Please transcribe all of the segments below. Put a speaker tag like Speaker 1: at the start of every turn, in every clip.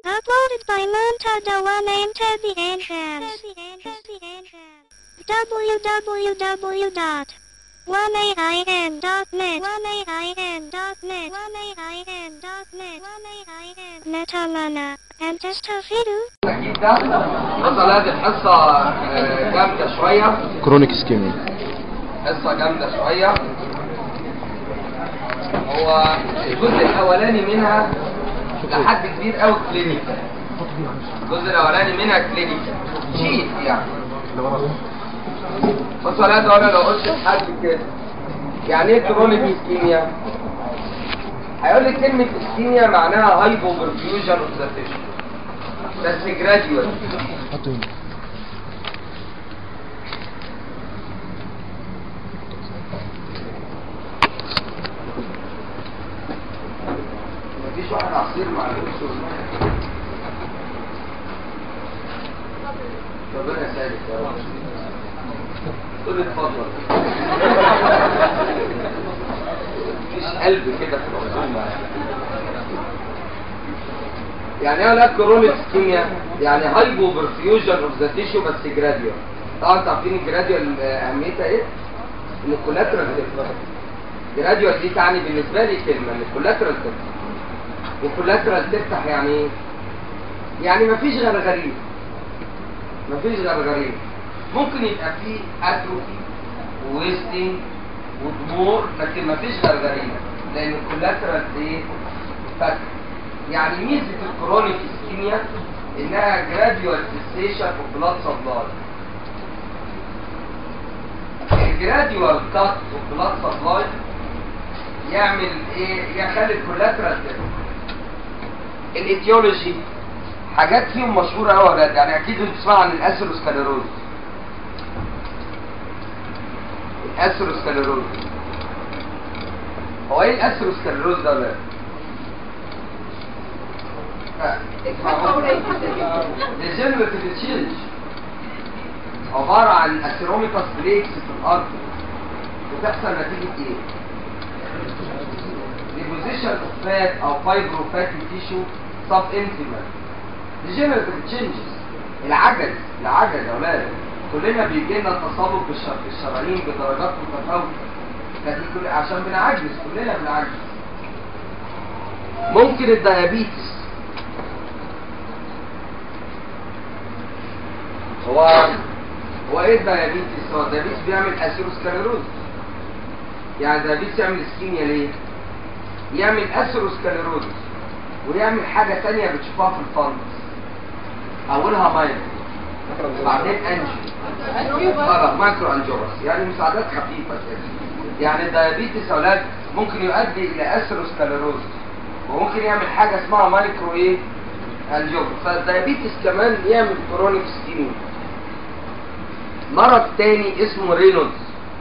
Speaker 1: Uploaded by Montada One and Tabby Enhance. www.1ain.net 1ain.net 1ain.net Metamana and Testafidu.
Speaker 2: اكيد ده حصل هذه الحصه آه، جامده شويه
Speaker 3: كرونيك اسكيميا
Speaker 2: حصه جامده شويه هو الجزء الاولاني منها لحد كبير قوي كلينيكال الجزء الاولاني منها كلينيكال شيت يعني بص على ده انا لو قلت لحد كده يعني ايه كرونيك اسكيميا هيقول لي كلمه اسكيميا معناها هايبو برفيوجن اوف ذا تيشو بس جراديوال
Speaker 3: حطه هنا
Speaker 2: مفيش واحد عصير مع الدكتور ربنا يسعدك يا رب قول اتفضل مفيش قلب كده في العزومه يعني ايه لا كرونيك سكيميا يعني هايبو برفيوجن اوف ذا تيشو بس جراديوال طبعا انتوا عارفين الجراديوال آه، اهميتها ايه؟ ان الكولاترال تفتح جراديوال دي تعني بالنسبه لي كلمه ان الكولاترال تفتح وكولاترال تفتح يعني ايه؟ يعني مفيش غرغرين مفيش غرغرين ممكن يبقى فيه اتروفي وويستنج ودمور لكن مفيش غرغرين لان الكولاترال دي فتح يعني ميزه الكرونيك اسكيميا انها جراديوال سيسيشن اوف بلاد سبلاي الجراديوال كات اوف بلاد سبلاي يعمل ايه يخلي الكولاترال تفتح الايتيولوجي حاجات فيهم مشهوره قوي يا ولاد يعني اكيد انتوا تسمعوا عن الاسيروسكليروز الاسيروسكليروز هو ايه الاسيروسكليروز ده يا ولاد؟ ديجنريتيف تشينج عباره عن اسيروميتاس بريكس في الارض بتحصل نتيجه ايه؟ deposition of fat او fibrofatty tissue subintimal degenerative changes العجز العجز يا اولاد كلنا بيجي لنا تصلب بالش- بالشرايين بدرجات متفاوته فدي كل عشان بنعجز كلنا بنعجز ممكن الديابيتس هو هو ايه الديابيتس هو الديابيتس بيعمل اثيروسكليروز يعني الديابيتس يعمل اسكيميا ليه يعمل اثيروسكليروز ويعمل حاجة تانية بتشوفها في الفندس اولها ماينر بعدين انجيو اه مايكرو انجورس يعني مساعدات خفيفة كده يعني الديابيتس يا اولاد ممكن يؤدي الى اثيروسكليروز وممكن يعمل حاجة اسمها مايكرو ايه انجورس فالديابيتس كمان يعمل كرونيك سكيميا مرض تاني اسمه رينولدز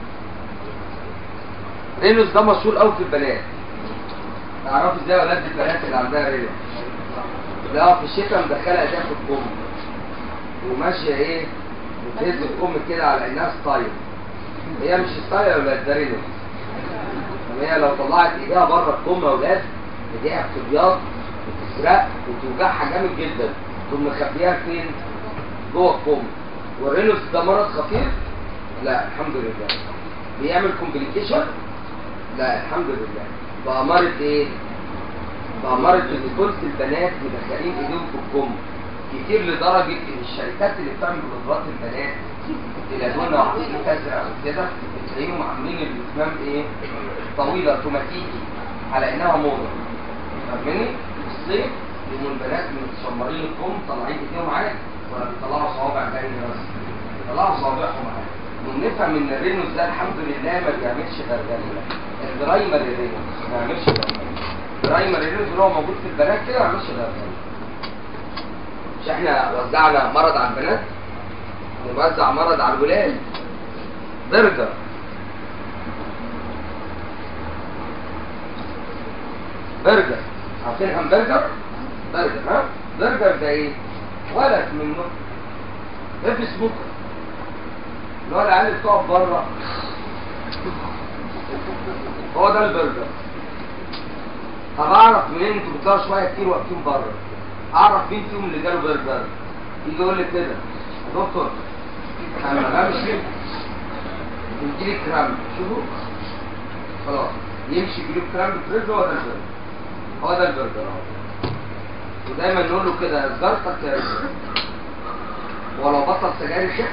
Speaker 2: رينولدز ده مشهور قوي في البنات تعرفوا ازاي اولاد البنات اللي عندها رينولدز لا في الشتاء مدخله ايديها في الكم وماشيه ايه بتهز الكم كده على انها ستايل هي مش ستايل يا ولاد ده رينولدز هي لو طلعت ايديها بره الكم يا ولاد ايديها بتبيض وتسرق وتوجعها جامد جدا تقوم مخبيها فين؟ جوه الكم والرينولدز ده مرض خطير؟ لا الحمد لله بيعمل كومبليكيشن؟ لا الحمد لله بقى مرض ايه؟ بقى مرض ان ثلث البنات مدخلين ايديهم في الكم كتير لدرجة ان الشركات اللي بتعمل بذرات البنات الى لون وعصير ازرق وكده تلاقيهم عاملين الكمام ايه؟ طويلة اوتوماتيكي على انها موضة فاهمني؟ في الصيف يقوموا البنات متشمرين الكم طالعين ايديهم عادي ولا بيطلعوا صوابع باينة بس بيطلعوا صوابعهم عادي ونفهم ان الرينوس ده الحمد لله ما بيعملش غرغرينة الدرايمر رينوس ما بيعملش غرغرينة الدرايمر رينوس اللي هو موجود في البنات كده ما بيعملش غرغرينة مش احنا وزعنا مرض على البنات ونوزع مرض على الولاد برجر برجر عارفين همبرجر برجر ها برجر ده ايه ولد من اف سموكر اللي هو العيال اللي بتقف بره هو ده البرجر طب اعرف منين انتوا بتطلعوا شويه كتير واقفين بره اعرف مين فيهم اللي جاله برجر يجي يقول لي كده يا دكتور انا ما بمشي يجي لي كرامب شوفوا خلاص يمشي يجي له كرامب في رجله هو ده البرجر هو ده البرجر اهو ودايما نقول له كده جارتك يا رجل ولو بطل سجاير الشيخ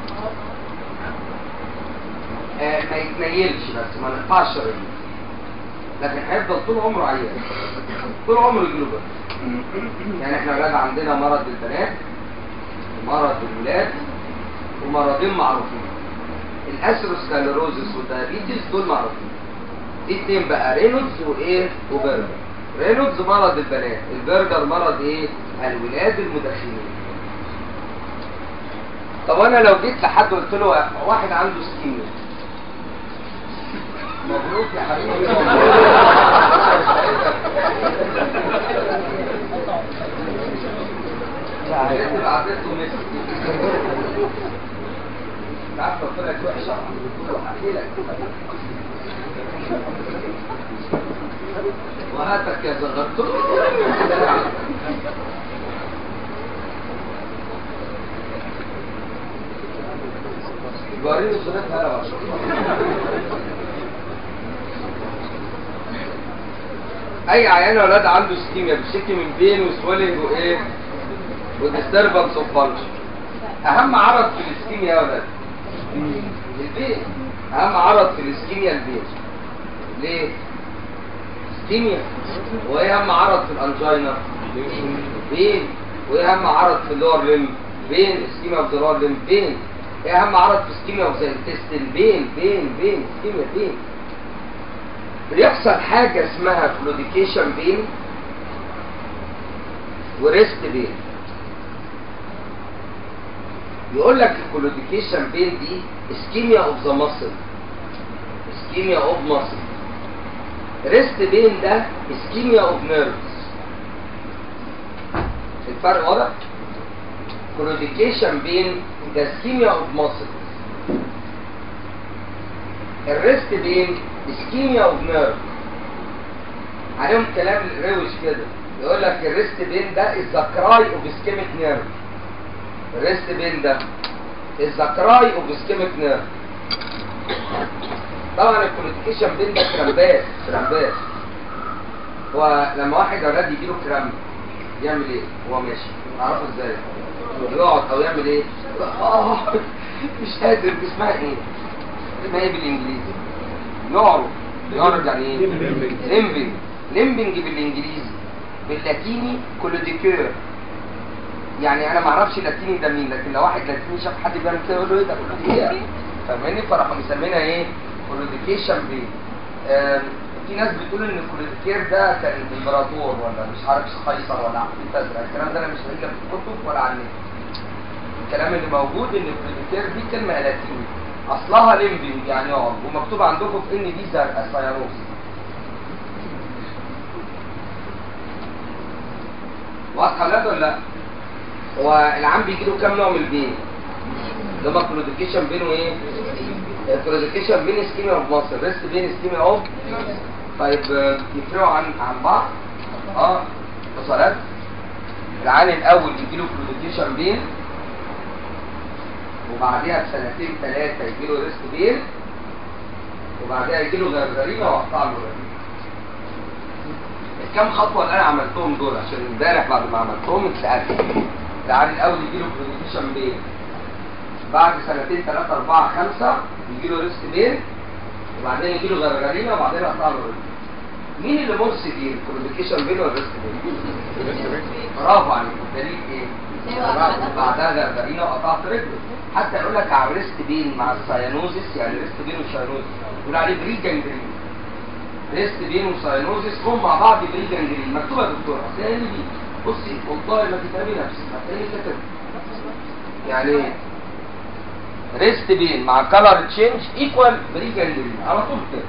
Speaker 2: آه ما يتنيلش بس ما نقطعش رجله لكن هيفضل طول عمره عيان طول عمره يجيله برد يعني احنا ولاد عندنا مرض البنات ومرض الولاد ومرضين معروفين الاسروسكاليروزس والدايابيتس دول معروفين دي اتنين بقى رينولدز وايه وبرجر رينولدز مرض البنات البرجر مرض ايه الولاد المدخنين طب انا لو جيت لحد قلت له واحد عنده سكيميا مبروك يا حبيبي عديت عديت ومسك عارف لو طلعت وحشه احكي لك وهاتك يا زغرت وريني صورتها يا باشا اي عيان يا ولاد عنده سكيميا بيشتكي من بين وسويلنج وايه وديستربنس اوف فانكشن اهم عرض في الاسكيميا يا ولاد البين اهم عرض في الاسكيميا البين ليه اسكيميا وايه اهم عرض في الانجينا بين وايه اهم عرض في اللور ليم بين اسكيميا اوف ذا لور ليم بين ايه اهم عرض في اسكيميا اوف ذا انتستين بين بين بين اسكيميا بين بيحصل حاجة اسمها كلوديكيشن بين وريست بين يقول لك الكلوديكيشن بين دي اسكيميا اوف ذا ماسل اسكيميا اوف ماسل ريست بين ده اسكيميا اوف نيرفز الفرق واضح كلوديكيشن بين ده اسكيميا اوف ماسل الريست بين اسكيميا اوف نيرف عليهم كلام روش كده يقول لك الريست بين ده از ذا كراي اوف اسكيميك نيرف الريست بين ده از ذا كراي اوف اسكيميك نيرف طبعا الكوليكيشن بين ده كرامبات كرامبات هو لما واحد اولاد يجي له كرامب يعمل ايه هو ماشي اعرفه ازاي يقعد او يعمل ايه اه مش قادر اسمها ايه اسمها ايه بالانجليزي يعرض يعرض يعني ايه ليمبنج ليمبنج بالانجليزي باللاتيني كولوديكير يعني انا ما اعرفش اللاتيني ده مين لكن لو واحد لاتيني شاف حد بيعمل كده يقول له ايه ده كولوديكير فاهماني فراحوا مسمينها ايه كولوديكيشن بي في ناس بتقول ان الكولوديكير ده كان امبراطور ولا مش عارف قيصر ولا عفريت ازرق الكلام ده انا مش لاقيه لا في الكتب ولا على النت الكلام اللي موجود ان الكولوديكير دي كلمه لاتيني اصلها ليمبنج يعني يقعد ومكتوب عندكم في ان دي زرقاء سيانوس واضحه ولاد ولا لا هو العام بيجي له كام نوع من البين اللي هما كلوديكيشن بينه ايه كلوديكيشن بين اسكيميا اوف مصر ريست بين اسكيميا اوف طيب يفرقوا عن عن بعض اه وصلات العام الاول بيجي له كلوديكيشن بين وبعديها بسنتين ثلاثة يجي له ريسك بين وبعدها يجي له غرغرينة واقطع له غرغرينة الكام خطوة اللي انا عملتهم دول عشان امبارح بعد ما عملتهم اتسألت العيان الاول يجي له برزنتيشن بين بعد سنتين ثلاثة أربعة خمسة يجي له ريسك بين وبعدين يجي له غرغرينة وبعدين يقطع له غرغرينة مين اللي مرسي الكوميونيكيشن بين ولا الريسك بين؟ برافو عليك الدليل ايه؟ بعدها غرغرينة وقطعت رجله حتى يقول لك على ريست بين مع السيانوزيس يعني ريست بين وسيانوزيس يقول عليه بري جانجرين ريست بين وسيانوزيس هم مع بعض بري جانجرين مكتوبه يا دكتور هتلاقي دي بصي والله ما تتعبي نفسك هتلاقي كاتب يعني ريست بين مع كلر تشينج ايكوال بري جانجرين على طول كده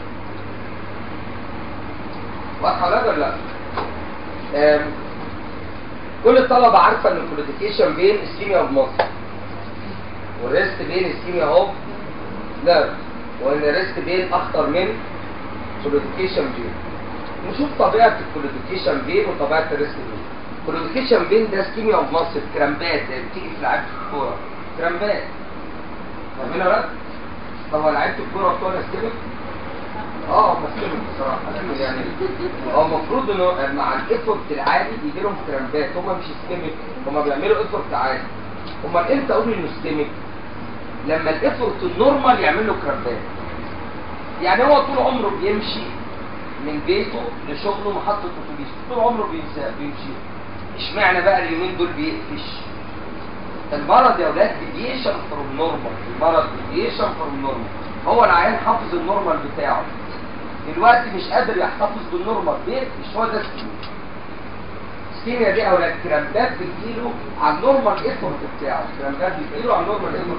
Speaker 2: واضحه ولا لا؟ آم، كل الطلبه عارفه ان الكوليديكيشن بين اسكيميا اوف مصر والريست بين اسكيميا اوف نيرف وان الريست بين اخطر من كوليديكيشن بين نشوف طبيعه الكوليديكيشن بين وطبيعه الريست بين كلوديكيشن بين ده سكيميا اوف مصر كرامبات زي بتيجي في لعيبه الكوره كرامبات فاهمين ولا لا؟ طب هو لعيبه الكوره بتوع سكيميك اه هم سكيميك بصراحه لكن يعني هو المفروض انه مع الايفورت العالي يجي لهم كرامبات هم مش سكيميك هم بيعملوا ايفورت عالي امال امتى اقول انه سكيميك لما الايفورت النورمال يعمل له كرامبات يعني هو طول عمره بيمشي من بيته لشغله محطة اتوبيس طول عمره بينسى بيمشي اشمعنى بقى اليومين دول بيقفش المرض يا اولاد ديفيشن فروم نورمال المرض ديفيشن فروم نورمال هو العيان حافظ النورمال بتاعه دلوقتي مش قادر يحتفظ بالنورمال بيقفش هو ده سكيميا سكيميا دي اولاد كرامبات بتجيله على النورمال ايفورت بتاعه كرامبات بتجيله على النورمال ايفورت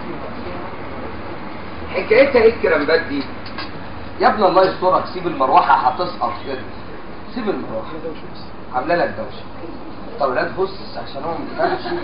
Speaker 2: حكايتها ايه الكرامبات دي يا ابن الله يسترك سيب المروحه هتسقط كده سيب المروحه عامله لك دوشه طب ولاد بص عشان هو ما بيفهمش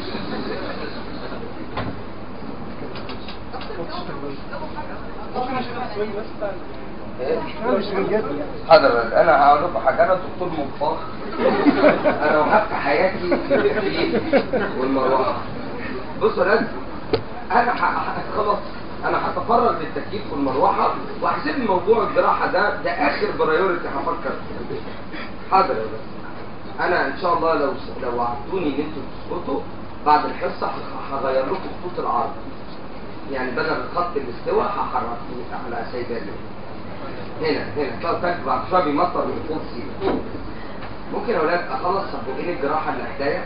Speaker 2: إيه؟ حاضر انا هقول لكم حاجه انا دكتور منفخ انا وهبت حياتي في التكليف والمروحه بصوا يا ولاد انا ح- ح- خلاص انا هتفرغ للتكييف والمروحه وهسيب موضوع الجراحه ده ده اخر برايورتي هفكر فيه. حاضر يا ولاد انا ان شاء الله لو لو وعدتوني ان انتوا تسقطوا بعد الحصه ه- هغير لكم خطوط العرض يعني بدل خط الاستواء هحركه على سيدات هنا هنا طب تلج بعد شويه بيمطر من فوق سينا ممكن يا اولاد اخلص سبوقين الجراحه اللي حدايا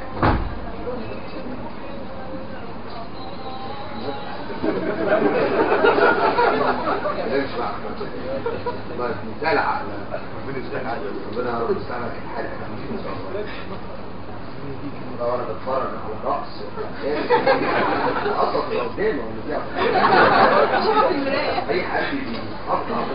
Speaker 2: ليش بقى الله يكون عقل ربنا يا رب يسامحك الحاجة ان شاء الله ده وانا بتفرج على رقص قصص قدامه ولا بتاع اي حد بيقطع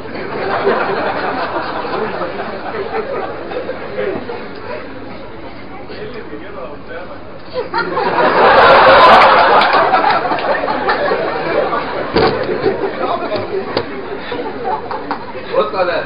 Speaker 2: بص على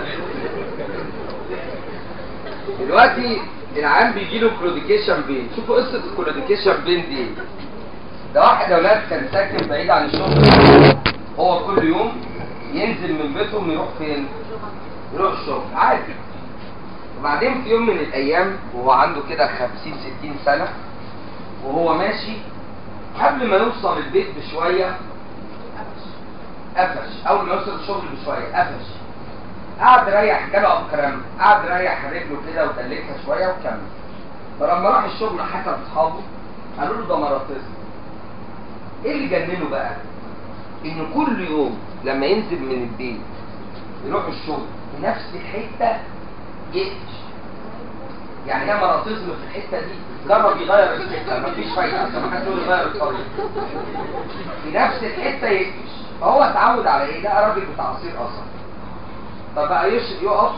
Speaker 2: دلوقتي العام بيجي له كلوديكيشن بين شوفوا قصه الكلوديكيشن بين دي ده واحد يا اولاد كان ساكن بعيد عن الشغل هو كل يوم ينزل من بيتهم يروح فين يروح الشغل عادي وبعدين في يوم من الايام وهو عنده كده 50 60 سنه وهو ماشي قبل ما يوصل البيت بشويه قفش اول ما يوصل الشغل بشويه قفش قعد يريح جاله كرم قعد يريح رجله كده ودلكها شويه وكمل فلما راح الشغل حكى لاصحابه قالوا له ده مراتزم ايه اللي جننه بقى ان كل يوم لما ينزل من البيت يروح الشغل في نفس الحته يقفش يعني هي مراتزم في الحته دي جرب يغير الحته مفيش فايده اصلا ما حدش يقول يغير الطريق في نفس الحته يقفش فهو اتعود على ايه ده راجل بتاع عصير اصلا فبقى يش يقف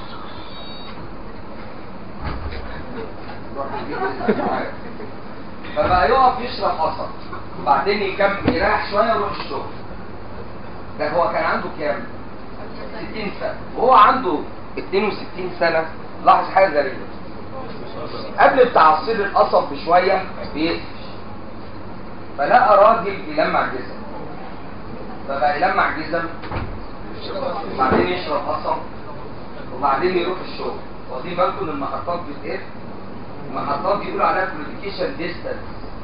Speaker 2: فبقى يقف يشرب قصب وبعدين يكمل يريح شويه ويروح الشغل ده هو كان عنده كام 60 سنه وهو عنده 62 سنه لاحظ حاجه غريبه قبل بتاع عصير القصب بشويه بيقفش فلقى راجل بيلمع جزم فبقى يلمع جزم وبعدين يشرب قصب وبعدين يروح الشغل واخدين بالكم ان المحطات بتقف المحطات بيقولوا عليها كلوديكيشن ديستانس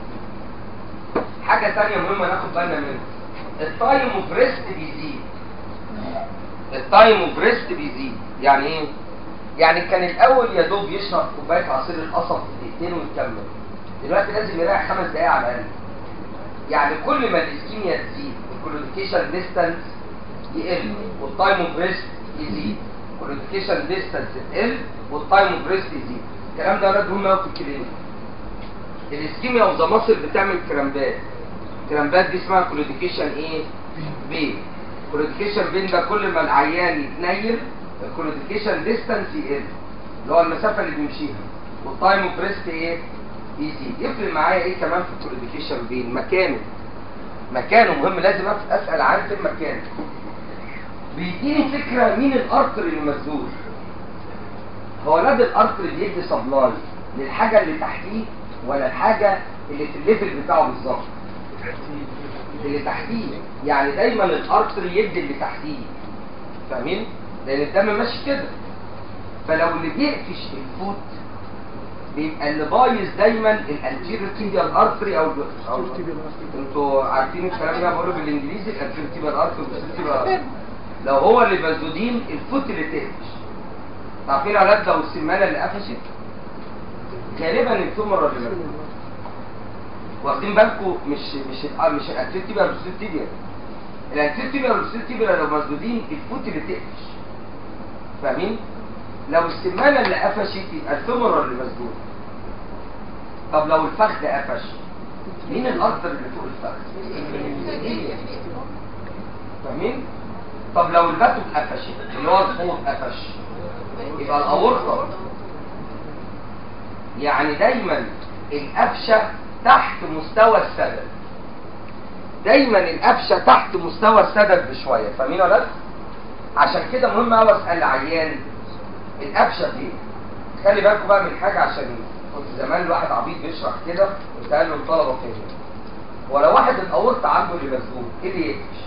Speaker 2: حاجه ثانيه مهمه ناخد بالنا منها التايم اوف ريست بيزيد التايم اوف ريست بيزيد يعني ايه يعني كان الاول يا دوب يشرب كوبايه عصير القصب في دقيقتين ويكمل دلوقتي لازم يريح خمس دقايق على الاقل يعني كل ما الاسكيميا تزيد الكلوديكيشن ديستانس يقل والتايم اوف ريست يزيد كلوديكيشن ديستانس تقل والتايم اوف ريست يزيد الكلام ده ولاد مهم قوي في الكلينيك الاسكيميا اوف ذا ماسل بتعمل كرامبات الكرامبات دي اسمها كلوديكيشن ايه بين كلوديكيشن بين ده كل ما العيان يتنيل الكلوديكيشن ديستانس يقل اللي هو المسافه اللي بيمشيها والتايم اوف ريست ايه يزيد يفرق معايا ايه كمان في الكلوديكيشن بين مكانه مكانه مهم لازم أف- اسال عن فين مكانه بيديني فكره مين الارتر اللي مسدود هو ولاد الارتر بيدي سبلاي للحاجه اللي تحتيه ولا الحاجه اللي في الليفل بتاعه بالظبط اللي تحتيه يعني دايما الارتري يدي اللي تحتيه فاهمين لان الدم ماشي كده فلو اللي بيقفش الفوت بيبقى اللي بايظ دايما الانتيريور تيبيال ارتري او أو- انتوا عارفين الكلام اللي انا بقوله بالانجليزي الانتيريور تيبيال ارتري والبوستيريور تيبيال ارتري لو هو اللي مسدودين الفوت اللي تقفش عارفين يا اولاد لو السمانه اللي قفشت غالبا التومر اللي مسدود واخدين بالكم مش مش ال- آه مش الانتيريور تيبيال والبوستيريور تيبيال الانتيريور تيبيال والبوستيريور تيبيال لو مسدودين الفوت اللي تقفش فاهمين لو السمانه اللي قفشت يبقى الفيمورال اللي مسدود طب لو الفخذ قفش مين الارتر اللي فوق الفخذ هي. فاهمين طب لو الباتو اتقفشت اللي هو الحوض قفش يبقى الاورطه يعني دايما القفشه تحت مستوى السدد دايما القفشه تحت مستوى السدد بشويه فاهمين يا ولاد عشان كده مهم قوي اسال العيان القفشه فين خلي بالكم بقى من حاجه عشان كنت زمان الواحد عبيط بيشرح كده كنت قال له الطلبه فين ولو واحد الاورطه عنده اللي مسدود ايه اللي يقفش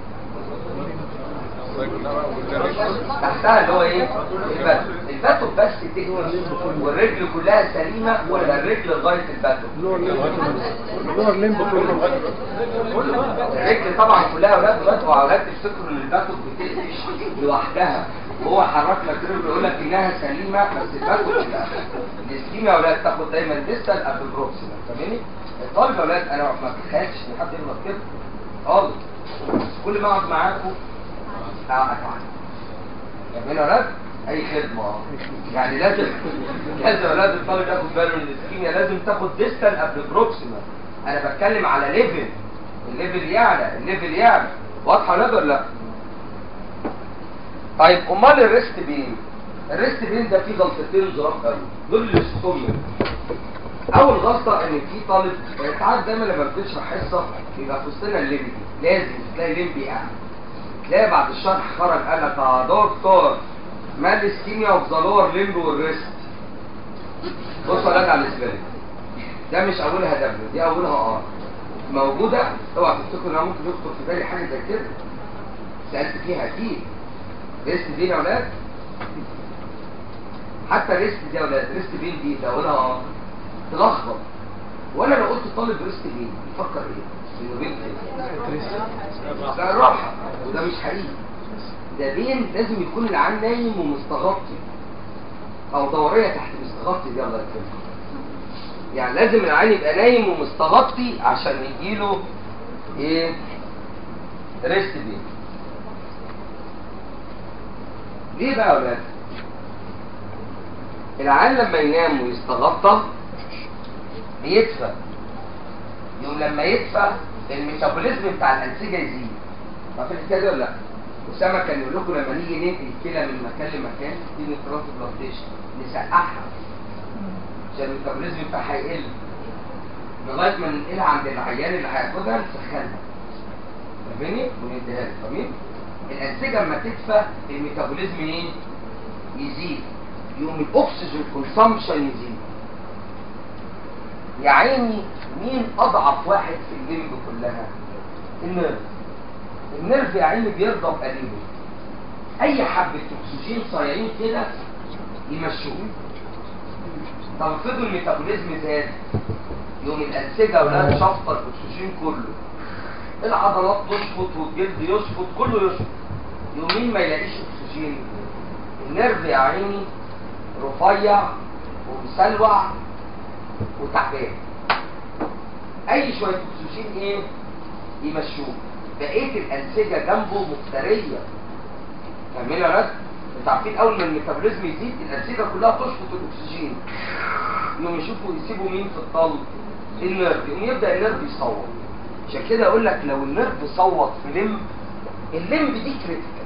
Speaker 2: تحتها اللي هو ايه الباتو الباتو بس تقفش والرجل كلها سليمه ولا الرجل لغايه الباتو
Speaker 3: اللور ليمب كله
Speaker 2: الرجل طبعا كلها اولاد دلوقتي واولاد تفتكروا ان الباتو بتقفش لوحدها وهو حرك لك رجله يقول لك انها سليمه بس الباتو كلها الاسكيم يا اولاد تاخد دايما ديستال قبل بروكسيمال فاهمني الطالب يا اولاد انا ما اتخيلش ان حد يغلط كده خالص بس كل ما اقعد معاكم اقعد معاكم فاهمين يا اولاد اي خدمه اه. يعني لازم لازم يا اولاد الطالب ياخد باله من الاسكيميا لازم تاخد ديستال قبل بروكسيمال انا بتكلم على ليفل الليفل يعلى الليفل يعلى واضحه ولا ولا لا طيب امال الريست بين الريست بين ده فيه غلطتين ظراف قوي دول اللي شفتهم منه. اول غلطه ان في طالب ساعات دايما لما بتشرح حصه يبقى في وسطنا الليمبي لازم تلاقي ليمبي قاعد تلاقي بعد الشرح خرج قال لك يا دكتور ما الاسكيميا اوف ذا لور ليمب والريست بصوا يا ولاد على الاسباني ده مش اولها دبليو دي اولها ار موجوده اوعى تفتكروا انها ممكن يخطر في بالي حاجه زي كده سالت فيها اكيد ريست دي يا اولاد حتى ريست دي يا اولاد ريست بين دي ده اولها ار تلخبط وانا لو قلت طالب ريست بين يفكر ايه؟ انه بين ايه؟ ده راحه وده مش حقيقي ده بين لازم يكون العيان نايم ومستغطي او دوريه تحت مستغطي دي الله يكرمك يعني لازم العيان يبقى نايم ومستغطي عشان يجيله ايه ريست بين ليه بقى يا ولاد العيان لما ينام ويستغطى بيدفى يوم لما يدفى الميتابوليزم بتاع الانسجه يزيد عارفين الحكايه دي ولا لا؟ اسامه كان يقول لكم لما نيجي ننقل الكلى من مكان لمكان دي ترانسبلانتيشن نسقعها عشان الميتابوليزم بتاعها يقل لغايه ما ننقلها عند العيان اللي هياخدها نسخنها فاهمني؟ ونديها له فاهمين؟ الانسجه لما تدفى الميتابوليزم ايه؟ يزيد يقوم الاكسجين كونسامشن يزيد يا عيني مين اضعف واحد في الليمب كلها النيرف النيرف يا عيني بيرضى بقليله اي حبه اكسجين صايعين كده يمشوه طب افرضوا الميتابوليزم زاد يوم الانسجه ولا شفط الاكسجين كله العضلات تشفط والجلد يشفط كله يشفط يوم مين ما يلاقيش اكسجين النيرف يا عيني رفيع ومسلوع وتعبان اي شويه اكسجين ايه يمشوه بقيه الانسجه جنبه مفتريه فاهمين يا ناس انتوا عارفين اول ما الميتابوليزم يزيد الانسجه كلها تشفط الاكسجين انهم يشوفوا يسيبوا مين في الطل النيرف يقوم يبدا النيرف يصوت عشان كده اقول لك لو النيرف صوت في لمب اللمب دي كريتيكال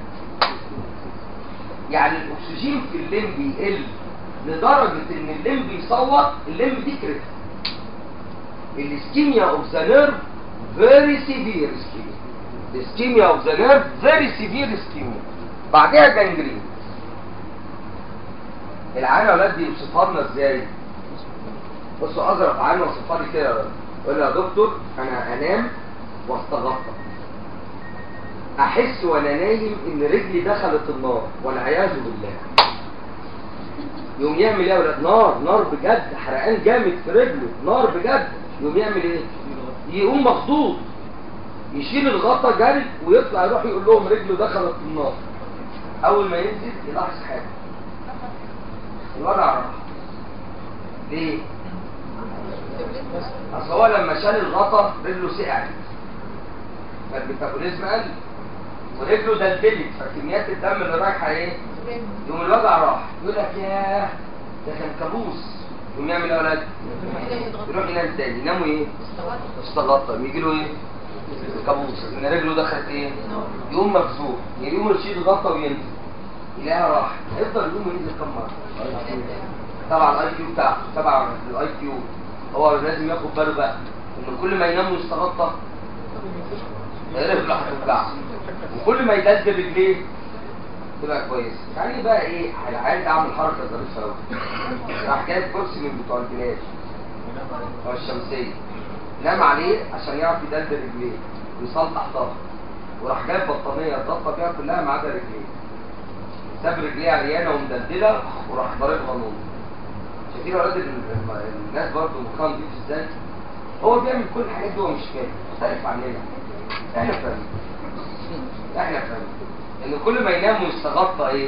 Speaker 2: يعني الاكسجين في اللمب يقل لدرجه ان اللمب يصوت اللمب دي كريتيكال الاسكيميا اوف ذا نيرف فيري سيفير اسكيميا الاسكيميا اوف ذا نيرف فيري سيفير اسكيميا بعدها جانجرين العيان يا ولاد دي يوصفها لنا ازاي بصوا اظرف عام وصفها لي كده يقول لي يا دكتور انا انام واستغطى احس وانا نايم ان رجلي دخلت النار والعياذ بالله يقوم يعمل ايه يا ولاد نار نار بجد حرقان جامد في رجله نار بجد يقوم يعمل ايه يقوم مخضوض يشيل الغطا جري ويطلع يروح يقول لهم رجله دخلت النار اول ما ينزل يلاحظ حاجه الوجع راح ليه اصل هو لما شال الغطا رجله سقعت فالميتابوليزم قل ورجله دلدلت فكميات الدم اللي رايحه ايه يوم الوجع راح يقول لك ياه ده كان كابوس يقوم يعمل ايه يا ولاد يروح ينام تاني يناموا ايه استغطى يجي له ايه كابوس ان رجله دخلت ايه يقوم مفزوع يقوم يشيل الغطا وينزل يلاقيها راح هيفضل يقوم ينزل كم مره طبعا الاي كيو بتاعه تبع الاي كيو هو لازم ياخد باله بقى ان كل ما ينام ويستغطى رجله هتوجعه وكل ما يدد رجليه تبقى كويس يعني بقى ايه العيال ده عامل حركه ظريفه قوي راح جايب كرسي من بتوع البلاد هو الشمسيه نام عليه عشان يعرف يدلدل رجليه ويسلطح ظهره وراح جايب بطانيه ضغطه فيها كلها ما عدا رجليه ساب رجليه عريانه ومدلدله وراح ضاربها نور شايفين يا ولاد ال- ال- الناس برضه مخان دي ازاي هو بيعمل كل الحاجات دي وهو مش فاهم مختلف عننا احنا فاهمين احنا فاهمين ان كل ما ينام ويستغطى ايه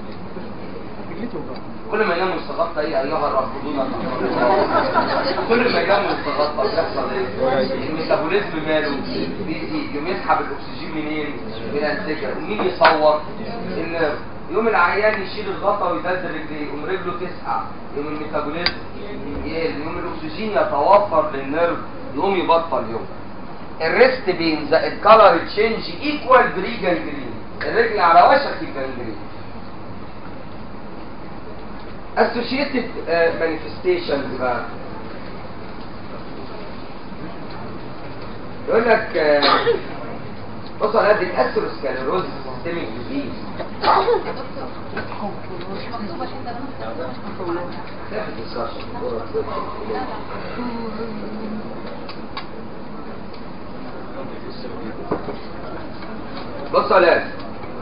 Speaker 2: كل ما ينام ويستغطى ايه ايها الرافضون كل ما ينام ويستغطى بيحصل ايه الميتابوليزم ماله بيزيد يوم يسحب الاكسجين منين من الانسجه ومين يصور النيرف يوم العيان يشيل الغطا ويدلدل رجليه يقوم رجله تسقع يوم الميتابوليزم يقل يوم الاكسجين يتوفر للنيرف يقوم يبطل يوم الريست بين ذا الكالر تشينج ايكوال بري جانجرين الرجل على وشك الجانجرين associated uh, manifestations بقى يقول لك آه، بص على هذه الاسروسكاليروز سيستميك ديزيز بص على هذا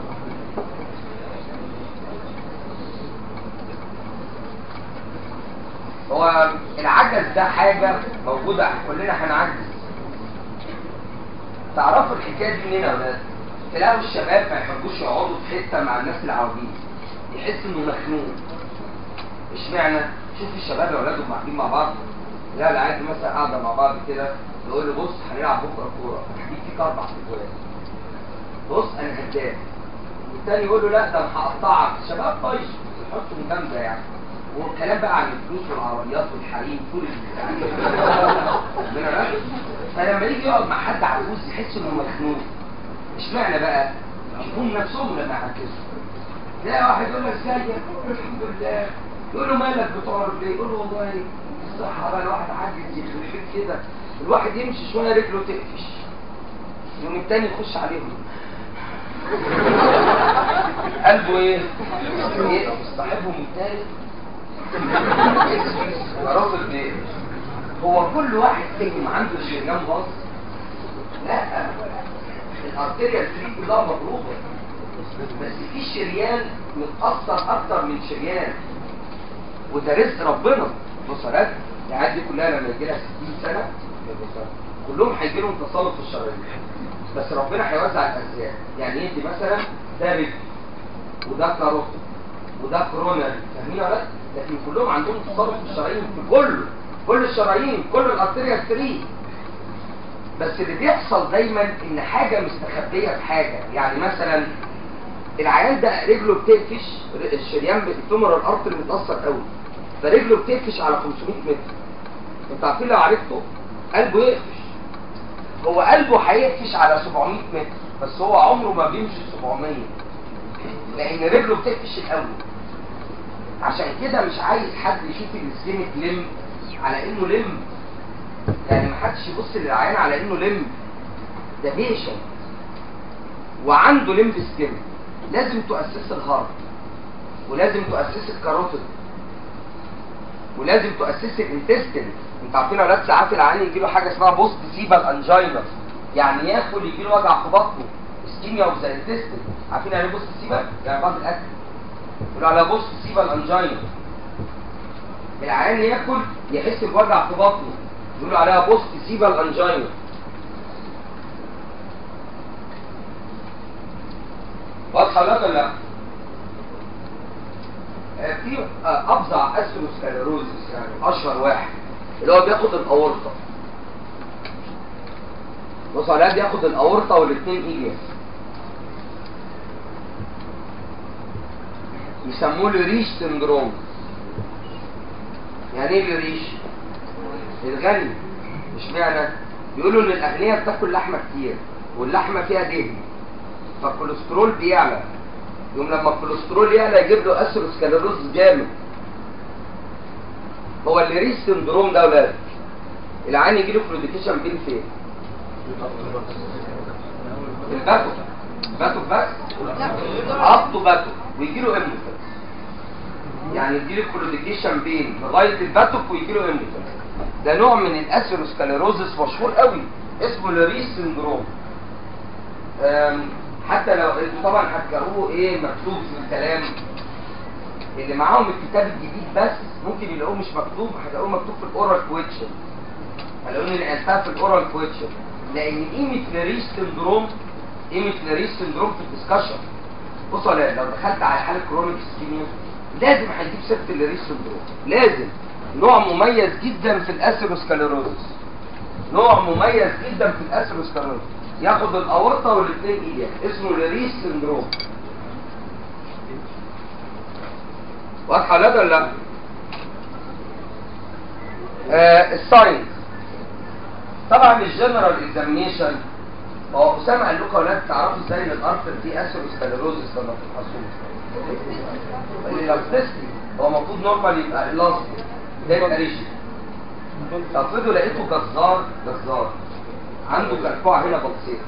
Speaker 2: هو العجز ده حاجة موجودة كلنا هنعجز تعرفوا الحكاية دي منين يا ولاد؟ تلاقوا الشباب ما يحبوش يقعدوا في حتة مع الناس العواجيز يحس انه مخنوق اشمعنى؟ شوف الشباب يا ولاد وهم قاعدين مع بعض لا لا عادي مثلا قاعدة مع بعض كده يقول له بص هنلعب بكرة كورة هديك فيك أربع تجوال بص أنا هداك والتاني يقول له لا ده أنا هقطعك شباب طيش يحطوا مجامدة يعني والكلام بقى عن الفلوس والعربيات والحريم طول ربنا بقى فلما يجي يقعد مع حد عجوز يحس انه مخنوق اشمعنى بقى؟ يشوفون نفسهم لما يعكسوا تلاقي واحد يقول لك ازيك يقول الحمد لله يقول له مالك بتعرف ليه؟ يقول له والله الصحة بقى الواحد عاجز يخرب بيت كده الواحد يمشي شوية رجله تقفش يوم التاني يخش عليهم قلبه ايه؟ يقفش صاحبهم التالت رافض ليه؟ هو كل واحد فيهم عنده شريان باص؟ لا الارتيريا الفري كلها مضروبه بس في شريان متاثر اكتر من شريان وده رزق ربنا بصرات العيال دي كلها لما يجي لها 60 سنه كلهم هيجي لهم تصلب في الشرايين بس ربنا هيوزع الارزاق يعني يدي مثلا ده رجل وده كاروتيد وده كوروناري فاهمين ولا لا؟ لكن كلهم عندهم تصرف في الشرايين في كله كل الشرايين كل الارتيريا فري بس اللي بيحصل دايما ان حاجه مستخبيه في حاجه يعني مثلا العيان ده رجله بتقفش الشريان بتمر الارض اللي متاثر قوي فرجله بتقفش على 500 متر انتوا عارفين لو عرفتوا قلبه يقفش هو قلبه هيقفش على 700 متر بس هو عمره ما بيمشي 700 لان رجله بتقفش الاول عشان كده مش عايز حد يشوف السكيمك لم على انه لم يعني ما حدش يبص للعيان على انه لم ده بيشن وعنده لمب سكيم لازم تؤسس الهارت ولازم تؤسس الكاروتيد ولازم تؤسس الانتستين انت عارفين يا اولاد ساعات العيان يجي له حاجه اسمها بوست سيبال انجينا يعني ياكل يجي له وجع في بطنه اسكيميا اوف ذا انتستين عارفين يعني ايه بوست سيبال يعني بعد الاكل يقولوا على بوست سيبال انجينا العيان ياكل يحس بوجع في بطنه يقولوا عليها بوست سيبال انجينا واضحه ولا لا؟ آه، في آه، افظع اسيروسكليروزس يعني اشهر واحد اللي هو بياخد الاورطه بص على ده ياخد الاورطه والاثنين ايلياس يسموه الريش سندروم يعني ايه الريش الغني مش معنى بيقولوا ان الاغنياء بتاكل لحمه كتير واللحمه فيها دهن فالكوليسترول بيعلى يوم لما الكوليسترول يعلى يجيب له اثيروسكليروز جامد هو اللي ريش سندروم ده ولاد العين يجي له كلوديكيشن بين فين الباتو باتو بس عضه باتو ويجي له امنتس يعني يجي له كلوديكيشن بين لغايه الباتوك ويجي له امنتس ده نوع من الاثيروسكليروزس مشهور قوي اسمه الريس سندروم أم، حتى لو انتوا طبعا هتلاقوه ايه مكتوب في الكلام اللي معاهم الكتاب الجديد بس ممكن يلاقوه مش مكتوب هتلاقوه مكتوب في الاورال كويتشن هتلاقوني نقلتها في الاورال كويتشن لان قيمه الريس سندروم قيمه الريس سندروم في الدسكشن بصوا يا لو دخلت على حاله كرونيك اسكيميا لازم هيجيب سيره الريس سندروم لازم نوع مميز جدا في الاثيروسكليروزس نوع مميز جدا في الاثيروسكليروزس ياخد الاورطه والاثنين ايديا اسمه الريس سندروم واضحه ولا ولا لا آه الساينس طبعا الجنرال اكزامينيشن هو اسامه قال لكم يا اولاد تعرفوا ازاي ان الارثر دي اثيروسكليروزس لما بتتحصل الالاستيستي هو المفروض نورمال يبقى الاستيك ده يبقى ريشن طب افرضوا لقيته جزار جزار عنده كركوع هنا بلصيق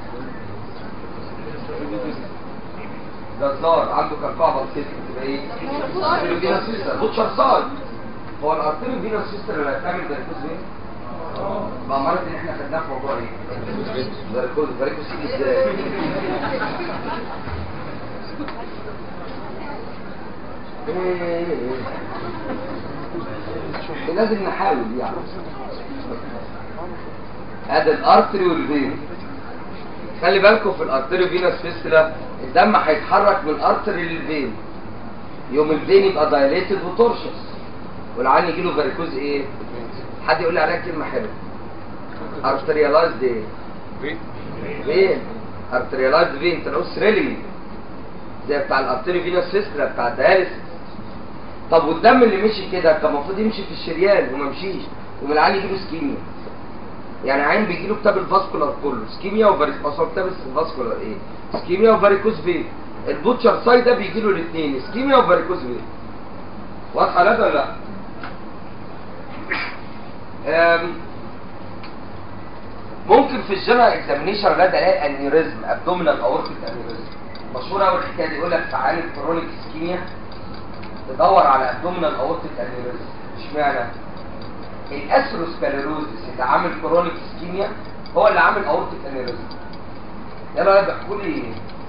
Speaker 2: جزار عنده كركوع بلصيق تبقى ايه؟ ارتيريو فينا سيستر بوتشر صار هو الارتيريو فينا سيستر اللي هتعمل فاريكوز ايه؟ بقى مرض ان احنا خدناه في موضوع ايه؟ فاريكوز فاريكوز سيدي ازاي؟ إيه. لازم نحاول يعني ادي الارتري والفين خلي بالكم في الارتري فينس فيستلا الدم هيتحرك من الارتري للفين يوم الفين يبقى دايليتد وتورشس والعين يجي له فاريكوز ايه حد يقول لي عليها كلمه حلوه ارتريالايزد ايه فين ارتريالايزد فين تلاقوه ثريلينج زي بتاع الارتري فينس فيستلا بتاع الدياليسيس طب والدم اللي مشي كده كان المفروض يمشي في الشريان وما مشيش ومن العين يجي له سكيميا يعني عين بيجي له كتاب الفاسكولار كله سكيميا وفاريكوز اصلا كتاب الفاسكولار ايه سكيميا وفاريكوز فين البوتشر ساي ده بيجي له الاثنين سكيميا وفاريكوز فين واضحه لا ولا لا أم، ممكن في الجنرال اكزامينيشن لا ده الاقي انيوريزم ابدومينال اورتيك انيوريزم مشهور قوي الحكايه دي يقول لك في عيان كرونيك اسكيميا تدور على ابدومينال اورتيك انيوريزم اشمعنى الاثيروسكليروزس اللي عامل كرونيك اسكيميا هو اللي عامل اورتيك انيوريزم يلا لا تحكوا لي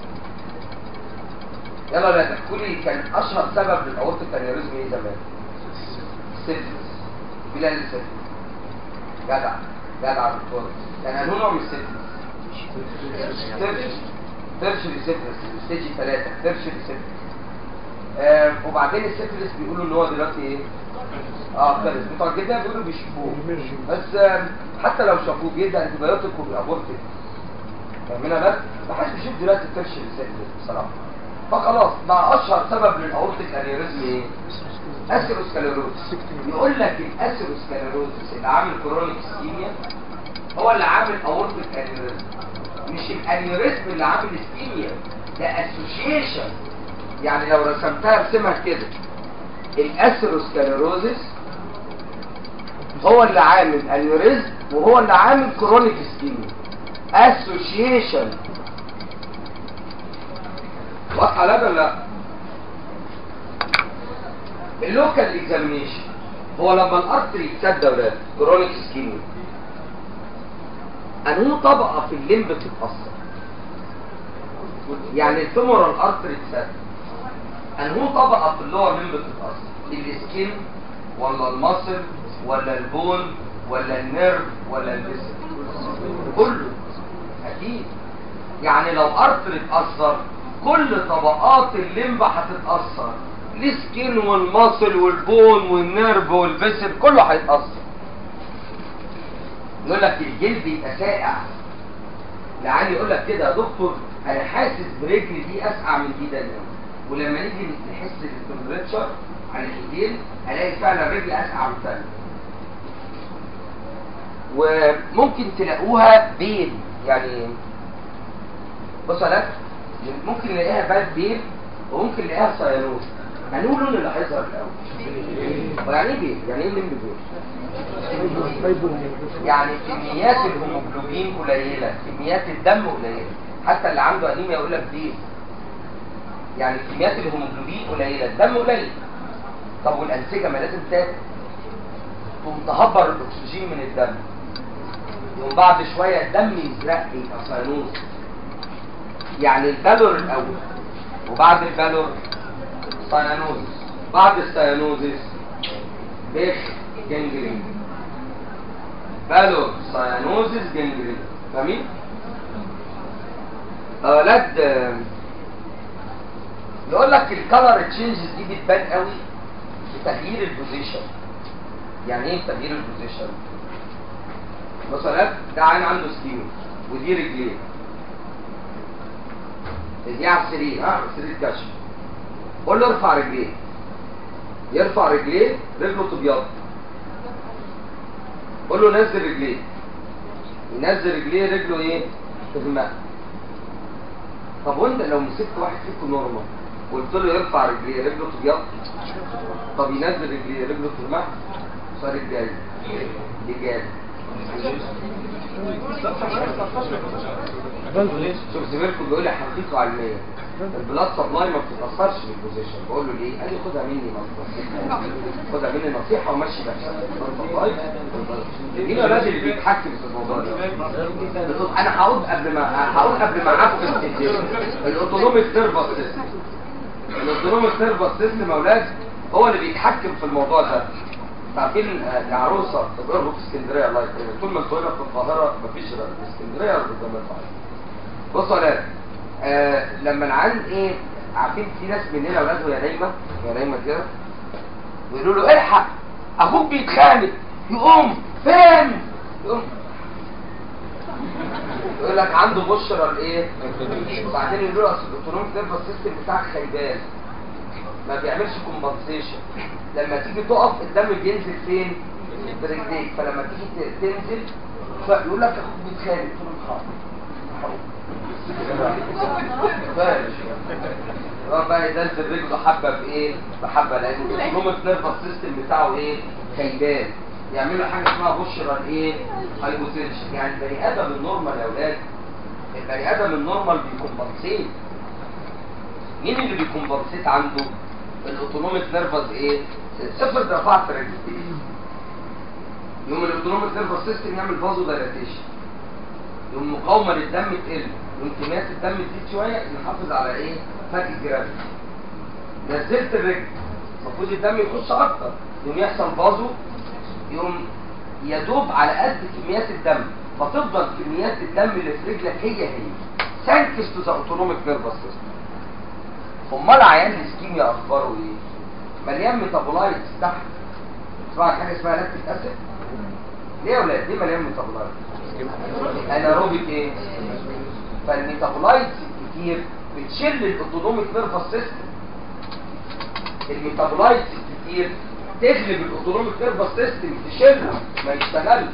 Speaker 2: يلا لا تحكوا لي كان اشهر سبب للاورتيك انيوريزم ايه زمان سيفلس بلال السيفلس جدع جدع دكتور كان انه نوع من السيفلس ترشري ترشري سيفلس ستيج 3 ترشري سيفلس آه وبعدين السيفلس بيقولوا ان هو دلوقتي ايه اه خلص بتوع الجدة بيقولوا بيشوفوه بس آه حتى لو شافوه بيدي انتبيوتيك وبيابورتك فاهمينها بس ما حدش بيشوف دلوقتي الترشري سيفلس بصراحه فخلاص بقى اشهر سبب للاورتيك انيوريزم ايه؟ اثيروسكليروزس يقول لك الاثيروسكليروزس اللي عامل كرونيك اسكيميا هو اللي عامل اورتيك انيوريزم مش الانيوريزم اللي عامل اسكيميا ده اسوشيشن يعني لو رسمتها ارسمها كده الاثيروسكليروزس هو اللي عامل انيوريزم وهو اللي عامل كرونيك اسكيميا اسوشيشن واضحه لا ولا لا اللوكال اكزامينيشن هو لما الارتري يتسد يا ولاد كرونيك اسكيميا انهي طبقه في الليمب بتتاثر يعني الفيمورال ارتري اتسد انهي طبقه في اللور ليمب بتتاثر السكين ولا المصل ولا البون ولا النيرف ولا الجسم كله اكيد يعني لو ارتري اتاثر كل طبقات الليمب هتتاثر السكين والمصل والبون والنيرف والفيسل كله هيتاثر يقول لك الجلد يبقى ساقع يعني يقول لك كده يا دكتور انا حاسس برجلي دي اسقع من دي دايما ولما نيجي نحس بالتمبريتشر على الايدين الاقي فعلا رجلي اسقع من الثانيه وممكن تلاقوها بين يعني بص يا لك ممكن نلاقيها باد بين وممكن نلاقيها سيانوز هنقول لون اللي هيظهر الاول ويعني ايه بين يعني ايه لمب بين يعني كميات الهيموجلوبين قليله كميات الدم قليله حتى اللي عنده انيميا يقول لك دي يعني كميات الهيموجلوبين قليله الدم قليل طب والانسجه ما لازم تاكل تقوم تهبر الاكسجين من الدم يقوم بعد شويه الدم يزرق يبقى سيانوز يعني البالور الاول وبعد البالور سيانوز بعد السيانوزيس بيخ جنجرين بالور سيانوزيس جنجرين فاهمين؟ اولاد يقول لك الكالر تشينجز دي بتبان قوي في تغيير البوزيشن يعني ايه تغيير البوزيشن مثلا ده عين عنده ستيو ودي رجليه دي على السرير ها سرير كشف قول له ارفع رجليه يرفع رجليه رجله تبيض قول له نزل رجليه ينزل رجليه رجله ايه تغمق طب وانت لو مسكت واحد فيكم نورمال وقلت له يرفع رجليه رجله تبيض طب ينزل رجليه رجله تغمق صار الجاي اجابه شوف زميلكم بيقول لي حقيقه علميه البلاد سبلاي ما بتتاثرش بالبوزيشن بقول له ليه؟ قال لي خدها مني نصيحه خدها مني نصيحه ومشي نفسك مين الراجل اللي بيتحكم في الموضوع ده؟ بتقول انا هقول قبل ما هقول قبل ما اعفن الدنيا الاوتونوميك نيرفس سيستم الاوتونوميك نيرفس سيستم يا اولاد هو اللي بيتحكم في الموضوع ده عارفين العروسه تجربه في اسكندريه الله يكرمك طول ما انتوا هنا في القاهره مفيش غير في اسكندريه ولا في الزمالك بصوا يا ولاد آه لما العيال ايه عارفين في ناس مننا اولاد وهي نايمه وهي نايمه كده ويقولوا له الحق اخوك بيتخانق يقوم فين يقوم يقول لك عنده بشرة الايه وبعدين يقولوا له اصل الاوتونوميك نيرفس سيستم بتاعك خيبان ما بيعملش كومبنسيشن لما تيجي تقف الدم بينزل فين برجليك فلما تيجي ت- تنزل فيقول لك اخوك بيتخانق تقول له حاضر هو بقى ينزل رجله حبه بايه؟ بحبه لان الاوتونوميك نيرفس سيستم بتاعه ايه؟ خيبان يعملوا حاجه اسمها بشرة الايه؟ هايبوتنشن يعني البني ادم النورمال يا اولاد البني ادم النورمال بيكمبنسيت مين اللي بيكمبنسيت عنده؟ الاوتونوميك نيرفس ايه؟ افرض رفعت رجلي يوم الاوتونوميك نيرفس سيستم يعمل فازو دايلاتيشن يوم مقاومه للدم تقل يوم كميات الدم تزيد شويه نحافظ على ايه؟ فرق الجرافيتي نزلت الرجل المفروض الدم يخش اكتر يوم يحصل فازو يوم يدوب على قد كميات الدم فتفضل كميات الدم اللي في رجلك هي هي ثانكس تو ذا اوتونوميك نيرفس سيستم امال عيان الاسكيميا اخباره ايه؟ مليان ميتابولايتس تحت اسمها حاجه اسمها لاكتيك اسيد ليه يا ولاد؟ ليه مليان ميتابولايتس؟ اناروبيك ايه؟ فالميتابولايتس الكتير بتشل الاوتونوميك نيرفس سيستم الميتابولايتس الكتير تغلب الاوتونوميك نيرفس سيستم تشيلها ما يشتغلش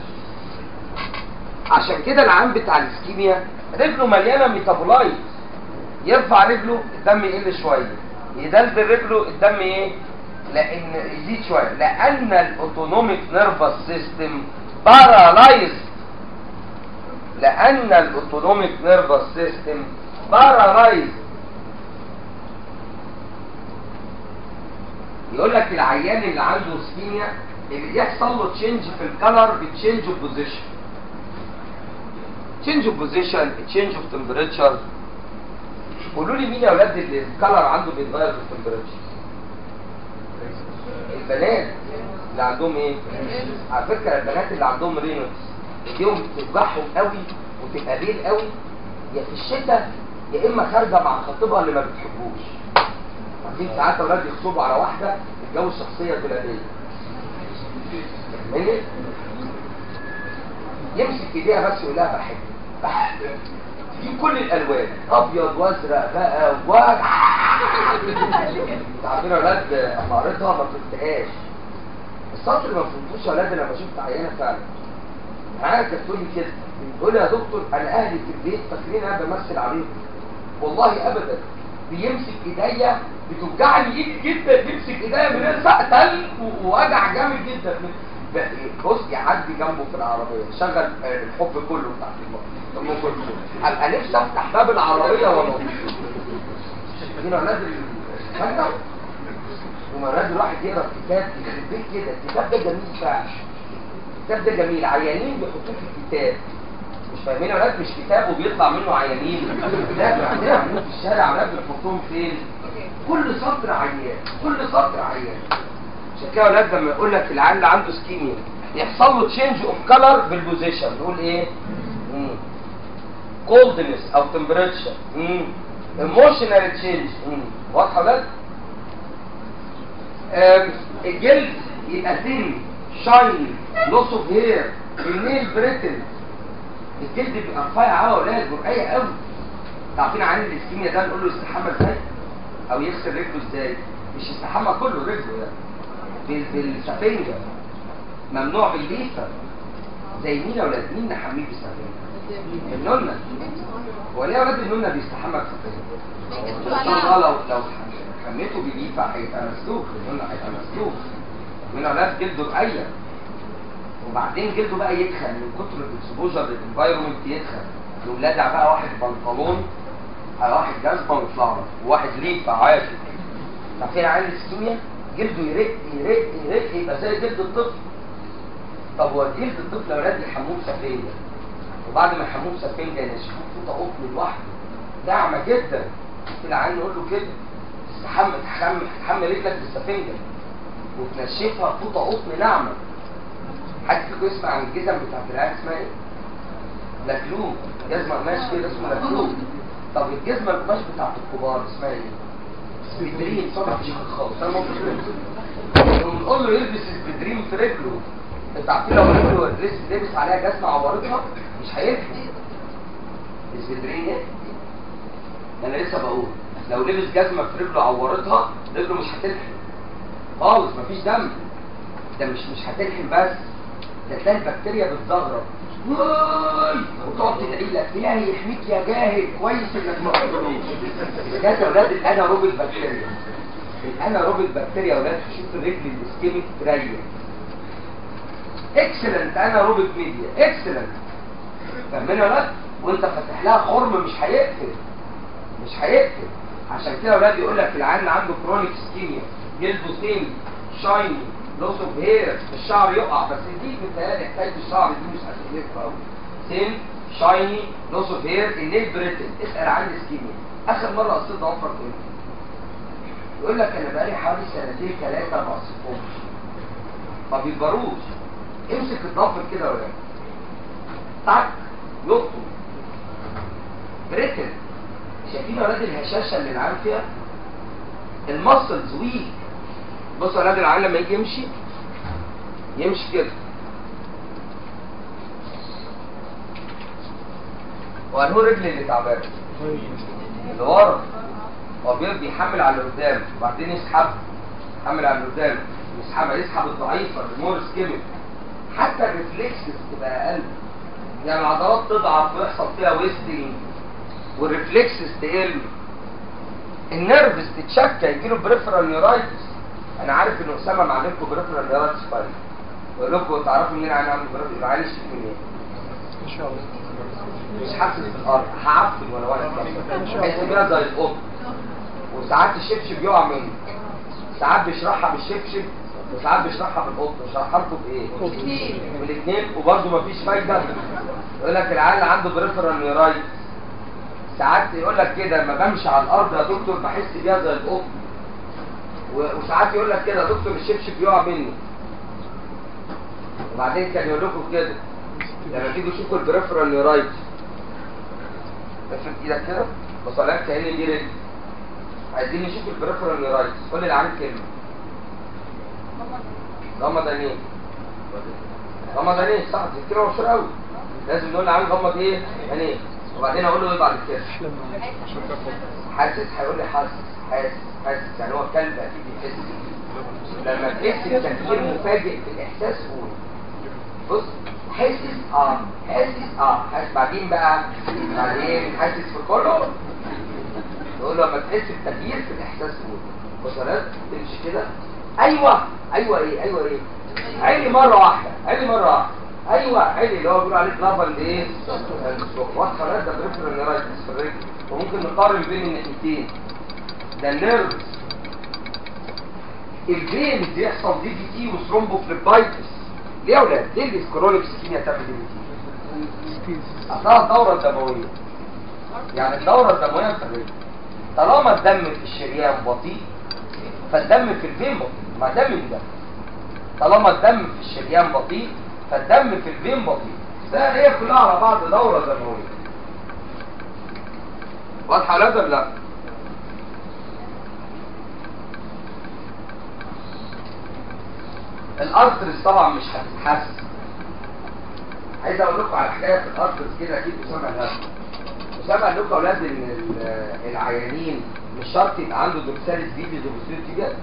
Speaker 2: عشان كده العام بتاع الاسكيميا رجله مليانه ميتابولايت يرفع رجله الدم يقل شويه يدلدل رجله الدم ايه لان يزيد شويه لان الاوتونوميك نيرفس سيستم بارالايز لان الاوتونوميك نيرفس سيستم بارالايز يقول لك العيان اللي عنده اسكيميا اللي يحصل له تشينج في الكالر بتشينج اوف بوزيشن تشينج اوف بوزيشن تشينج اوف تمبريتشر قولوا لي مين يا اولاد اللي الكالر عنده بيتغير في التمبريتشر البنات اللي عندهم ايه على فكره البنات اللي عندهم رينوس ايديهم بتوجعهم قوي وتبقى ليل قوي يا في الشتاء يا اما خارجه مع خطيبها اللي ما بتحبوش عارفين ساعات اولاد يخطبوا على واحده يتجوز شخصيه بلاديه فاهمني؟ يمسك ايديها بس يقول لها بحبك بحبك في كل الالوان ابيض وازرق بقى وجع عارفين يا اولاد اما قريتها ما فهمتهاش السطر ما فهمتوش يا اولاد لما شفت عيانه فعلا معايا كانت تقول لي كده تقول لي يا دكتور انا اهلي في البيت فاكرين انا بمثل عليهم والله ابدا بيمسك ايديا بتوجعني ايدي جدا يمسك ايديا بنلزق تلج و- ووجع جامد جدا ب- بص يعدي جنبه في العربيه شغل آه، الحب كله بتاعت ام كلثوم ابقى نفسي افتح باب العربيه وانا هنا اولاد الفندق وما اولاد الواحد يقرا كتاب يخرب بيت كده الكتاب ده جميل فعلا الكتاب ده جميل عيانين بيحطوه في الكتاب مش فاهمين يا ولاد مش كتاب وبيطلع منه عيانين لا ده عندنا عيانين في الشارع ولاد بنحطهم فين كل سطر عيان كل سطر عيان عشان كده يا ولاد لما يقول لك العيان اللي عنده سكيميا يحصل له تشينج اوف كلر بالبوزيشن نقول ايه كولدنس او تمبريتشر ايموشنال تشينج واضحه يا ولاد آم، الجلد يبقى ثين شايني لوس اوف هير النيل بريتل الجلد بيبقى رفيع قوي ولا جرأية قوي عارفين عن الاسكيميا ده نقول له يستحمى ازاي او يغسل رجله ازاي مش يستحمى كله رجله يعني بال- بالسفنجة ممنوع بالليفة زي مين يا ولاد مين نحميه بالسفنجة النونة هو ليه يا ولاد النونة بيستحمى بسفنجة ان شاء الله لو لو حميته بليفة هيبقى مسلوك النونة هيبقى مسلوك من اولاد جلده رقيق وبعدين جلده بقى يتخن من كتر الاكسبوجر للانفايرمنت يتخن يقوم لازع بقى واحد بنطلون على واحد جزمه ويطلع له وواحد ليفه عادي عارفين عين السكيميا جلده يرق يرق يرق يبقى زي جلد الطفل طب هو جلد الطفل يا ولاد يحموه بسفنجه وبعد ما يحموه بسفنجه ينشفوه فوطه قطن لوحده ناعمه جدا في العين يقول له كده تستحمى تحمل تحمل رجلك بالسفنجه وتنشفها فوطه قطن ناعمه حد فيكم يسمع عن الجزم بتاعت العيال اسمها ايه؟ لكلوب جزمه قماش كده اسمه لكلوب طب الجزمه القماش بتاعت الكبار اسمها ايه؟ سبيدرين صبح مش خالص انا ممكن نقول له يلبس سبيدرين في رجله انت عارفين لو رجله لبس لبس عليها جزمه عورتها مش هيلبس السبيدرين ايه؟ انا لسه بقول لو لبس جزمه في رجله عورتها رجله مش هتلحم خالص مفيش دم ده مش مش هتلحم بس ده تلاقي البكتيريا بتزغرب واي وتقعد تدعي لك إلهي يحميك يا جاهل كويس انك ما تضربوش ده يا اولاد الاناروبيك بكتيريا الاناروبيك بكتيريا يا اولاد تشوف الرجل الاسكيميك تريح اكسلنت اناروبيك ميديا اكسلنت فاهمين يا اولاد وانت فاتح لها خرم مش هيقفل مش هيقفل عشان كده اولاد يقول لك العيان اللي عنده كرونيك سكيميا جلده ثين شايني لوس اوف هير الشعر يقع بس دي بتهيألي حكايه الشعر دي مش هتقلق قوي ثين شايني لوس اوف هير النيل بريتل اسال عن السكيميا اخر مره قصيت ضوافرك امتى؟ يقول لك انا بقالي حوالي سنتين ثلاثه ما قصيتهمش ما بيكبروش امسك الضفر كده ولا طق يقطم بريتل شايفين اولاد الهشاشه اللي العيال فيها المسلز ويك بص اولاد العيال لما يجي يمشي يمشي كده وانه رجل اللي تعبانه اللي ورا هو بي- بيحمل على اللي قدام وبعدين يسحب يحمل على اللي قدام يسحبها يسحب الضعيفه المور سكيميك حتى الريفلكسز تبقى اقل يعني العضلات تضعف ويحصل فيها ويستنج والريفلكسز تقل النيرفز تتشكى يجيله بريفرال نيورايتس انا عارف ان اسامه معلمكم بريفرال نيورايتس فايل بقول لكم تعرفوا منين عن عنده بريفرال عايش من ايه
Speaker 3: ان شاء الله
Speaker 2: مش حاسس بالارض هعفن وانا واقف هيسيبها زي القط وساعات الشبشب يقع مني ساعات بيشرحها بالشبشب وساعات بيشرحها في القط بيشرحها لكم بايه؟ بالاثنين وبرده مفيش فايده يقول لك العيال عنده بريفرال نيرايت ساعات يقول لك كده لما بمشي على الارض يا دكتور بحس بيها زي القط و- وساعات يقول لك كده يا دكتور الشبشب بيقع مني وبعدين كان يقول لكم كده لما تيجوا تشوفوا البريفرال نيرايت افرد ايدك كده بصلاك كأن دي رجل عايزين نشوف البريفرال نيرايت قول للعيال كلمه غمض عينيك غمض عينيك صح دي كلمه مشهوره قوي لازم نقول للعيال غمض ايه عينيك وبعدين اقول له ايه بعد كده حاسس هيقول لي حاسس حاسس حاسس يعني هو الكلب اكيد بيحس لما تحس بتفكير مفاجئ في الاحساس قول بص حاسس اه حاسس اه حاسس بعدين بقى بعدين حاسس في كله تقول له لما تحس بتغيير في الاحساس قول بص يا ناس تمشي كده ايوه ايوه ايه ايوه ايه عيني مره واحده عيني مره واحده ايوه عيني اللي هو بيقولوا عليه لافند ايه واضحه لا ده بريفرال نيرايتس في الرجل وممكن نقارن بين الناحيتين ده النيرفز الفينز بيحصل دي في تي وثرومبوفليبايتس ليه يا اولاد ليه الاسكرونيك سكيميا تعمل دي في تي اصلها الدوره الدمويه يعني الدوره الدمويه في الرجل طالما الدم في الشريان بطيء فالدم في الفين بطيء ما دم من ده طالما الدم في الشريان بطيء فالدم في الفين بطيء ده هي كلها على بعض دوره دمويه واضحه ولا لا لا الارترز طبعا مش هتتحس عايز اقول لكم على حكايه في الارترز كده اكيد اسامه الهام اسامه قال لكم اولاد ان ال- العيانين مش شرط يبقى عنده دوكساليس فيديوز وبوستيريور تيبيا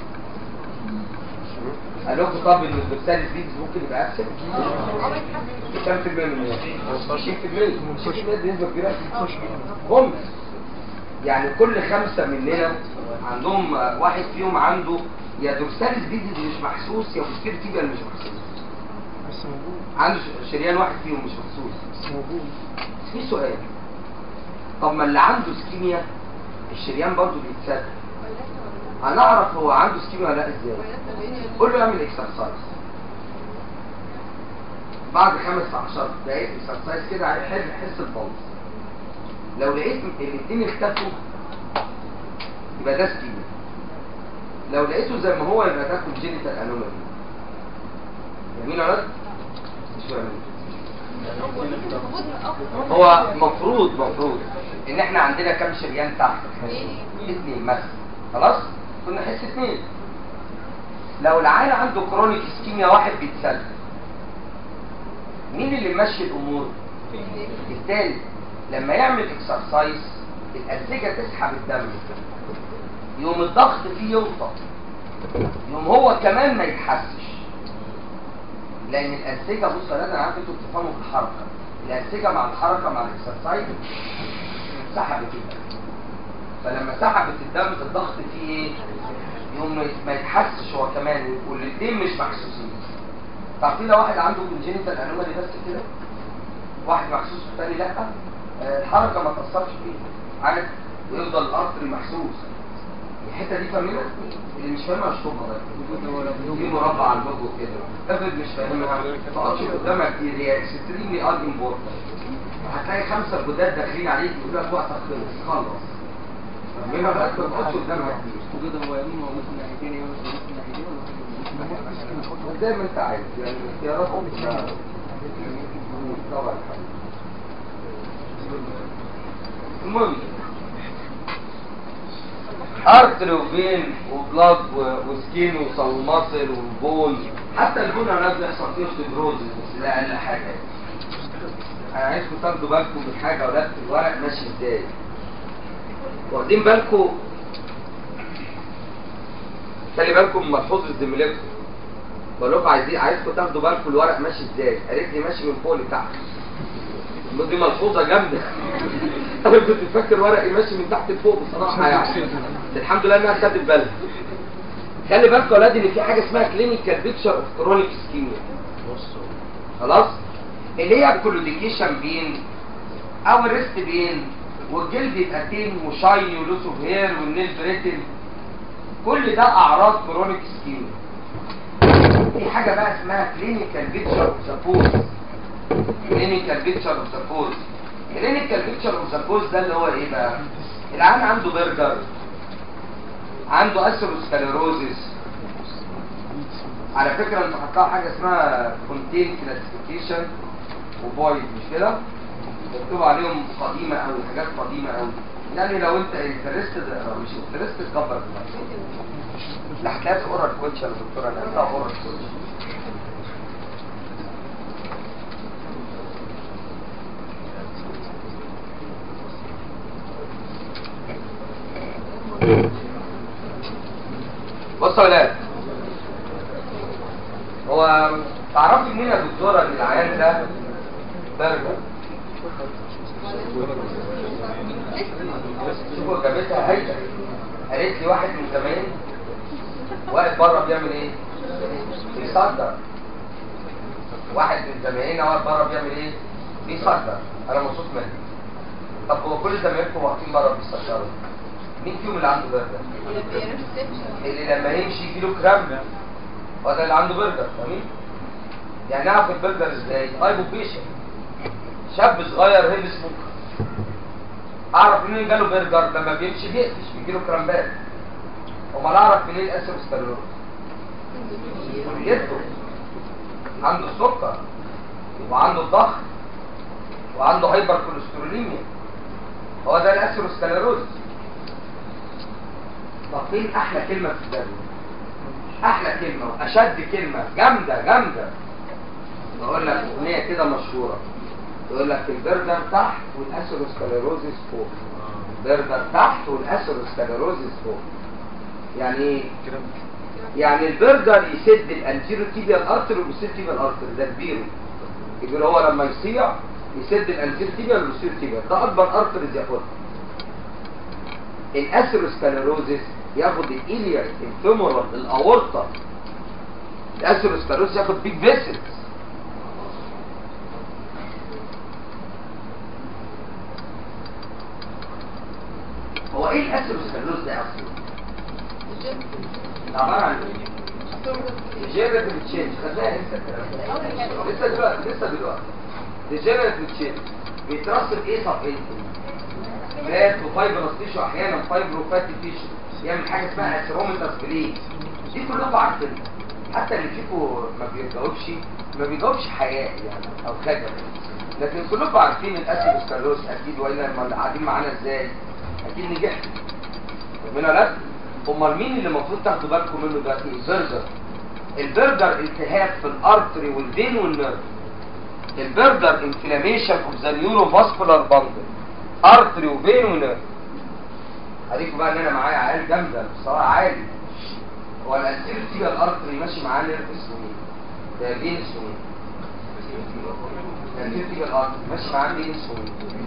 Speaker 2: قال لكم طب ان الدوكساليس فيديوز ممكن يبقى ابسنت كام في المية من الناس؟ 20% 20% دي نسبة كبيرة هم يعني كل خمسة مننا عندهم آه، واحد فيهم عنده يا دورساليس فيديوز مش محسوس يا بوستيريور تيبيا مش محسوس
Speaker 3: بس موجود
Speaker 2: عنده ش- شريان واحد فيهم مش محسوس
Speaker 3: بس موجود
Speaker 2: في سؤال طب ما اللي عنده سكيميا الشريان برضه بيتسد هنعرف هو عنده سكيميا ولا لا ازاي قول له اعمل اكسرسايز بعد خمس 10 دقايق اكسرسايز كده هيحل حس البلس لو لقيت الاثنين اختفوا يبقى ده سكيميا لو لقيته زي ما هو يبقى ده كونجينيتال انومالي جميل يا ولد؟ مش فاهم هو مفروض مفروض ان احنا عندنا كام شريان تحت اثنين مثلا خلاص كنا نحس اثنين لو العيان عنده كرونيك اسكيميا واحد بيتسلل مين اللي ماشي الامور التاني لما يعمل اكسرسايز الانسجه تسحب الدم يوم الضغط فيه يوطى يوم هو كمان ما يتحسش لان الانسجه بص يا انا عارف انتوا بتفهموا في الحركه الانسجه مع الحركه مع الاكسرسايز سحبت الدم فلما سحبت الدم الضغط فيه ايه يوم ما يت- ما يتحسش هو كمان والاثنين مش محسوسين تعرفين لو واحد عنده كونجينيتال انومالي بس كده واحد محسوس والتاني لا آه، الحركه ما تاثرش فيه عارف ويفضل الارتري محسوس الحته دي فاهمينها اللي مش فاهمها اشطبها بقى في مربع على البوك كده افرض مش فاهمها ما تقعدش قدامها كتير هي اكستريملي ان امبورتنت هتلاقي خمسه جداد داخلين عليك يقول لك وقتك خلص خلص فاهمينها بقى ما تقعدش قدامها كتير
Speaker 4: وكده هو يمين موجود في الناحيتين يمين موجود في الناحيتين ولا
Speaker 2: زي ما انت عايز يعني الاختيارات طبعا المهم ارتري وفين وبلاد و- وسكين وصلمصل وبون حتى البون انا بيحصل فيه اوستيدروزس بس ده اقل حاجه انا عايزكم تاخدوا بالكم من حاجه ولا الورق ماشي ازاي واخدين بالكم خلي بالكم من ملحوظه زميلتكم بقول لكم عايزين عايزكم تاخدوا بالكم الورق ماشي ازاي قالت لي ماشي من فوق لتحت دي ملحوظه جامده انا كنت فاكر ورقي ماشي من تحت لفوق بصراحه يعني بس الحمد لله انها خدت بالها خلي بالكم يا اولاد ان في حاجه اسمها كلينيكال بيكتشر اوف كرونيك اسكيميا خلاص اللي هي الكلوديكيشن بين او الريست بين والجلد يبقى تين وشايني ولوس اوف هير والنيل بريتل كل ده اعراض كرونيك اسكيميا في حاجه بقى اسمها كلينيكال بيكتشر اوف ذا بوز كلينيكال بيكتشر اوف ذا بوز كلينيكال بيكتشر اوف ذا بوز ده اللي هو ايه بقى العيان عنده برجر عنده اثيروسكليروزيس على فكره انت حطها حاجه اسمها كونتين كلاسيفيكيشن وبويد مش كده مكتوب عليهم قديمه قوي حاجات قديمه قوي يعني لو انت انترستد مش انترستد كبر دماغك لا هتلاقي اورال كوتش يا دكتوره انا هتلاقي اورال كوتش بصوا يا ولاد هو تعرفي منين يا دكتوره ان العيان ده برجر شوفوا جابتها هيدا قالت لي واحد من زمان واقف بره بيعمل ايه؟ بيصدر واحد من زمايلنا واقف بره بيعمل ايه؟ بيصدر انا مبسوط منه طب هو كل زمايلكم واقفين بره بيصدروا مين فيهم اللي عنده برجر؟ اللي لما يمشي يجيله كرامب هو ده اللي عنده برجر فاهمين؟ يعني نعرف البرجر ازاي؟ هايبوبيشن شاب صغير هيب سموكر اعرف منين جاله برجر لما بيمشي بيقفش بيجيله كرامبات امال اعرف منين الاسيروسكليروز جده عنده السكر وعنده الضغط وعنده هايبر كوليستروليميا هو ده الاسيروسكليروز طب فين احلى كلمه في الدم احلى كلمه واشد كلمه جامده جامده بقول لك اغنيه كده مشهوره يقول لك البرجر تحت والاسيروسكليروزيس فوق البرجر تحت والاسيروسكليروزيس فوق يعني ايه يعني البرجر يسد الانتيرو تيبيال ارتر والبوستيرو تيبيال ارتر ده كبير يقول هو لما يصيع يسد الانتيرو تيبيال والبوستيرو تيبيال ده اكبر ارتر ياخدها الاسيروسكليروزيس ياخد الإليا الفيمورال الاورطه الاسيروسكليروزيس ياخد بيج فيسلز هو ايه الاسيروسكليروز ده اصلا عباره عن جينيريتيف تشينج خدناها لسه الكلام ده. لسه دلوقتي لسه دلوقتي ديجنريتيف تشينج بيترسب ايه صفحتين فات وفايبرس تيشو احيانا فايبرو فاتي تيشو يعمل حاجه اسمها اسيروميتاس بليد دي كلكم عارفينها حتى اللي فيكم ما بيجاوبش ما بيجاوبش حياء يعني او خجل لكن كلكم عارفين الاسيروسكلروز اكيد والا لما قاعدين معانا ازاي اكيد نجحتوا ربنا لا امال مين اللي المفروض تاخدوا بالكم منه ده البرجر البرجر التهاب في الارتري والفين والنيرف البرجر انفلاميشن اوف ذا نيورو فاسكولار باندل ارتري وفين ونيرف هديكوا بقى ان انا معايا عيال جامده بصراحه عالي هو الانتير تيجا الارتري ماشي معاه نيرف اسمه ايه؟ ده فين اسمه ايه؟ الانتير تيجا الارتري ماشي معاه فين اسمه ايه؟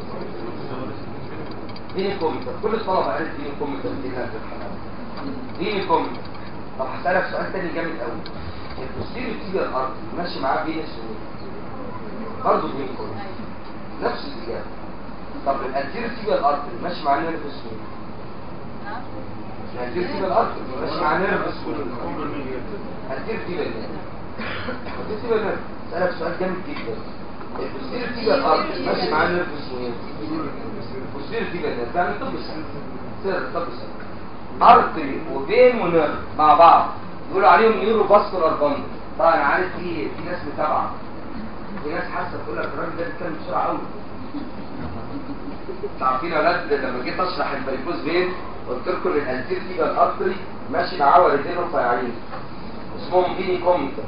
Speaker 2: فين الكمبيوتر كل الطلبه قالت فين الكمبيوتر دي هذا الحمام فين الكمبيوتر طب هسألك سؤال تاني جامد قوي البوستيريو تيجا الارتري ماشي معاه فين اسمه ايه؟ برضه فين الكمبيوتر نفس الاجابه طب الانتير تيجا الارتري ماشي معاه نيرف اسمه ايه؟ الانتير تيجا الارتري ماشي معاه نيرف اسمه ايه؟ الانتير تيجا النيرف الانتير تيجا النيرف اسألك سؤال جامد جدا البوستيريو تيجا الارتري ماشي معاه نيرف اسمه ايه؟ بوستيريو تيجا النيرف يعني طب سنة سر طب سنة ارتري وبين ونيرف مع بعض يقولوا عليهم نيورو فاسكولار باند طبعا انا عارف في في ناس متابعه في ناس حاسه تقول لك الراجل ده بيتكلم بسرعه قوي عارفين يا ولاد لما جيت اشرح البريكوز فين قلت لكم ان الانتير تيجا الارتري ماشي معاه ولدين رفيعين اسمهم فيني كوميتا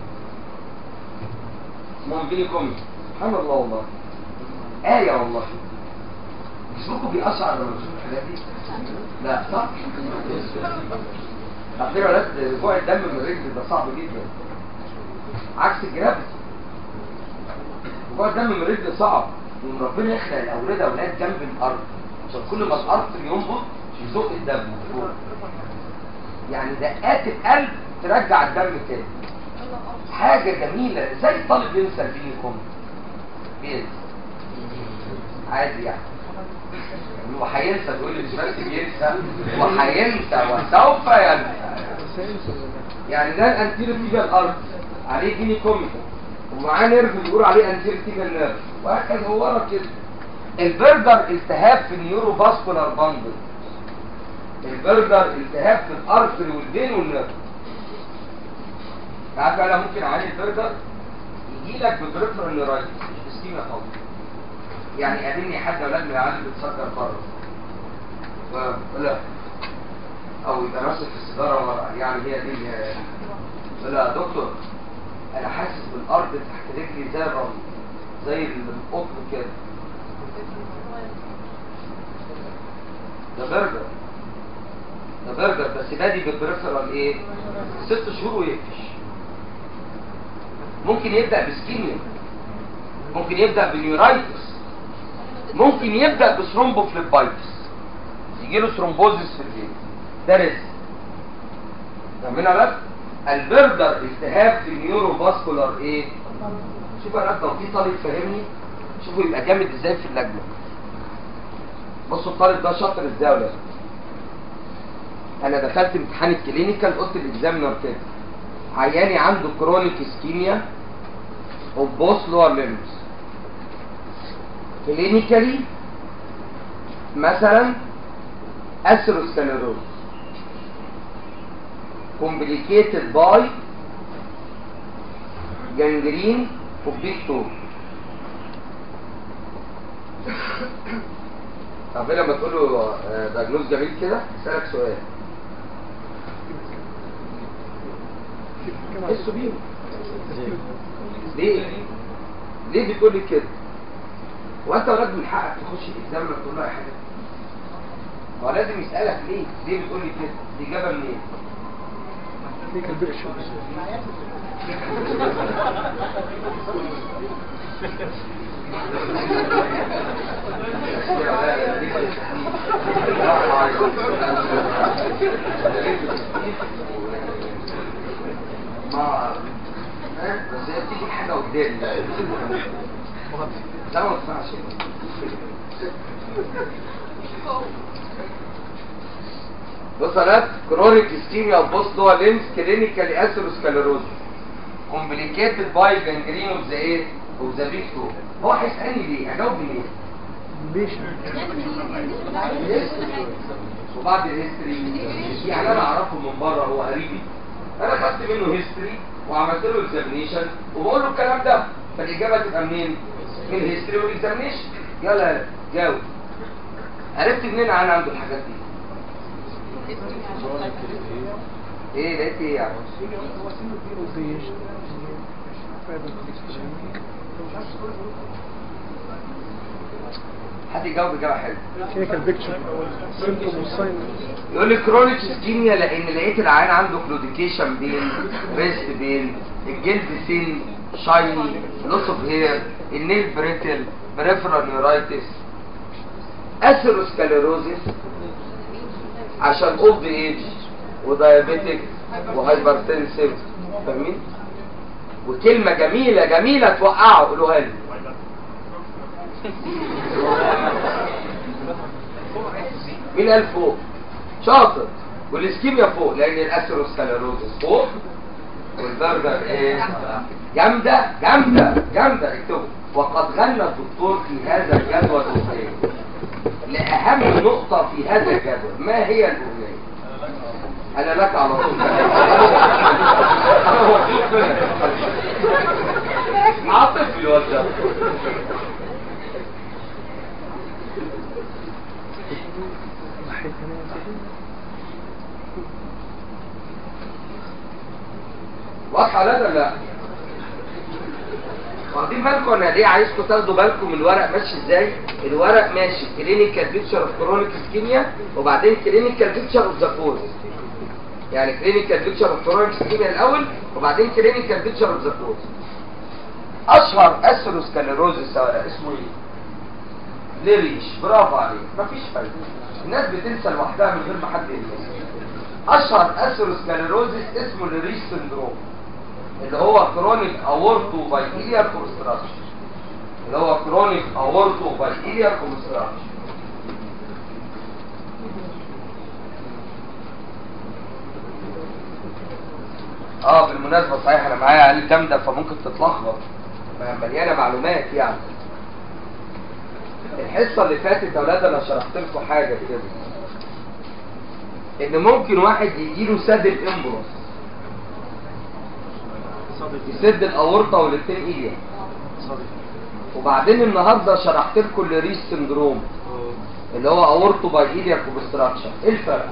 Speaker 2: اسمهم فيني كوميتا سبحان الله والله آية والله جسمكم بيقشعر لما تشوفوا الحاجات دي لا صح عارفين يا ولاد رجوع الدم من الرجل ده صعب جدا عكس الجرافيتي رجوع الدم من الرجل صعب وان ربنا يخلق الاولاد اولاد جنب الارض عشان كل ما الارض ينبض يزق الدم فوق يعني دقات القلب ترجع الدم تاني حاجه جميله ازاي الطالب ينسى الفينيكوم بينسى عادي يعني وهينسى تقول لي مش بس بينسى وهينسى وسوف ينسى يعني ده الانتيرو تيجا الارض عليه جيني كوميكا ومعاه نيرف بيقول عليه انتيرتيكال نيرف وهكذا هو ورا كده البرجر التهاب في النيورو فاسكولار باندل البرجر التهاب في الارتري والفين والنيرف عارف انا ممكن اعالج البرجر يجي لك ببريفرال نيرايتس مش بسكيمة خالص يعني قابلني حد اولاد من العيال بتسكر بره ولا او يبقى ماسك في السيجاره ورا يعني هي دي لا يا دكتور انا حاسس بالارض تحت رجلي زي الرمل زي القطن كده ده برجر ده برجر بس بادي بالبريفرال ايه ست شهور ويقفش ممكن يبدا بسكيميا ممكن يبدا بنيورايتس ممكن يبدا بثرومبوفليبايتس يجي له ثرومبوزيس في الفين ده رزق فاهمين بس البرجر التهاب في النيورو فاسكولار ايه شوف انا لو في طالب فاهمني شوفوا يبقى جامد ازاي في اللجنه بصوا الطالب ده شاطر ازاي ولا انا دخلت امتحان الكلينيكال قلت الاكزامينر كده عياني عنده كرونيك اسكيميا اوف بوث لور ليمبس كلينيكالي مثلا اثيروسكليروز complicated by gangrene of big toe طب لما تقول له دايجنوز جميل كده اسالك سؤال حسوا بيه ليه ليه بتقول لي كده وانت ولاد من حقك تخش الاكزام ما تقول له اي حاجه هو لازم يسالك ليه ليه بتقول لي كده دي اجابه منين
Speaker 3: ليك البرشة
Speaker 2: ما بس هي بتيجي حاجه قدامي لا ما تنفعش بص انا كرونيك اسكيميا بوست لور لينس كلينيكالي اثيروسكليروز كومبليكيتد باي جانجرين اوف ذا ايه اوف ذا بيج تو هو هيسالني ليه هجاوب ليه
Speaker 3: ليش
Speaker 2: وبعد الهيستوري يعني انا اعرفه من بره هو قريبي انا خدت منه هيستوري وعملت له اكزامينيشن وبقول له الكلام ده فالاجابه تبقى منين؟ من الهيستوري والاكزامينيشن يلا يلا جاوب عرفت منين انا عنده الحاجات دي؟ ايه لقيت ايه يعني؟
Speaker 3: ليش
Speaker 2: حد يجاوب اجابه حلوه
Speaker 3: هيك البيكتشر سيمتوم والساين
Speaker 2: يقول لي كرونيك اسكيميا لان لقيت العيان عنده كلوديكيشن بين ريست بين الجلد سين شايني لوس اوف هير النيل بريتل بريفرال نيورايتس اثيروسكليروزيس عشان اولد ايج ودايابيتك وهايبرتنسيف فاهمين وكلمه جميله جميله توقعه قولوها لي مين قال فوق شاطر والاسكيميا فوق لان الاثيروسكليروزس فوق والبرجر ايه جامده جامده جامده اكتبوا وقد غنى الدكتور في هذا الجدول الاغنيه لاهم نقطه في هذا الجدول ما هي الاغنيه انا لك على طول عاطفي الواد ده
Speaker 3: ناحية هنا يا سيدي
Speaker 2: واضحه لا ولا لا واخدين بالكم انا ليه عايزكم تاخدوا بالكم من الورق ماشي ازاي الورق ماشي كلينيكال بيكتشر اوف كرونيك اسكيميا وبعدين كلينيكال بيكتشر اوف ذا كوز يعني كلينيكال بيكتشر اوف كرونيك اسكيميا الاول وبعدين كلينيكال بيكتشر اوف ذا كوز اشهر اثيروسكليروزس اسمه ايه ليريش برافو عليك مفيش فايده الناس بتنسى لوحدها من غير ما حد ينسى اشهر اثيروسكليروزس اسمه ليريش سندروم اللي هو كرونيك اورتو باي ايليار كونستراكشن اللي هو كرونيك اورتو باي ايليار كونستراكشن اه بالمناسبة صحيح انا معايا عيال جامدة فممكن تتلخبط ما- مليانة معلومات يعني الحصة اللي فاتت يا اولاد انا شرحت لكم حاجة كده ان ممكن واحد يجيله سد الامبروس يسد الاورطة والاتنين ايديا وبعدين النهارده شرحت لكم الريس سندروم اللي هو اورتو باي ايديا كوبستراكشن ايه الفرق؟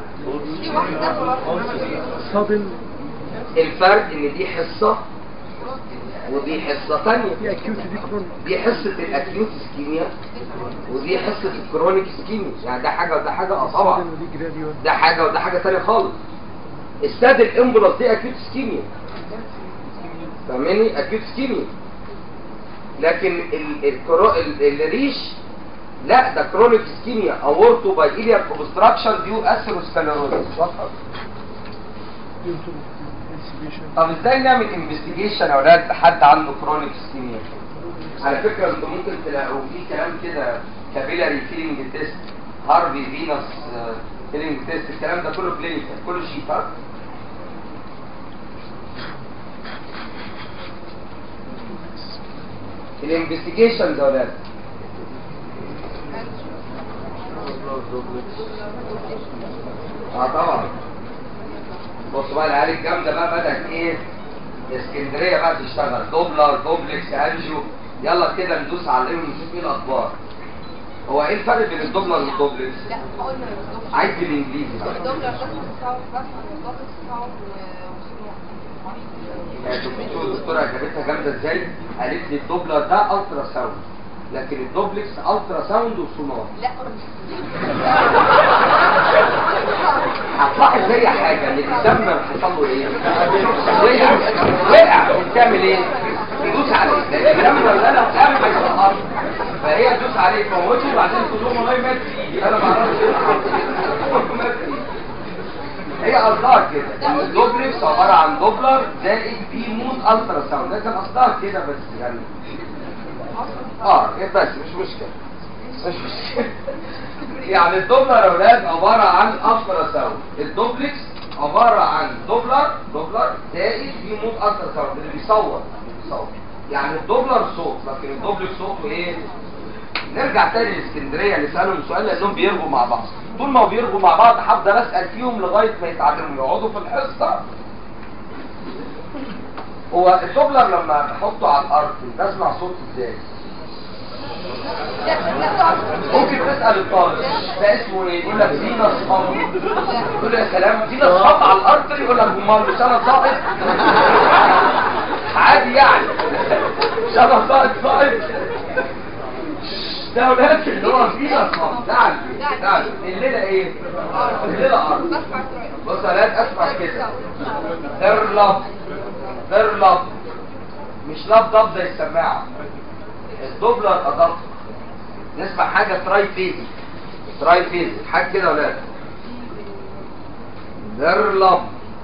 Speaker 3: صادم
Speaker 2: الفرق ان دي حصة ودي حصة تانية
Speaker 3: في اكيوت دي كرون
Speaker 2: دي حصة الاكيوت اسكيميا ودي حصة الكرونيك اسكيميا يعني ده حاجة وده حاجة اه طبعا
Speaker 3: صادم ودي جراديوال
Speaker 2: ده حاجة وده حاجة تانية خالص الساد الامبولاس دي اكيوت اسكيميا فاهماني اكيوت اسكيميا لكن ال الكرو ال الريش لا ده كرونيك اسكيميا اورتو باي ايليا كوبستراكشن ديو اثيروسكليروزس واضحة طب ازاي نعمل انفستيجيشن يا اولاد لحد عنده كرونيك اسكيميا على فكره انتوا ممكن تلاقوا في كلام كده كابيلاري فيلينج تيست هارفي فينوس فيلينج تيست الكلام ده كله كلينيكال كله شيفا الانفستيجيشن ده يا اولاد اه طبعا بص بقى العيال الجامده بقى بدات ايه اسكندريه بقى تشتغل دوبلر دوبلكس انجو يلا كده ندوس عليهم ونشوف ايه الاخبار هو ايه الفرق بين الدوبلر والدوبلكس
Speaker 5: لا قلنا الدكتور
Speaker 2: عايز بالانجليزي بقى
Speaker 5: الدكتور الرسم بتاعه بفهم الضغط بتاعه
Speaker 2: الدكتور الدكتوره جابتها جامده ازاي قالت لي الدوبلر ده الترا ساوند لكن الدوبلكس الترا ساوند وسونار
Speaker 5: لا
Speaker 2: هتلاحظ زي حاجه اللي بيسمى حصل له ايه وقع وقع بتعمل ايه تدوس عليه لان الكلام ده لو قام هيسقط فهي تدوس عليه تموته وبعدين تقول لهم والله مات فيه انا ما اعرفش ايه اللي حصل مات فيه هي قصدها كده ان الدوبلكس عباره عن دوبلر زائد بي مود الترا ساوند لكن قصدها كده بس يعني اه إيه بس مش مشكله مش مشكله يعني الدوبلر يا اولاد عباره عن الترا ساوند الدوبلكس عباره عن دوبلر دوبلر زائد بي مود الترا ساوند اللي بيصور اللي بيصور يعني الدوبلر صوت لكن الدوبلكس صوته ايه نرجع تاني لاسكندريه نسالهم سؤال لانهم بيرجوا مع بعض طول ما هو بيرجوا مع بعض هفضل اسال فيهم لغايه ما يتعلموا يقعدوا في الحصه هو الدوبلر لما بحطه على الارض بسمع صوت ازاي ممكن تسال الطالب ده اسمه ايه يقول لك فينس صم يقول له يا سلام فينس صم على الارض يقول لك امال مش انا صاحب عادي يعني مش انا صاحب صاحب ده ولاد اللي هو فينس صم ده على البيت، ده على البيت. الليله ايه الليله ارض
Speaker 5: بسمع
Speaker 2: بص يا ولاد اسمع كده در لب در لب مش لب ضب زي السماعه الدوبلر ادق نسمع حاجه تراي فيزي تراي فيزي حاجه كده يا ولاد در لب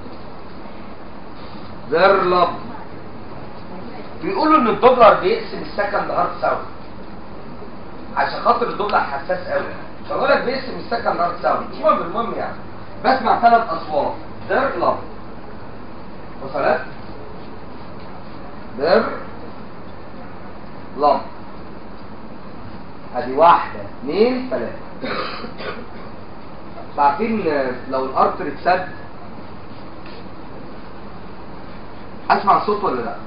Speaker 2: در لب بيقولوا ان الدوبلر بيقسم السكند هارت ساوند عشان خاطر الدوبلر حساس قوي فبقول لك بيقسم السكند هارت ساوند مش مهم المهم يعني بسمع ثلاث اصوات در لب وصلت در لب ادي واحدة اثنين ثلاثة عارفين لو الارتر اتسد اسمع صوت ولا لا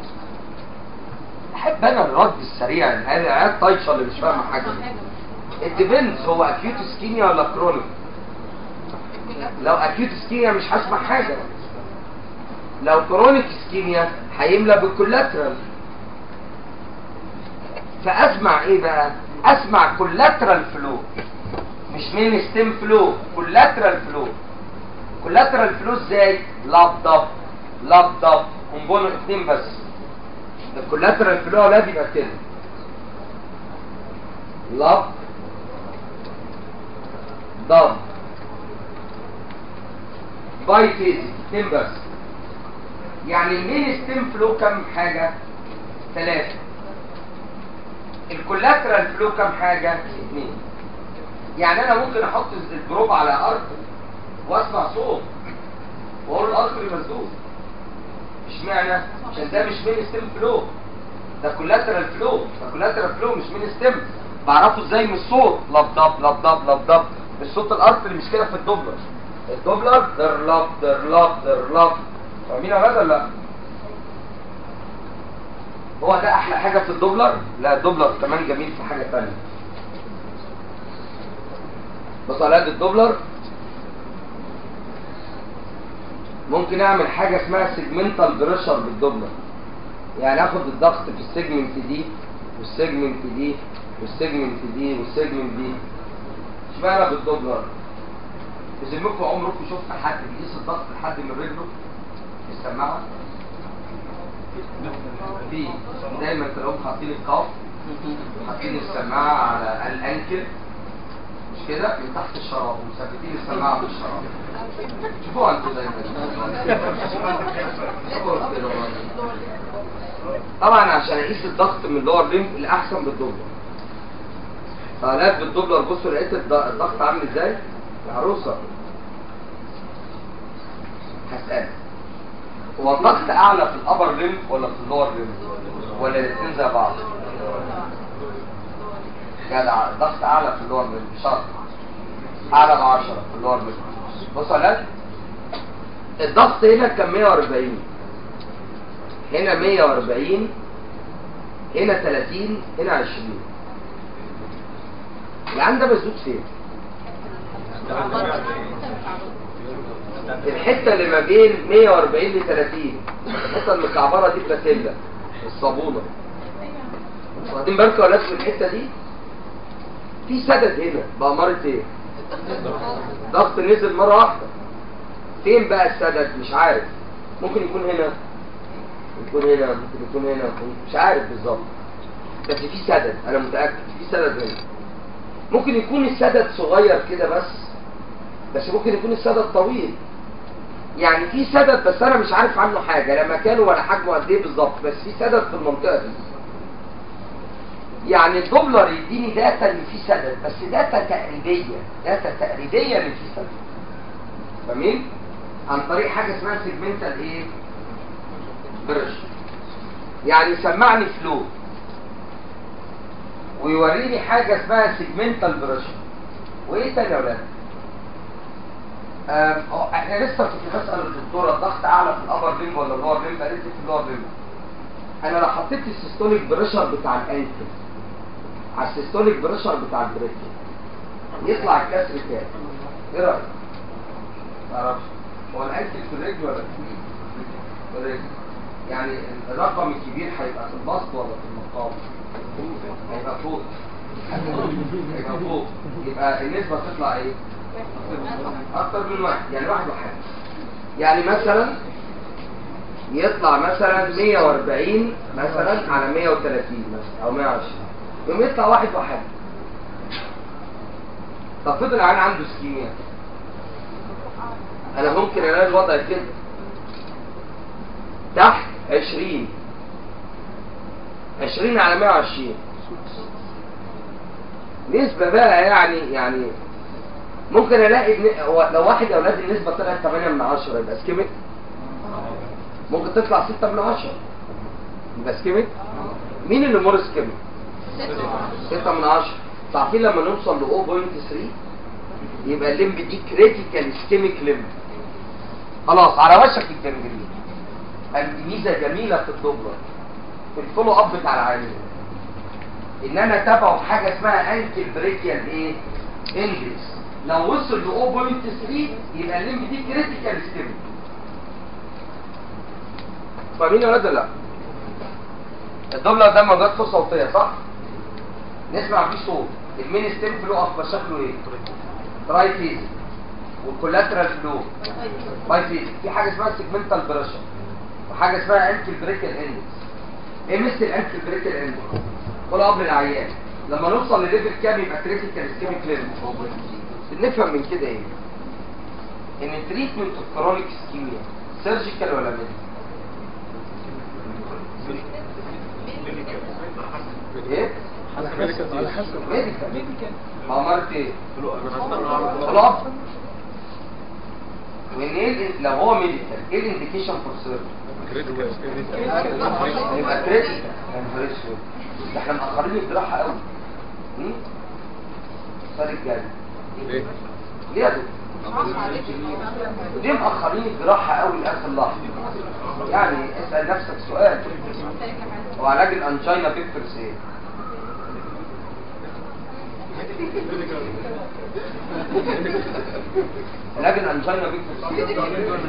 Speaker 2: احب انا الرد السريع هذه العيال طايشه اللي مش فاهمه حاجه الديبندز هو اكيوت اسكيميا ولا كرونيك لو اكيوت اسكيميا مش هسمع حاجه لو كرونيك اسكيميا هيملى بالكولاترال فاسمع ايه بقى اسمع كولاترال فلو مش مين ستيم فلو كولاترال فلو كولاترال فلو ازاي لاب ضب لاب ضب كومبوننت اتنين بس الكولاترال فلو يا ولاد يبقى كده لاب ضب باي فيزي اتنين بس يعني المين ستيم فلو كم حاجة ثلاثة الكولاترال فلو كم حاجة اثنين يعني انا ممكن احط الدروب على ارض واسمع صوت واقول الارض مسدود اشمعنى عشان ده مش مين ستيم فلو ده كولاترال فلو ده كولاترال فلو مش مين ستيم بعرفه ازاي من الصوت لبضب لبضب لبضب الصوت الارض اللي مش كده في الدوبلر الدوبلر در لب در لب در لب فاهمين يا ولاد ولا لا هو ده احلى حاجه في الدوبلر لا الدوبلر كمان جميل في حاجه ثانيه بص على قد الدوبلر ممكن اعمل حاجه اسمها سيجمنتال بريشر بالدوبلر يعني اخد الضغط في السيجمنت دي والسيجمنت دي والسيجمنت دي والسيجمنت دي اشمعنى بالدوبلر بذمكم عمركم شفت حد بيقيس الضغط لحد من رجله السماعه في دايما تلاقوهم حاطين الكاف حاطين السماعه على الانكل مش كده من تحت الشراب ومثبتين السماعه في الشراب شوفوها انتوا دايما شوفوها كده برضه. طبعا عشان اقيس الضغط من اللور ليمب الاحسن بالدوبلر فقالت بالدوبلر بصوا لقيت الض- الضغط عامل ازاي العروسه هسألك هو الضغط اعلى في الابر ليمب ولا في اللور ليمب ولا الاثنين زي بعض جدع الضغط اعلى في اللور ليمب شرط اعلى ب 10 في اللور ليمب بص يا ولاد الضغط هنا كان 140 هنا 140 هنا 30 هنا 20 العين ده مسدود فين؟ الحته اللي ما بين 140 ل 30 الحته المكعبره دي بلاتيلا الصابونه واخدين بالكم يا ولاد في الحته دي في سدد هنا بأمارة ايه؟ ضغط نزل مره واحده فين بقى السدد مش عارف ممكن يكون هنا يكون هنا ممكن يكون هنا ممكن- مش عارف بالظبط بس في سدد انا متاكد في سدد هنا ممكن يكون السدد صغير كده بس بس ممكن يكون السدد طويل يعني في سدد بس انا مش عارف عنه حاجه لا مكانه ولا حجمه قد ايه بالظبط بس في سدد في المنطقه دي يعني الدولار يديني داتا ان في سدد بس داتا تقريبيه داتا تقريبيه ان في سدد فاهمين عن طريق حاجه اسمها سيجمنتال ايه برش يعني يسمعني فلو ويوريني حاجه اسمها سيجمنتال برش وايه تاني يا ولاد آم، أه، احنا لسه كنت بسال الدكتوره الضغط اعلى في الابر ليم ولا اللور ليم قالت لي في اللور ليم انا لو حطيت السيستوليك بريشر بتاع الانكل على السيستوليك بريشر بتاع البريكل يطلع الكسر كام ايه رايك معرفش هو الانكل في الرجل ولا في الرجل يعني الرقم الكبير هيبقى في البسط ولا في المقام هيبقى فوق هيبقى فوق يبقى النسبه تطلع ايه اكتر من واحد يعني واحد واحد يعني مثلا يطلع مثلا 140 مثلا على 130 مثلا او 120 يوم يطلع واحد واحد طب فضل العيان عنده سكيميا انا ممكن الاقي الوضع كده تحت 20 20 على 120 نسبة بقى يعني يعني ممكن الاقي إن- هو لو واحد يا اولاد النسبة طلعت 8 من 10 يبقى سكيميك ممكن تطلع 6 من 10 يبقى سكيميك مين اللي مور سكيميك 6 من 10 عارفين لما نوصل ل 0.3 يبقى الليمب دي كريتيكال سكيميك ليمب خلاص على وشك الجنجرين دي ميزه جميله في الدوبلر في الفولو اب بتاع العيان ان انا اتابعه بحاجه اسمها انكل بريكيال ايه اندكس لو وصل ل 0.3 يبقى الليمب دي كريتيكال سكيميك فاهمين يا ولاد ولا لا الدوبلر ده موجات فيه صوتيه صح نسمع فيه صوت المين ستيم فلو اخبار شكله ايه تراي فيز والكولاترال فلو باي فيز في حاجه اسمها سيجمنتال بريشر وحاجه اسمها انكل بريكال اندكس ايه مثل الانكل بريكال اندكس كل قبل العيان لما نوصل لليفل كام يبقى كريتيكال سكيميك ليفل نفهم من كده ايه ان التريتمنت اوف كرونيك سكيميا سيرجيكال ولا ميديكال ايه
Speaker 3: على حسب على حسب
Speaker 2: ميديكال ما مرت ايه خلاص وان ايه ال- لو هو ميديكال ايه الانديكيشن فور سيرجري يبقى كريتيكال يا نهار اسود ده احنا مأخرين الجراحة قوي هم؟ صار الجاي
Speaker 3: ليه؟
Speaker 2: ليه يا دكتور؟ ليه مأخرين الجراحة قوي لآخر لحظة؟ يعني اسأل نفسك سؤال هو علاج الانجينا بيكتورز ايه؟ علاج الانجينا بيكتورز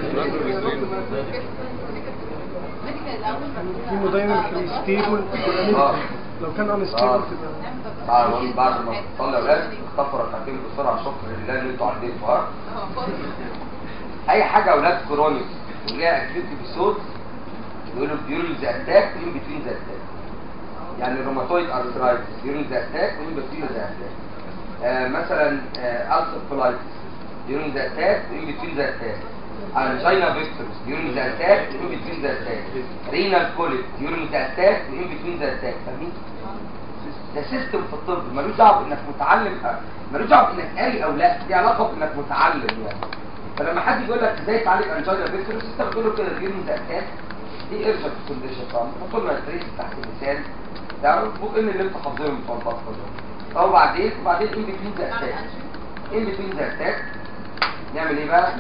Speaker 3: هيمودايناميك ستيبل
Speaker 2: اه
Speaker 3: لو كان ان
Speaker 2: اه
Speaker 3: ستيبل
Speaker 2: اه وأنا بعد ما تصلي اولاد اختفوا ركعتين بسرعه شكر لله ان انتوا عديتوا ها اي حاجه اولاد كرونيك وليها اكيوت ابيسود يقولوا ديورنج ذا اتاك وين بتوين ذا اتاك يعني روماتويد ارثرايتس ديورنج ذا اتاك وين بتوين ذا اتاك آه مثلا السر كولايتس ديورنج ذا اتاك وين بتوين ذا اتاك angina vectors during the attack in between the attack renal colic during the attack in between the attack فاهمين ده سيستم في الطب ملوش دعوه انك متعلم ملوش دعوه انك قاري او لا دي علاقه بانك متعلم يعني فلما حد يقول لك ازاي تعالج انجينا فيكتورس انت بتقول له كده دي ده اتاك دي ارجع كونديشن طبعا بتحط له تريس تحت اللسان ده ممكن اللي انت حافظهم في البطل ده طب وبعدين وبعدين ان بتوين ذا اتاك ان بتوين ذا اتاك نعمل ايه بقى؟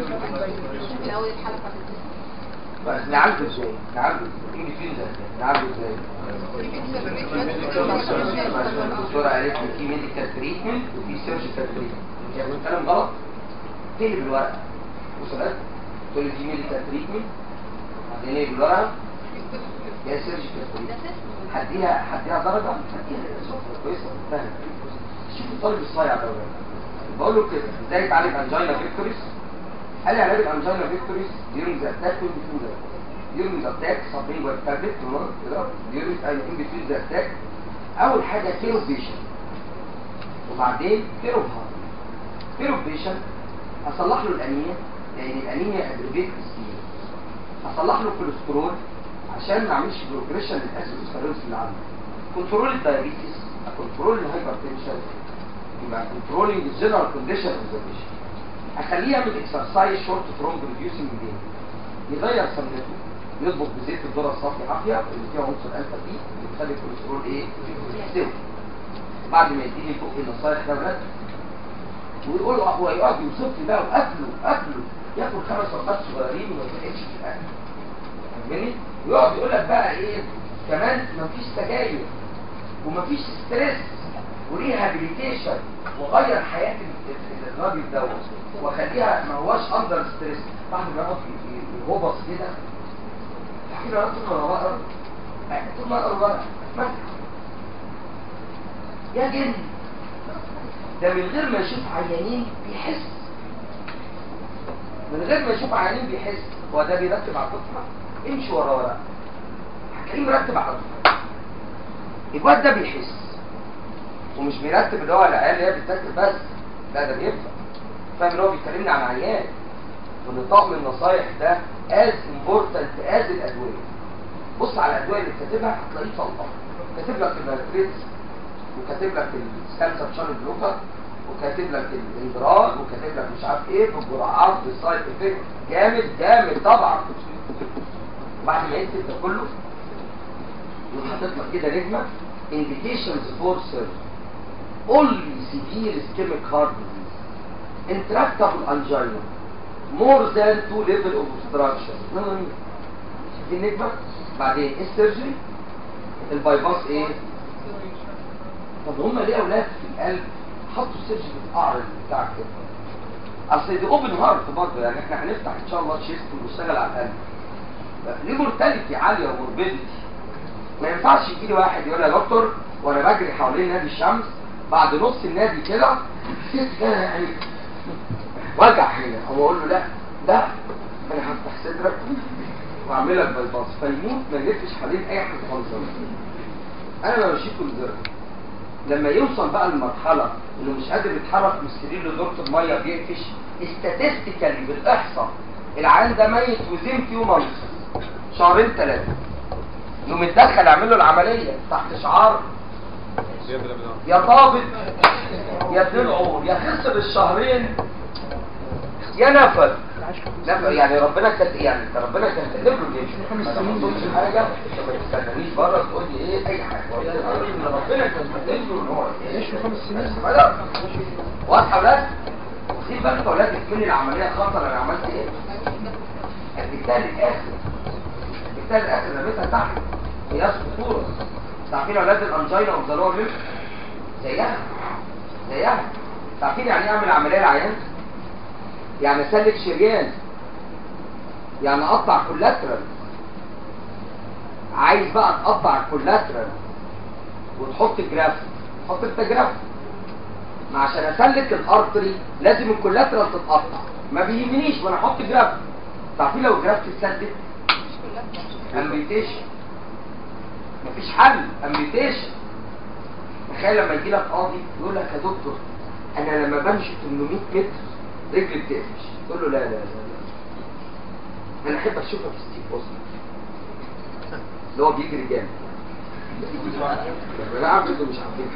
Speaker 2: بس نعالجه ازاي؟ نعالجه ازاي؟ ان بتوين ذا اتاك نعالجه ازاي؟ الدكتوره قالت لي في ميديكال تريتمنت وفي سيرجيكال تريتمنت يعني الكلام غلط تقلب الورقه وصلت تقول لي في ميديكال تريتمنت بعدين ايه بالورقه يا سيرجيكال تريتمنت هديها هديها درجه هديها صفر كويسه فاهم شوف الطالب الصايع ده بقى. بقول له كده ازاي تعالج انجينا فيكتوريس قال لي علاج الانجينا فيكتوريس ديورنج ذا اتاك والبيتون ذا ديورنج ذا اتاك صابين والتابلت كده ديورنج اي ان بيتون ذا اتاك اول حاجه كيرو بيشن وبعدين كيرو هارت كيرو بيشن اصلح له الانيميا لان الانيميا ادريبيت كتير اصلح له الكوليسترول عشان ما اعملش بروجريشن للاسيدوسكليروز اللي عنده كنترول الدايابيتس كنترول الهايبرتنشن يبقى كنترولينج الجنرال كونديشن اوف ذا بيشن اخليه يعمل اكسرسايز شورت فروم ريديوسينج جين يغير سمنته يطبخ بزيت الذره الصافي عافيه اللي فيها عنصر الفا بي اللي بيخلي الكوليسترول ايه يستوي بعد ما يديني فوق النصايح ده ولاد ويقول له هو يقعد يوصف لي بقى واكله اكله ياكل خمس وجبات صغيرين وما يتقلش في الاكل فاهمني ويقعد يقول لك بقى ايه كمان مفيش سجاير ومفيش ستريس وريهابيليتيشن وغير حياه ال- ال- الراجل دوت وخليها ما هواش اندر ستريس بعد ما يقعد ي- ي- يهبص كده احكي له طول ما انا بقرا طول ما انا بقرا مثلا يا جن ده من غير ما يشوف عيانين بيحس من غير ما يشوف عيانين بيحس هو ده بيرتب على الدفعه امشي ورا ورا هتلاقيه مرتب على الدفعه الواد ده بيحس ومش بيرتب اللي هو العيال اللي هي بتذاكر بس لا ده بيفهم فاهم ان هو بيكلمني عن عيان وان طقم النصايح ده از امبورتنت از الادويه بص على الادويه اللي كاتبها هتلاقيه طلقه كاتب لك النيتريتس وكاتب لك السكالسا شان بلوكر وكاتب لك الاندرال وكاتب لك مش عارف ايه بالجرعات بالسايد افكت جامد جامد طبعا بعد ما يكتب ده كله يروح حاطط لك كده نجمه indications for surgery only severe ischemic heart disease intractable angina more than two level of obstruction دي النجمه بعدين ايه السيرجري البايباس ايه طب هم ليه اولاد في القلب حطوا السيرجري في القعر بتاع كده اصل دي اوبن هارت برضه يعني احنا هنفتح ان شاء الله تشيست ونشتغل على القلب ليه مورتاليتي عاليه وموربيديتي ما ينفعش يجي لي واحد يقول لي يا دكتور وانا بجري حوالين نادي الشمس بعد نص النادي كده حسيت كده يعني وجع هنا او اقول له لا لا انا هفتح صدرك واعمل لك بايباس فيموت ما يلفش حوالين اي حاجه خالص انا ما مشيت كل لما يوصل بقى للمرحله انه مش قادر يتحرك من السرير لدكتور ميه بيقفش استاتستيكالي بالاحصاء العيان ده ميت وزين فيو مانثs شهرين ثلاثه يقوم يتدخل يعمل له العمليه تحت شعار يا طابت يا ابن العمر يا خسر الشهرين يا نفذ
Speaker 3: عاش خمس
Speaker 2: لا يعني ربنا كان يعني انت ربنا كان كاتب له جيش
Speaker 3: خمس
Speaker 2: ما
Speaker 3: سنين.
Speaker 2: تقولش حاجه عشان ما تستنانيش بره تقول لي ايه اي حاجه ربنا كان كاتب له ان هو
Speaker 3: عاش في خمس سنين
Speaker 2: خلاص واضحه بس وسيب بقى انت ولاد تكمل العمليه خطر انا عملت ايه؟ البتاع الاخر البتاع الاخر رميتها تحت قياس خطوره عارفين اولاد الانجينا اوف ذا لور ليمب زيها زيها عارفين يعني ايه اعمل عمليه للعيان؟ يعني اسلك شريان يعني اقطع كولاترال عايز بقى تقطع الكولاترال وتحط جراف حط انت جراف ما عشان اسلك الارتري لازم الكولاترال تتقطع ما بيهمنيش وانا احط جراف تعرفين لو الجراف تتسدد امبيتيشن مفيش حل امبيتيشن تخيل لما يجي لك قاضي يقول لك يا دكتور انا لما بمشي 800 متر رجلي بتقفش تقول له لا لا لا, لا. انا احب اشوفك في ستيف اوسنر اللي هو بيجري جامد لا عارف انتوا مش عارفين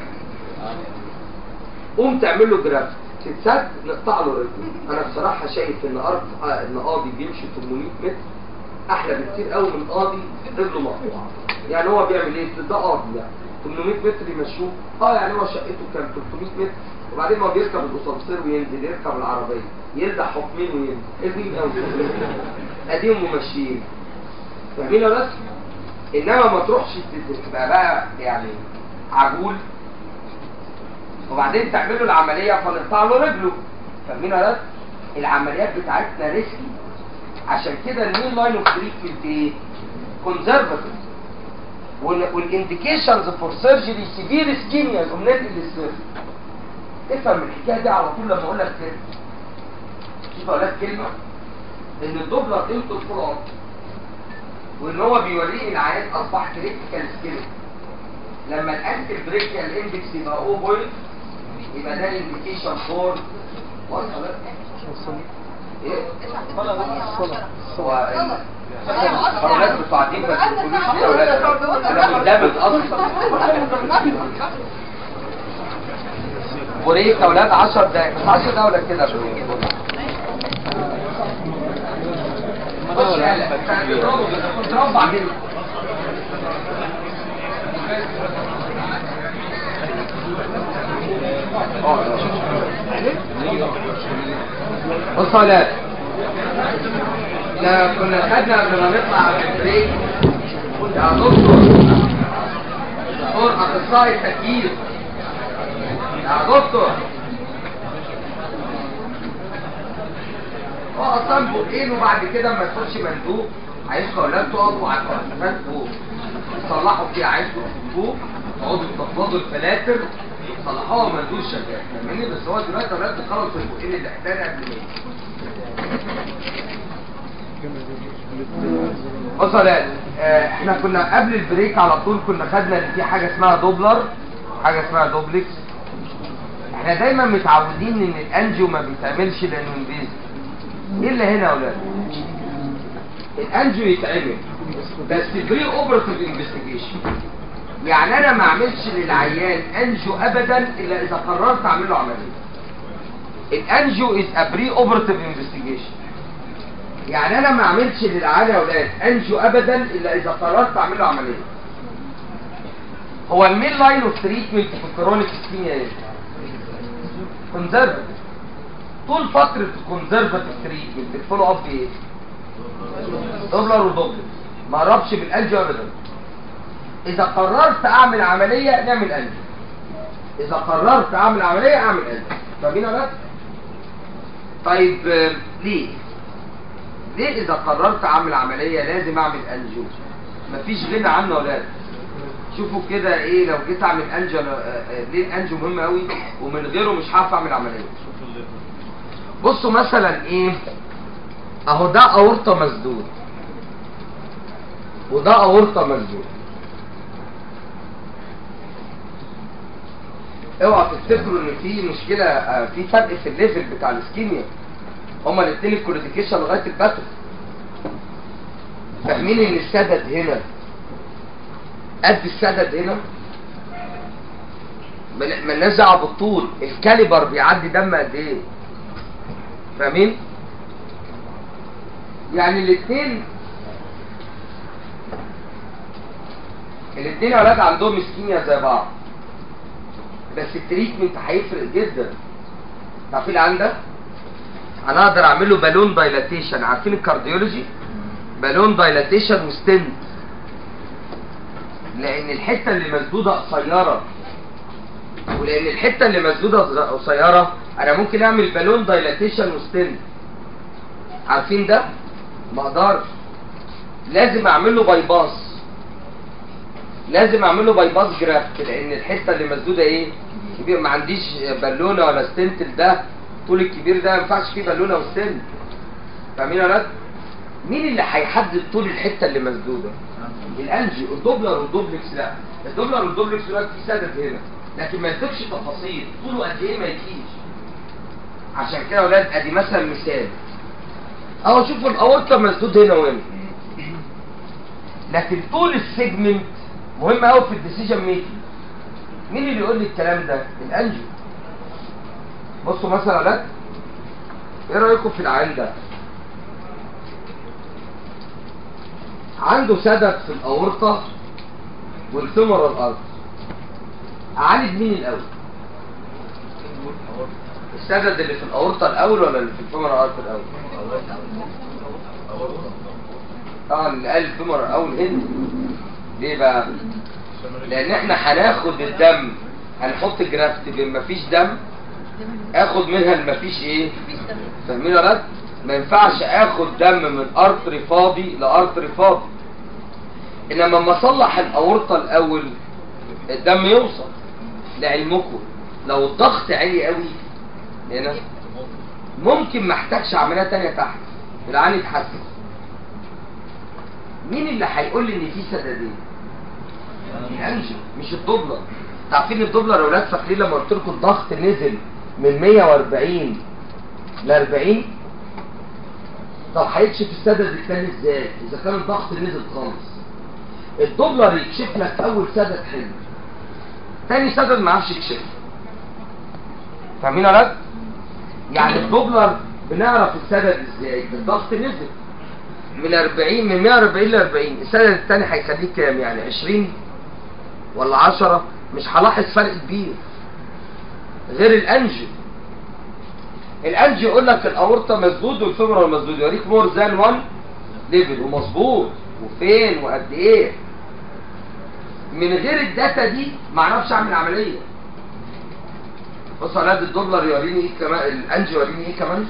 Speaker 2: قوم تعمل له جرافت تتسد نقطع له رجله انا بصراحه شايف ان ارض ان قاضي بيمشي 800 متر احلى بكتير قوي من قاضي رجله مقطوعه يعني هو بيعمل ايه ده قاضي يعني 800 متر يمشوه اه يعني هو شقته كام 300 متر وبعدين ما بيركب الاسانسير وينزل يركب العربيه يلدع حكمين وينزل حلوين قوي اديهم ممشيين فاهمين ولا بس انما ما تروحش تبقى بقى يعني عجول وبعدين تعمل له العمليه فنقطع له رجله فاهمين ولا بس العمليات بتاعتنا ريسكي عشان كده المين لاين اوف تريتمنت ايه كونزرفاتيف والانديكيشنز فور سيرجري سيفير اسكيميا ننقل للسيرجري افهم الحكايه دي على طول لما اقول لك كده شوف اقول لك كلمه ان الدوبلر قيمته الفول اب وان هو بيوريني العيان اصبح كريتيكال سكيل لما الانتي بريكيال اندكس يبقى 0 بوينت يبقى ده الانديكيشن فور ايه هو الولاد بتوع قاعدين ما تقولوش كده يا ولاد انا قدامك اصلا بريك يا ولاد 10 دقايق بس 10 دقايق ولا كده خش يلا كنت ربع منه بص يا ولاد احنا كنا خدنا قبل ما نطلع على البريك يا دكتور دكتور اخصائي التكييف يا دكتور هو اصلا بقين وبعد كده اما تخش مندوب عايزكم يا اولاد تقفوا على الكراسات فوق تصلحوا فيها عايزكم فوق تقعدوا تفضوا الفلاتر تصلحوها مندوب شغال فاهمني بس هو دلوقتي يا اولاد تخلص البقين اللي احتاجها قبل ما يجي. بص يا ولاد آه، احنا كنا قبل البريك على طول كنا خدنا ان في حاجه اسمها دوبلر حاجه اسمها دوبلكس احنا دايما متعودين ان الانجيو ما بيتعملش لانه انفيزي ايه اللي هنا يا ولاد الانجيو يتعمل بس بري اوبرتيف انفستيجيشن يعني انا ما اعملش للعيان انجيو ابدا الا اذا قررت اعمل له عمليه الانجيو از ا بري اوبرتيف انفستيجيشن يعني انا ما اعملش للعيان يا اولاد انجيو ابدا الا اذا قررت اعمل له عمليه هو المين لاين اوف تريتمنت في الكرونيك اسكيميا ايه كونزرفاتيف طول فتره الكونزرفاتيف تريتمنت الفولو اب ايه دوبلر ودوبلر ما قربش بالانجيو ابدا اذا قررت اعمل عمليه نعمل انجيو اذا قررت اعمل عمليه اعمل انجيو فاهمين ولا لا؟ طيب آه، ليه ليه اذا قررت اعمل عمليه لازم اعمل انجيو مفيش غنى عنه ولا لا شوفوا كده ايه لو جيت اعمل انجيو آه، آه، ليه الانجيو مهم قوي ومن غيره مش هعرف اعمل عمليه بصوا مثلا ايه اهو ده اورطه مسدود وده اورطه مسدود اوعى تفتكروا ان في مشكله آه، في فرق في الليفل بتاع الاسكيميا هما الاثنين الكوليديكيشن لغايه الباتر فاهمين ان السدد هنا قد السدد هنا مل- ملناش دعوه بالطول الكاليبر بيعدي دم قد ايه فاهمين يعني الاثنين الاثنين اولاد عندهم اسكيميا زي بعض بس التريتمنت هيفرق جدا عارفين اللي عندك انا اقدر اعمل له بالون دايلاتيشن عارفين الكارديولوجي بالون دايلاتيشن وستنت لان الحته اللي مسدوده قصيره ولان الحته اللي مسدوده قصيره انا ممكن اعمل بالون دايلاتيشن وستنت عارفين ده ما اقدرش لازم اعمل له باي باس لازم اعمل له باي باس جرافت لان الحته اللي مسدوده ايه كبير ما عنديش بالونه ولا ستنت ده طول الكبير ده ما ينفعش فيه بالونه وستنت فاهمين يا ولاد مين اللي هيحدد طول الحته اللي مسدوده الانجي الدوبلر والدوبلكس لا الدوبلر والدوبلكس دلوقتي في سدد هنا لكن ما يديكش تفاصيل طوله قد ايه ما يجيش عشان كده يا ولاد ادي مثلا مثال اهو شوفوا الاورطه مسدود هنا وهنا لكن طول السيجمنت مهم قوي في الديسيجن ميكنج مين اللي يقول لي الكلام ده الانجيو بصوا مثلا يا ولاد ايه رايكم في العين ده عنده سدد في الاورطه والفيمورال الارض اعالج مين الاول السدد اللي في الاورطه الاول ولا اللي في الفيمورال الارض الاول طبعا اللي قال الفيمورال الاول هند ليه بقى لان احنا هناخد الدم هنحط جرافت بين مفيش دم اخد منها المفيش ايه فاهمين يا ولاد ما ينفعش اخد دم من ارتري فاضي لارتري فاضي انما لما اصلح الاورطه الاول الدم يوصل لعلمكم لو الضغط عالي قوي هنا ممكن ما احتاجش عمليه تانية تحت العين يتحسن مين اللي هيقول لي ان في سدادين الانجل مش الدوبلر عارفين الدوبلر يا ولاد فاكرين لما قلت لكم الضغط نزل من 140 ل 40 طب هيكشف السدد الثاني ازاي اذا كان الضغط نزل خالص الدوبلر يكشف لك اول سدد حلو تاني سدد ما عرفش يكشف فاهمين يا ولاد يعني الدوبلر بنعرف السدد ازاي الضغط نزل من 40 من 140 ل 40 السدد الثاني هيخليك كام يعني 20 ولا 10 مش هلاحظ فرق كبير غير الانجيو الانجيو يقول لك الاورطه مسدود والفيمورال مسدود يوريك مور ذان 1 ليفل ومظبوط وفين وقد ايه من غير الداتا دي ما اعرفش اعمل عمليه بص على قد الدولار يوريني ايه كمان الانجيو يوريني ايه كمان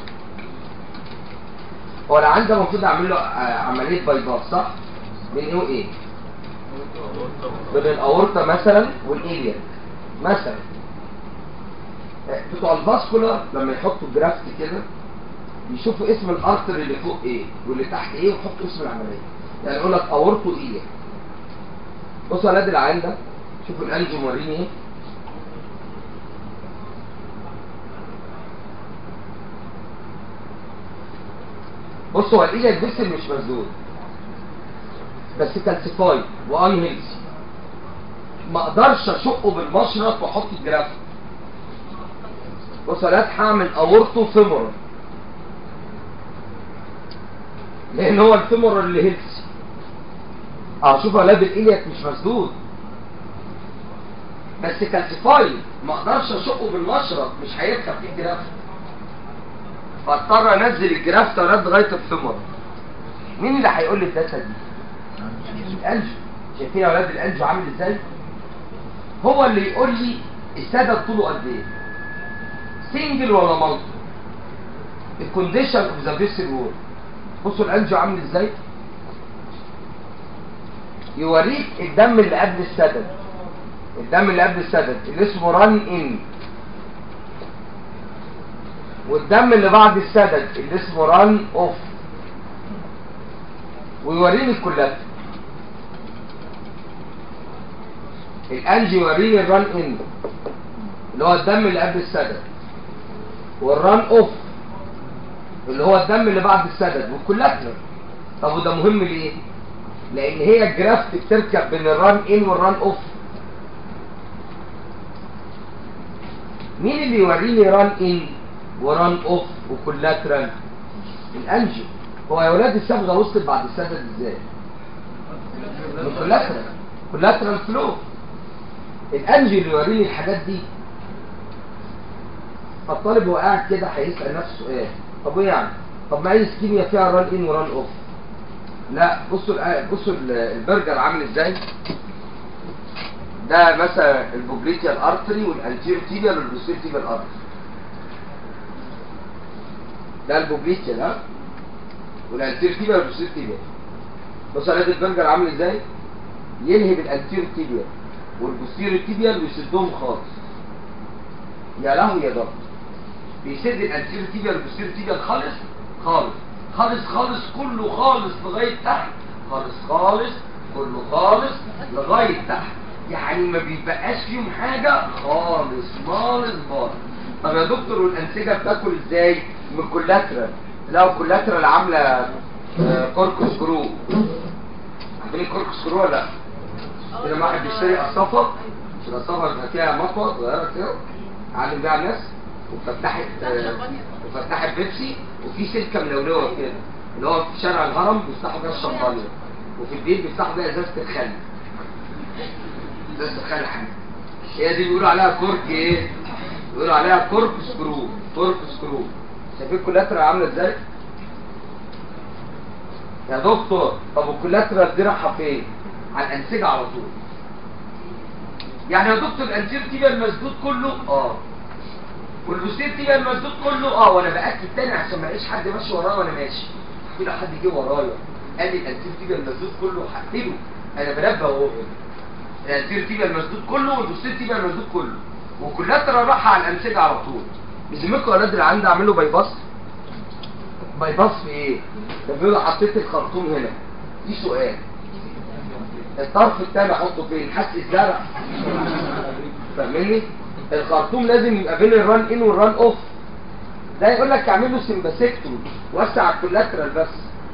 Speaker 2: هو انا عندي المفروض اعمل له آه، عمليه باي باس صح من ايه وايه بين الاورطه مثلا والاليا مثلا آه، بتوع الفاسكولار لما يحطوا جرافت كده يشوفوا اسم الارتر اللي فوق ايه واللي تحت ايه ويحطوا اسم العمليه يعني يقول لك اورطه ايه بصوا على قد العين ده شوفوا الانجو موريني ايه بصوا هو الايليا الجسم مش مسدود بس كالسيفايد وان هيلثي ما اقدرش اشقه بالمشرط واحط الجرافت بص انا هعمل اورتو فيمورال لان هو الفيمورال اللي هيلثي اه شوف اولاد الالياك مش مسدود بس كالسيفايد ما اقدرش اشقه بالمشرط مش هيركب فيه الجرافت فاضطر انزل الجرافت اولاد لغايه الفيمورال مين اللي هيقول لي الداتا دي الانجو شايفين يا اولاد الانجو عامل ازاي هو اللي يقول لي السدد طوله قد ايه سنجل ولا مالتي الكونديشن اوف ذا فيسل وول بصوا الانجو عامل ازاي يوريك الدم اللي قبل السدد الدم اللي قبل السدد اللي اسمه ران ان والدم اللي بعد السدد اللي اسمه ران اوف ويوريني الكلات الانجي يوريني الران ان اللي هو الدم اللي قبل السدد والران اوف اللي هو الدم اللي بعد السدد والكولاترال طب وده مهم ليه لان هي الجرافت بتركب بين الران ان والران اوف مين اللي يوريني ران ان وران اوف وكولاترال الانجيو هو يا ولاد الصبغه وصلت بعد السدد ازاي؟ من كولاترال كولاترال فلو الانجي اللي يوريني الحاجات دي فالطالب هو قاعد كده هيسال نفسه سؤال طب ايه يعني؟ طب ما اي سكيميا فيها ران ان وران اوف لا بصوا الآ- بصوا ال- البرجر عامل ازاي ده مثلا البوبليتيال ارتري والانتير تيبيال والبوستير تيبيال ارتري ده البوبليتيال ها والانتير تيبيال والبوستير تيبيال بص على ده البرجر عامل ازاي ينهب الانتير تيبيال والبوستير تيبيال ويسدهم خالص يا لهوي يا ضرب بيسد الانتير تيبيال والبوستير تيبيال خالص خالص خالص خالص كله خالص لغايه تحت خالص خالص كله خالص لغايه تحت يعني ما بيبقاش فيهم حاجه خالص خالص خالص طب يا دكتور والانسجه بتاكل ازاي من كولاترال لو كولاترال عامله آه، كوركوس كرو عارفين الكوركوس كرو ولا لا كده ما واحد بيشتري قصافه مش القصافه بيبقى فيها مطوه صغيره كده علم بيها الناس وفتحت آه، وفتحت بيبسي وفي سلكه ملولوه كده اللي هو في شارع الهرم بيفتحوا بيها الشمبانيا وفي البيت بيفتحوا بيها ازازه الخل ازازه الخل حاجه هي دي بيقولوا عليها كورك ايه؟ بيقولوا عليها كورك سكرو كورك سكرو شايفين الكولاترا عامله ازاي؟ يا دكتور طب الكولاترا دي رايحه فين؟ على الانسجه على طول يعني يا دكتور الانتير تيبيا المسدود كله اه والبوستير تيبيا المسدود كله اه وانا باكد تاني عشان ما الاقيش حد ماشي ورايا وانا ماشي في لو حد جه ورايا قال لي الانتير تيبيا المسدود كله هقتله انا بنبه اهو الانتير تيبيا المسدود كله والبوستير تيبيا المسدود كله وكلاترا راحه على الانسجه على طول بيسميكوا يا ولاد اللي عندي اعملوا باي باس باي باس في ايه؟ ده بيقولوا حطيت الخرطوم هنا دي سؤال الطرف التاني احطه فين حس الزرع فاهمني الخرطوم لازم يبقى بين الران ان والران اوف ده يقول لك اعمل له سمباسيكتوم وسع الكولاترال بس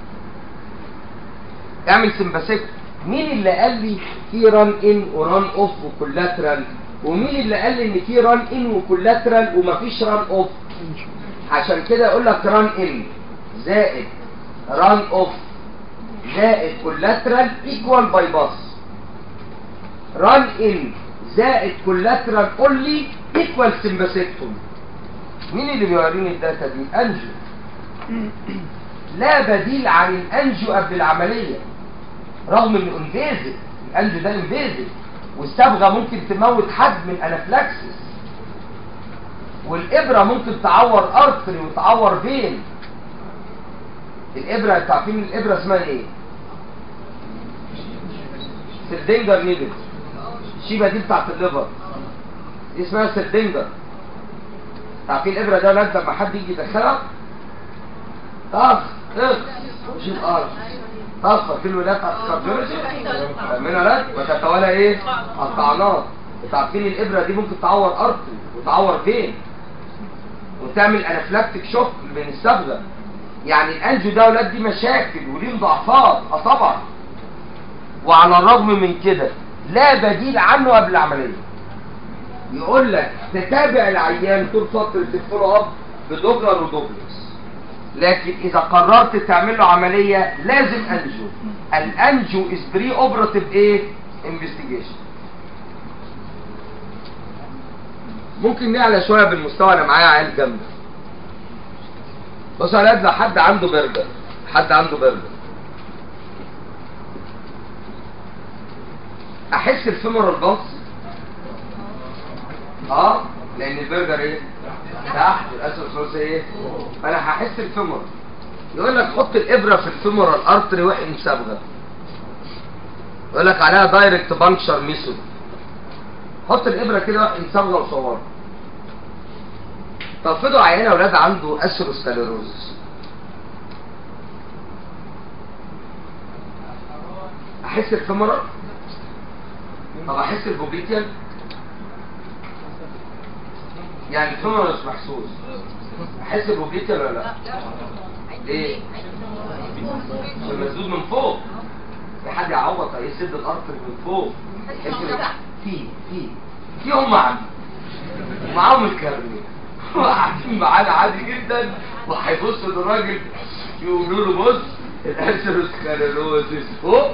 Speaker 2: اعمل سمباسيكتوم مين اللي قال لي في ران ان وران اوف وكولاترال ومين اللي قال لي ان في ران ان وكولاترال ومفيش ران اوف عشان كده يقول لك ران ان زائد ران اوف زائد كولاترال ايكوال باي باس ران ان زائد كولاترال اونلي ايكوال سمباسيكتوم مين اللي بيوريني الداتا دي انجو لا بديل عن الانجو قبل العمليه رغم انه انفيزيف الانجو ده انفيزيف والصبغه ممكن تموت حد من انافلاكسس والابره ممكن تعور ارتري وتعور فين الابره انتوا عارفين الابره اسمها ايه سردنجر نيدل الشيبه دي بتاعت الليفر دي اسمها سردنجر عارفين الابره ده ولاد لما حد يجي يدخلها طخ طخ مش الارض طخ في الولاد بتاعت الكارديولوجي فاهمين يا ولاد وتتوالى ايه الطعنات انتوا عارفين الابره دي ممكن تعور ارتري وتعور فين وتعمل انافلاكتيك شوك من الصبغه يعني الانجو ده ولاد دي مشاكل وليه مضاعفات اه طبعا وعلى الرغم من كده لا بديل عنه قبل العمليه يقول لك تتابع العيان طول فتره الفولو اب بدوبلر ودوبلكس لكن اذا قررت تعمل له عمليه لازم انجو الانجو از بري اوبراتيف ايه انفستيجيشن ممكن نعلى شويه بالمستوى انا معايا عيال جنبي بص يا ولاد لو حد عنده برجر حد عنده برجر احس الفيمورال باص اه لان البرجر ايه تحت الاسر الثلاثي ايه فانا هحس الفيمور يقول لك حط الابره في الفيمورال ارتري واحقن صبغه يقول لك عليها دايركت بانكشر ميثود حط الابره كده واحقن صبغه وصورها طب فرضوا عيان اولاد عنده اسيروسكليروز احس الفيمورال طب احس البوبيتيال يعني الفيمورال مش محسوس احس البوبيتيال ولا لا ليه عشان مسدود من فوق في حد يعوض يسد الارتر من فوق في في في هم عندي ومعاهم الكارنيه وقاعدين معانا عادي جدا وهيبص للراجل يقولوا له بص الاسيروسكليروسيس فوق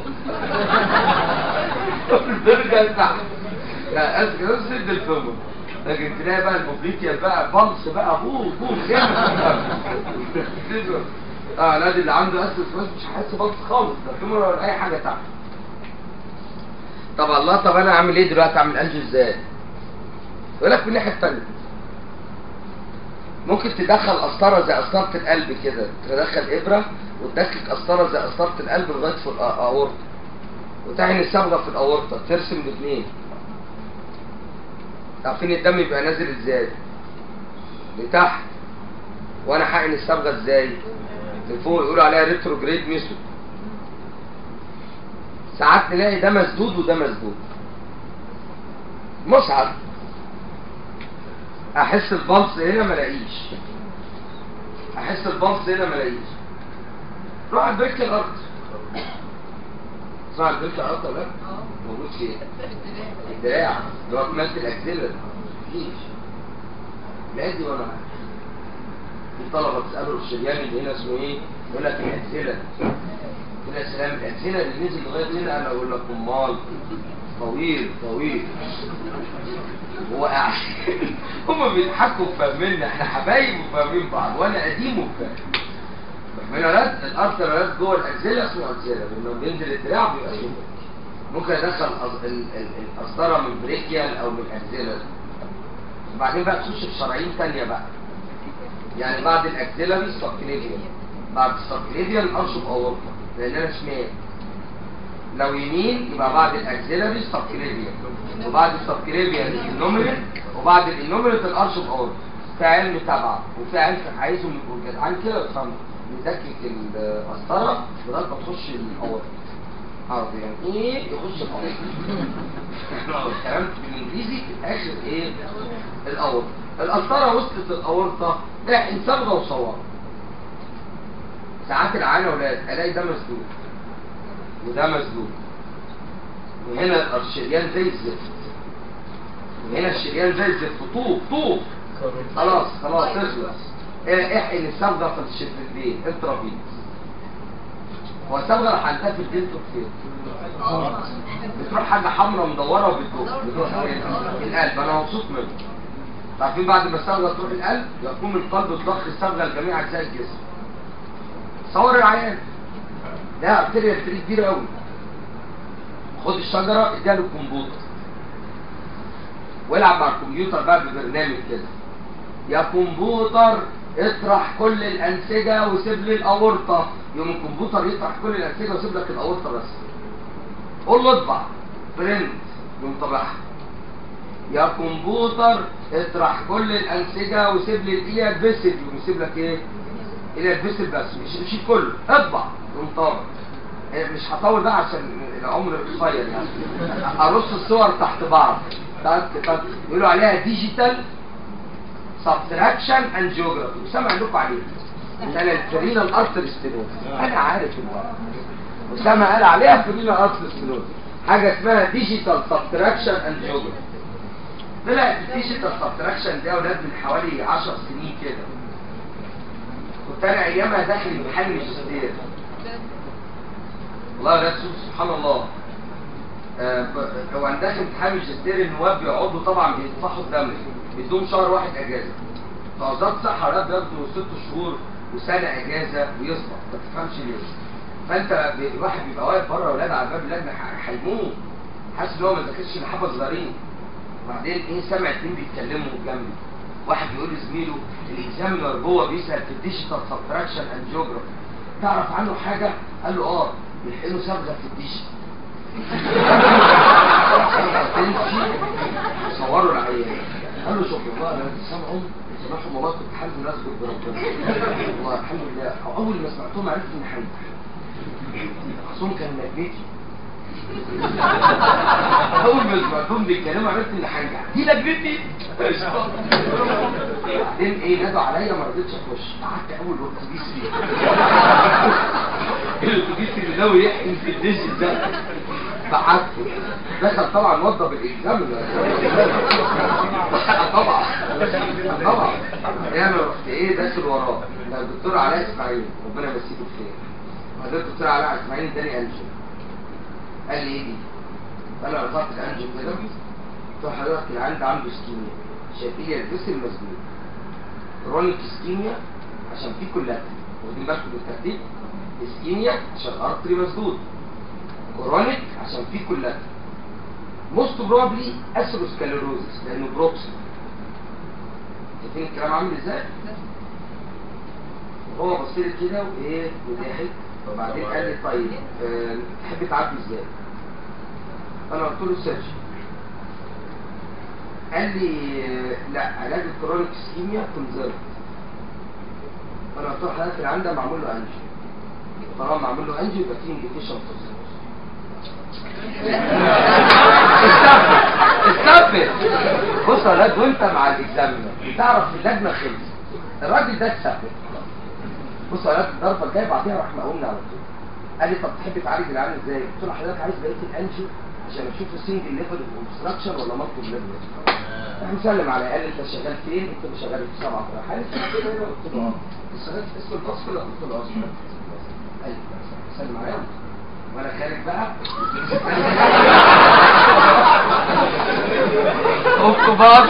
Speaker 2: والبرجر تحت لا اسيروسيس سد الفمر لكن تلاقي بقى البوبليتيا بقى بلس بقى بوم بوم جامد اه الواد اللي عنده اسيروسكليروسيس مش حاسس بلس خالص لا فمر ولا اي حاجه تحت طب الله طب انا اعمل ايه دلوقتي اعمل انجو ازاي يقول لك من الناحيه الثانيه ممكن تدخل قسطره زي قسطره القلب كده تدخل ابره وتدخل قسطره زي قسطره القلب لغايه في الاورطه وتعين الصبغه في الاورطه ترسم الاثنين عارفين الدم يبقى نازل ازاي لتحت وانا حقن الصبغه ازاي لفوق يقولوا عليها ريتروجريد ميثود ساعات نلاقي ده مسدود وده مسدود مصعب احس البلس هنا ما الاقيش احس البلس هنا ما الاقيش روح على البرك الارض اسمع البرك الارض ولا لا؟ موجود فين؟ الدراع اللي هو كمالة الاكسلر مفيش لازم وانا في طلبه تساله الشريان اللي هنا اسمه ايه؟ يقول لك الاكسلر يقول يا سلام الاكسلر اللي نزل لغايه هنا انا اقول لك امال طويل طويل هو قاعد هم بيضحكوا وفاهميننا احنا حبايب وفاهمين بعض وانا قديم وفاهم فاهمين ولا لا؟ الارترالات جوه الاجزله اسمه اجزله لما بينزل الدراع بيبقى سوبر ممكن ادخل الأز- ال- ال- القسطره من بريكيال او من اجزله وبعدين بقى تخش في شرايين تانية بقى يعني بعد الاكسلري سبكليفيال بعد السبكليفيال ارشف اورطه لان انا شمال لو يمين يبقى بعد الاكسلري سبكليفيال وبعد السبكليفيال النوميرال وبعد الانوميرال الارشف اورطه في علم تبع وفي علم عايزهم يبقوا جدعان كده يفهموا يدكك القسطره لغايه ما تخش الاورطه عربي يعني ايه يخش الاورطه الكلام بالانجليزي في الاخر ايه الاورطه القسطره وصلت الاورطه احقن صبغه وصور ساعات العيان يا اولاد الاقي ده مسدود وده مسدود وهنا الشريان زي الزفت وهنا الشريان زي الزفت طوب طوب خلاص خلاص اخلص إيه، احقن الصبغه في الشفتين انترافينس هو الصبغه راح عندها في الجلد فين؟ بتروح حاجه حمراء مدوره وبتروح بتروح فين؟ القلب انا مبسوط منه عارفين بعد ما الصبغه تروح القلب يقوم القلب بضخ الصبغه لجميع اجزاء الجسم صور العيان ده ارتريا ارتري كبيره قوي خد الشجره اديها له الكمبيوتر والعب مع الكمبيوتر بقى ببرنامج كده يا كمبيوتر اطرح كل الانسجه وسيب لي الاورطه يوم الكمبيوتر يطرح كل الانسجه ويسيب لك الاورطه بس قول له اطبع برنت يوم طبعها يا كمبيوتر اطرح كل الانسجه وسيب لي الايد بس يوم يسيب لك ايه الى البسل بس مش مش كله اطبع يقوم طابع إيه، مش هطول بقى عشان العمر قصير يعني ارص الصور تحت بعض تك تك يقولوا عليها ديجيتال سبتراكشن اند جيوغرافي وسامع لكم عليها انا الفرينا ارتر ستينوز انا عارف الوقت وسامع قال عليها فرينا ارتر ستينوز حاجه اسمها ديجيتال سبتراكشن اند جيوغرافي طلعت الديجيتال سبتراكشن دي يا اولاد من حوالي 10 سنين كده كنت انا ايامها داخل امتحان ماجستير والله يا رسول سبحان الله آه، ب- هو عندك امتحان ماجستير النواب بيقعدوا طبعا بيدفعوا الدم بيدوم شهر واحد اجازه فوزاره الصحه والرياضه بياخدوا ست شهور وسنه اجازه ويسقط ما تفهمش ليه فانت ب- الواحد بيبقى واقف بره اولاد على باب اللجنه ح- هيموت حاسس ان هو ما ذاكرش اللي حفظ صغيرين وبعدين ايه سامع اتنين بيتكلموا جنبي واحد بيقول لزميله الاكزامينر جوه بيسال في الديجيتال سبتراكشن اند جيوغرافي تعرف عنه حاجه؟ قال له اه بيحقنوا صبغه في الديجيتال تمشي صوروا العيان قال له شوف والله انا سامعهم سامعهم والله كنت حاسس الناس بربنا والله الحمد لله اول ما سمعتهم عرفت ان حي خصوم كان لجنتي اول ما سمعتهم بيتكلموا عرفت ان هنجح دي لجنتي بعدين ايه نادوا عليا ما رضيتش اخش قعدت اول اتوبيس فيه الاتوبيس اللي ناوي يحقن في الدش ده ضحكت دخل طبعا وضب الاكزام طبعا طبعا يعني رحت ايه داخل وراه ده الدكتور علاء اسماعيل ربنا يمسيه بالخير بعدين الدكتور علاء اسماعيل اداني انجو قال لي ايه دي؟ قال لي انا رفعت الانجو كده قلت له حضرتك العيان ده عنده اسكيميا شايفين لي الجسم مسدود كرونيك اسكيميا عشان في كلها واخدين بالكم بالترتيب اسكيميا عشان ارتري مسدود كرونيك عشان في كلها موست بروبلي اثيروسكليروزس لانه بروكسي شايفين الكلام عامل ازاي؟ هو بص لي كده وايه وضحك وبعدين قال لي طيب آه، تحب تعدي ازاي؟ انا قلت له سيرش قال لي آه، لا علاج الكرونيك اسكيميا كونزرت انا قلت له حضرتك اللي عندها معمول له انجي طالما معمول له انجي يبقى فيه انديكيشن في استقبل بص يا ولاد وانت مع الاكزامينر تعرف اللجنه خلص الراجل ده استقبل بص يا ولاد الضربه الجايه بعديها راح مقومنا على طول قال لي طب تحب تعالج العيان ازاي؟ قلت له حضرتك عايز بقيه الانجيو عشان اشوف السنجل ليفل اوبستراكشن ولا مالتي ليفل راح مسلم عليا قال لي انت شغال فين؟ قلت له شغال في سبعه حالة كده هنا قلت له اه شغال في اسم القصر ولا قلت له اه ايوه سلم عليا وانا خارج بقى اوكوباس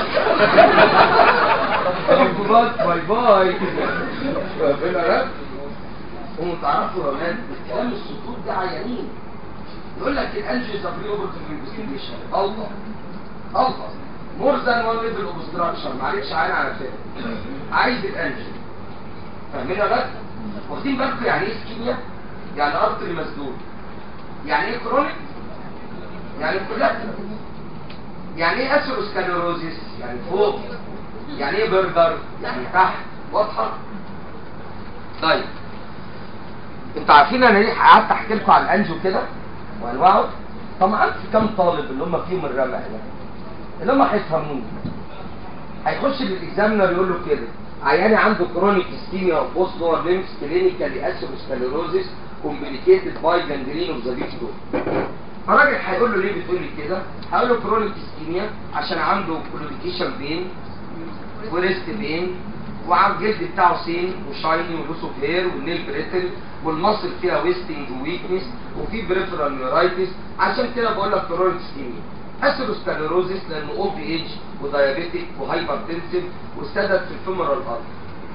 Speaker 2: اوكوباس باي باي فين رب هم تعرفوا يا ولاد الكلام السطور ده عيانين يقول لك الانجيو سابري اوبرتيف انفستيجيشن الله الله مور ذان وان ليفل اوبستراكشن معلش عين على فكره عايز الانجيو فاهمين يا ولاد واخدين بالكم يعني ايه اسكيميا يعني ارتري مسدود يعني ايه كرونيك يعني كلها يعني ايه اثيروسكليروزيس يعني فوق يعني ايه برجر يعني تحت واضحه طيب انتوا عارفين انا ليه قعدت احكي لكم عن الانجو كده وانواعه طبعا في كام طالب اللي هم فيهم الرمق يعني اللي هم هيفهموني هيخش للاكزامينر يقول له كده عياني عنده كرونيك اسكيميا اوف بوست لور ليمس كلينيكالي اثيروسكليروزيس كومبليكيتد باي جانجرين اوف ذا ديب فالراجل هيقول له ليه بتقول لي كده؟ هقول له كرونيك اسكيميا عشان عنده كلوديكيشن بين وريست بين وعلى الجلد بتاعه سين وشايني ولوس اوف هير والنيل بريتل والمصل فيها ويستنج وويكنس وفي بريفرال نيورايتس عشان كده بقول لك كرونيك اسكيميا اثيروسكليروزيس لانه اولد ايج ودايابيتيك وهايبرتنسيف واستدت في الفيمورال ارض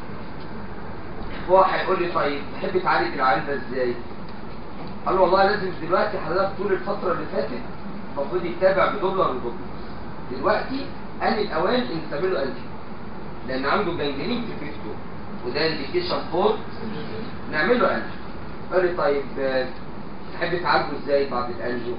Speaker 2: هو هيقول لي طيب تحب تعالج العيان ده ازاي؟ قال له والله لازم دلوقتي حضرتك طول الفتره اللي فاتت المفروض يتابع بدولار ودولار دلوقتي ان الاوان ان تعمل له انجيو لان عنده جنجرين في كريفتو وده انديكيشن فور نعمل له انجيو قال لي طيب آه، تحب تعالجه ازاي بعد الانجيو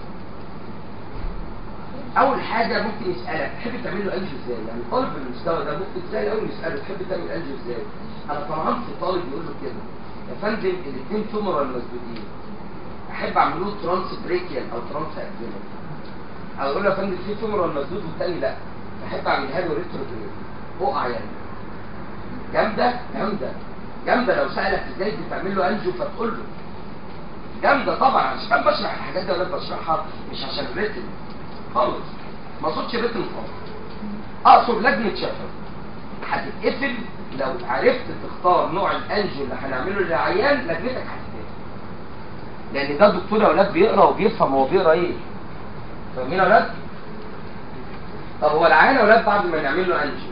Speaker 2: اول حاجه ممكن يسالك تحب تعمل له انجيو ازاي يعني طالب بالمستوى ده ممكن تلاقي اول يساله تحب تعمل انجيو ازاي انا طبعا في طالب يقول له كده يا فندم الاثنين تومر مسدودين احب اعمل له ترانس بريكيال او ترانس اكزيلر او اقول له يا فندم في تومر مسدود والتاني لا احب اعملها له ريترو فوق يعني جامده جامده جامده لو سالك ازاي بتعمل له انجو فتقول له جامده طبعا عشان بشرح الحاجات دي ولا بشرحها مش عشان الريتم خالص ما اقصدش الريتم خالص اقصد لجنه شفا هتتقفل لو عرفت تختار نوع الانجو اللي هنعمله للعيان لجنتك هتتقفل لان ده دكتور يا اولاد بيقرا وبيفهم هو بيقرا ايه فاهمين يا اولاد طب هو العيان يا اولاد بعد ما نعمل له انجو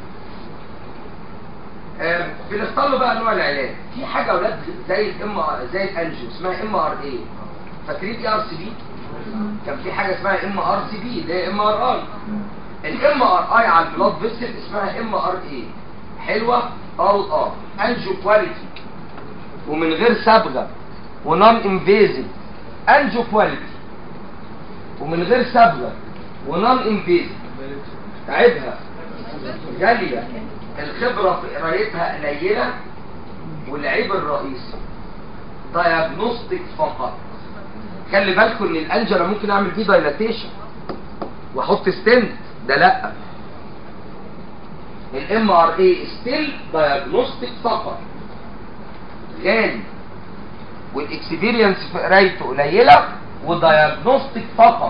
Speaker 2: آه، بنختار له بقى نوع العلاج في حاجه يا اولاد زي الام زي الانجو اسمها ام ار اي فاكرين اي ار سي بي كان في حاجه اسمها ام ار سي بي اللي هي ام ار اي الام ار اي على البلاد فيسل اسمها ام ار اي حلوه اه اه انجو كواليتي ومن غير صبغه ونون انفيزيف انجو كواليتي ومن غير صبغه ونون انفيزيف عيبها غاليه الخبره في قرايتها قليله والعيب الرئيسي دايجنوستيك فقط خلي بالكم ان الانجلا ممكن اعمل بيه دايلاتيشن واحط ستنت ده لا الام ار اي ستيل دايجنوستيك فقط غالي والاكسبيرينس في قرايته قليله ودياجنوستيك فقط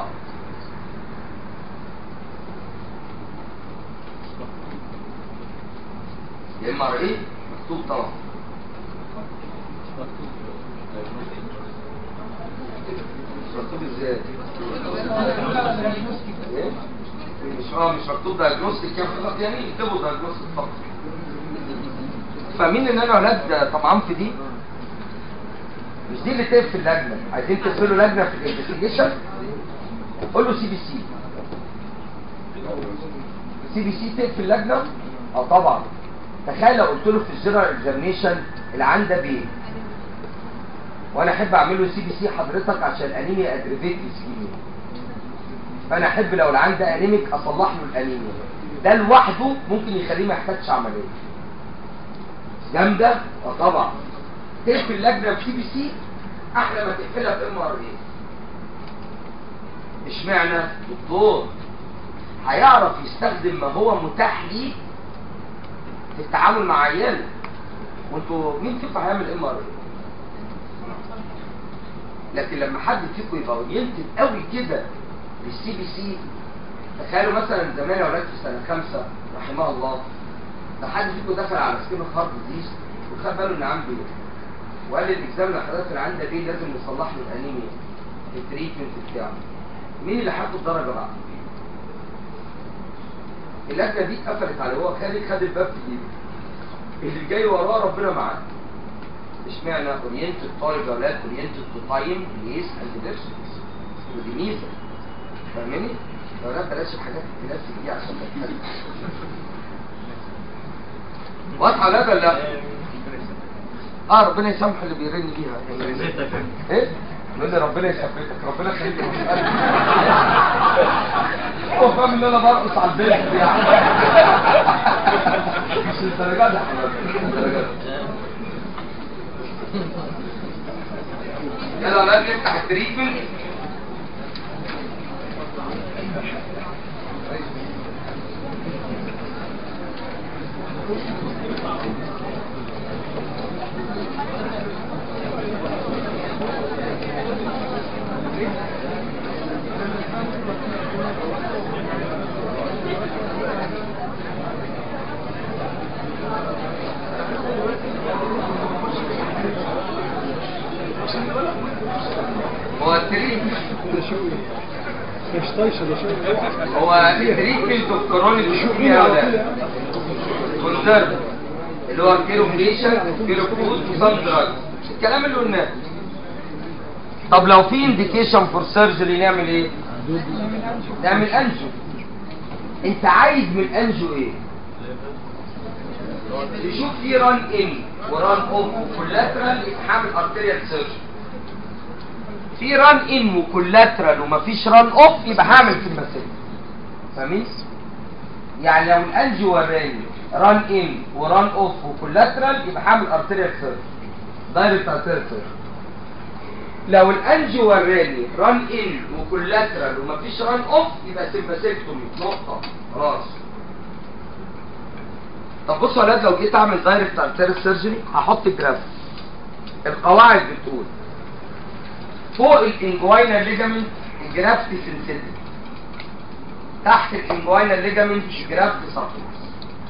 Speaker 2: يا اما ار ايه مكتوب طبعا مش مكتوب ازاي ايه مش اه مش مكتوب دايجنوستيك كام فقط يعني اكتبوا دايجنوستيك فقط فاهمين ان انا اولاد طبعا في دي مش دي اللي تقف في اللجنه عايزين تقفلوا لجنه في الانفستيجيشن قول له سي بي سي سي بي سي تقفل اللجنه اه طبعا تخيل لو قلت له في الجنرال اكزامينشن العين ده بيه وانا احب اعمل له سي بي سي حضرتك عشان انيميا ادريفيت اسكيميا فانا احب لو العين ده انيميك اصلح له الانيميا ده لوحده ممكن يخليه ما يحتاجش عمليه جامده اه طبعا تقفل اللجنه بسي بي سي احلى ما تقفلها بام ار اي اشمعنى دكتور هيعرف يستخدم ما هو متاح ليه في التعامل مع عياله وانتوا مين فيكم هيعمل ام ار اي لكن لما حد فيكم يبقى اورينتد قوي كده للسي بي سي تخيلوا مثلا زمان اولاد في سنه خمسه رحمه الله ده حد فيكم دخل على سكين هارت ديزيز وخد باله ان عنده ايه وقال لي الاكزام اللي حضرتك اللي عنده دي لازم نصلح له الانيميا في التريتمنت بتاعه مين اللي هياخد درجه بقى؟ اللجنه دي اتقفلت عليه هو خارج خد الباب في ايده اللي جاي وراه ربنا معاه اشمعنى اورينتد طالب يا اولاد اورينتد تو تايم بليس اند بيرسونز ودي ميزه فاهماني؟ يا اولاد بلاش الحاجات الكلاسيك دي عشان ما تتكلم واضحه ولا لا؟ اه ربنا يسامح اللي بيرن بيها ايه؟ نقول لي ربنا يثبتك ربنا يخليك هو فاهم ان انا برقص على البيت يعني مش الدرجات دي يا حضرتك مش الدرجات دي. يلا ولاد نفتح التريتمنت هو التريتمنت
Speaker 3: ده شوي مش طايشه ده شوي
Speaker 2: هو التريتمنت اوف كرونيك شوكيا يا ولاد كونسيرف اللي هو كيلو بيشنت كيلو فود وسام دراج الكلام اللي قلناه طب لو في انديكيشن فور سيرجري نعمل ايه؟ نعمل انجو انت عايز من الانجو ايه؟ تشوف في ران ان وران اوف وكولاترال يتحمل ارتيريال سيرجري في ران ان وكولاترال ومفيش ران اوف يبقى هعمل في المسافه فاهمين؟ يعني لو الانجو وراني ران ان وران اوف وكولاترال يبقى هعمل ارتيريال سيرجري دايركت ارتيريال سيرجري لو الانجو وراني ران ان وكولاترال ومفيش ران اوف يبقى سيمباسيكتومي نقطه خلاص طب بصوا يا ولاد لو جيت اعمل دايركت ارتيريال سيرجري هحط جراف القواعد بتقول فوق الانجوينال ليجامنت الجرافت سنسيتيف تحت الانجوينال ليجامنت الجرافت سابتوس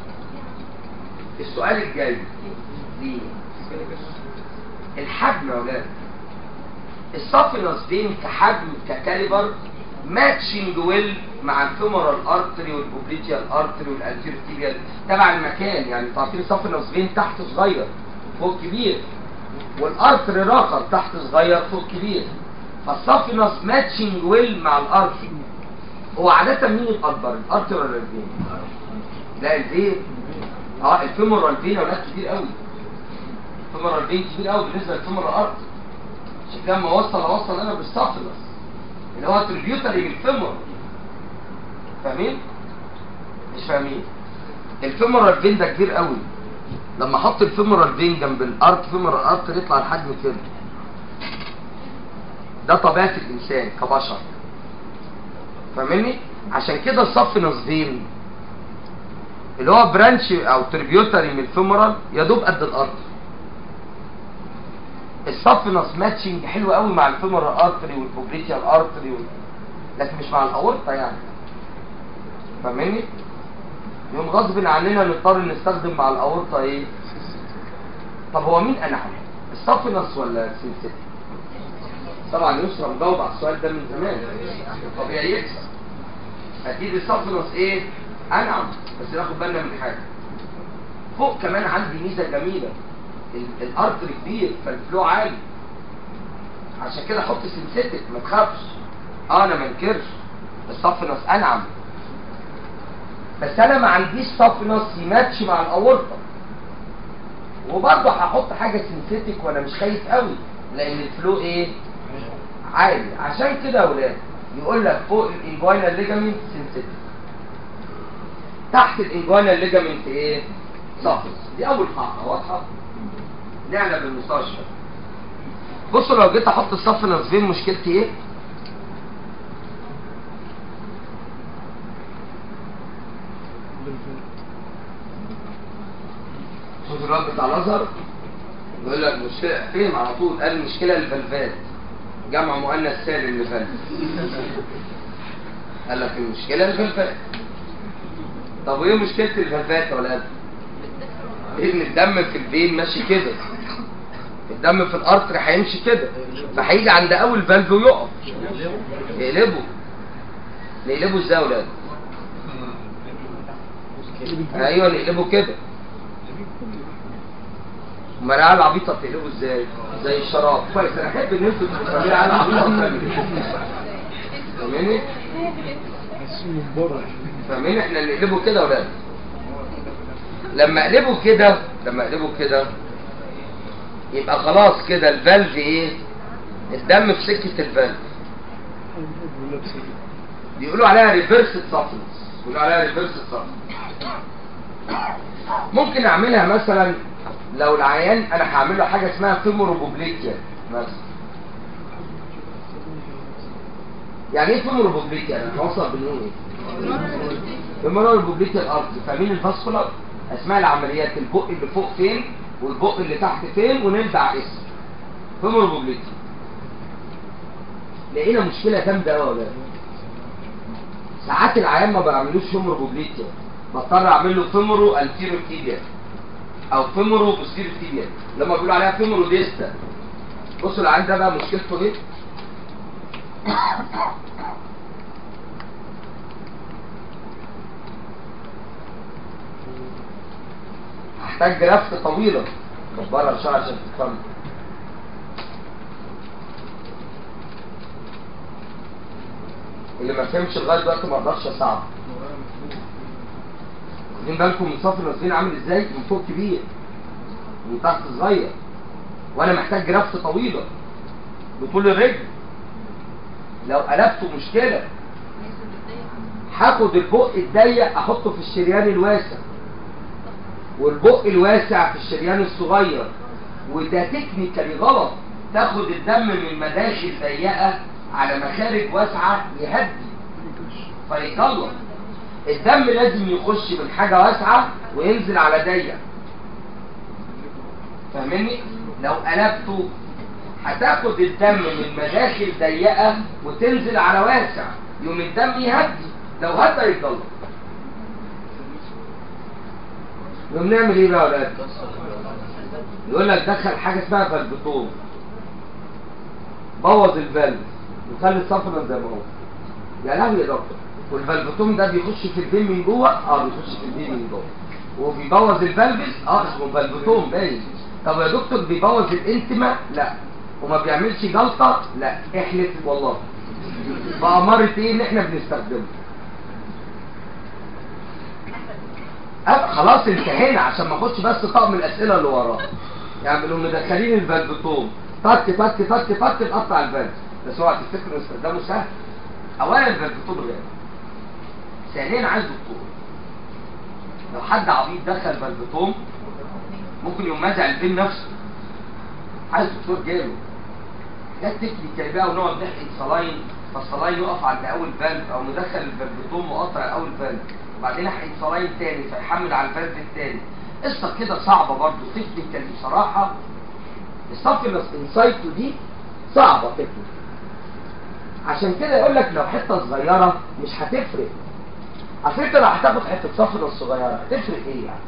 Speaker 2: السؤال الجاي ليه الحجم يا ولاد السافينس فين كحجم ككاليبر ماتشنج ويل مع الفيمورال ارتري والبوبليتيال ارتري والانتيريال تبع المكان يعني تعطيه سافينس فين تحت صغير فوق كبير والارتري راخر تحت صغير فوق كبير فالسافينس ماتشنج ويل مع الارتري هو عادة مين الأكبر الارتري ولا الفين؟ لا الفين اه الفيمورال فين يا ولاد كبير قوي الفيمورال فين كبير قوي بالنسبة للفيمورال ارتري عشان كده لما اوصل اوصل انا بالسافينس اللي هو تريبيوتري بالفيمور فاهمين؟ مش فاهمين؟ الفيمورال فين ده كبير قوي لما احط الفيمورال فين جنب الارت فيمورال ارت يطلع الحجم كده ده طبيعه الانسان كبشر فاهمني عشان كده السفنس فين اللي هو برانش او تريبيوتري من الفيمورال يا دوب قد الارض السفنس ماتشنج حلو قوي مع الفيمورال ارتري والبوبليتيال ارتري وال... لكن مش مع الاورطه يعني فاهمني يوم غصب عننا نضطر نستخدم مع الاورطه ايه طب هو مين انعم السفنس ولا السنسيتي طبعا يسرى مجاوب على السؤال ده من زمان طبيعي يكسب اكيد السفنس ايه انعم بس ناخد بالنا من حاجه فوق كمان عندي ميزه جميله ال- الارتر كبير فالفلو عالي عشان كده احط سنسيتك ما تخافش اه انا ما انكرش السفنس انعم بس انا ما عنديش سفنس يماتش مع الاورطه وبرضه هحط حاجه سنسيتك وانا مش خايف قوي لان الفلو ايه عالي عشان كده يا ولاد يقول لك فوق الانجوينال ليجامنت سنسيتك تحت الانجوينال ليجامنت ايه سفنس دي اول حاجه واضحه نعلى بالمستشفى بصوا لو جيت احط السفنس فين مشكلتي ايه شوف الواد بتاع الازهر يقول لك مشكله فين على طول قال المشكله الفلفات جمع مؤنث سالم لفلف قال لك المشكله الفلفات طب وايه مشكله الفلفات يا ولاد ان الدم في الفين ماشي كده الدم في الارتر هيمشي كده فهيجي عند اول فالف ويقف يقلبه نقلبه ازاي يا ولاد ايوه نقلبه كده امال العيال العبيطه بتقلبه ازاي زي الشراب كويس انا احب ان انتوا تفهموا العيال العبيطه فاهماني
Speaker 3: حاسس من بره
Speaker 2: فاهمين احنا نقلبه كده ولا لا؟ لما اقلبه كده لما اقلبه كده يبقى خلاص كده الفالف ايه الدم في سكه الفالف بيقولوا عليها ريفرس سفنس بيقولوا عليها ريفرس سفنس ممكن اعملها مثلا لو العيان انا هعمل له حاجه اسمها فيموروبوبليكيا مثلا يعني ايه فيموروبوبليكيا انا هوصل بنقول ايه فيمورال بوبليكيا الارض فاهمين الفاسكولار اسماء العمليات البق اللي فوق فين والبق اللي تحت فين ونرجع اسم فيمورال بوبليكيا لقينا مشكله جامده قوي يا ولاد ساعات العيان ما بعملوش فيمورال بوبليكيا بضطر اعمل له فيمورو انتيرو تيبيا او فيمورو بوستيرو تيبيا لما بيقولوا عليها فيمورو ديستا بصوا العيان ده بقى مشكلته ايه هحتاج جرافت طويلة كبرها الشعر عشان تفهم اللي ما فهمش لغايه دلوقتي ما اقدرش اساعده واخدين بالكم من صف النازلين عامل ازاي من فوق كبير من تحت صغير وانا محتاج جرافت طويله بطول الرجل لو قلبته مشكله هاخد البق الضيق احطه في الشريان الواسع والبق الواسع في الشريان الصغير وده تكنيكالي غلط تاخد الدم من مداخل ضيقه على مخارج واسعه يهدي فيطلع الدم لازم يخش من حاجه واسعه وينزل على ضيق فاهمني لو قلبته هتاخد الدم من مداخل ضيقه وتنزل على واسع يوم الدم يهدي لو هدى يطلع يقوم نعمل ايه بقى يا ولاد؟ يقول لك دخل حاجه اسمها فالفتوم بوظ الفالف وخلي الصفرة زي ما هو يا لهوي يا دكتور والفالفتوم ده بيخش في الفين من جوه اه بيخش في الفين من جوه وبيبوظ الفالفس اه اسمه فالفتوم باين طب يا دكتور بيبوظ الانتما لا وما بيعملش جلطه لا احلف والله بأمارة ايه اللي احنا بنستخدمه أه خلاص انتهينا عشان ما اخدش بس طقم الاسئله اللي وراه يعني بنقوم مدخلين الفالفتوم تك تك تك تك نقطع الفالف بس اوعى تفتكروا استخدامه سهل اولا الفالفتوم غالي ثانيا عايز دكتور لو حد عبيط دخل فالفتوم ممكن يقوم مازع الفين نفسه عايز دكتور جامد ده التكنيك بقى ونقعد نحقن صلاين فالصلاين يقف عند اول فالف او ندخل الفالفتوم وقطع اول فالف وبعدين احقن صلاين تاني فيحمل على الفالف التاني قصه كده صعبه برضه تكنيكال بصراحه السافينس انسايتو دي صعبه تكنيك عشان كده يقول لك لو حته صغيره مش هتفرق اصل انت لو هتاخد حته سافينس صغيره هتفرق ايه يعني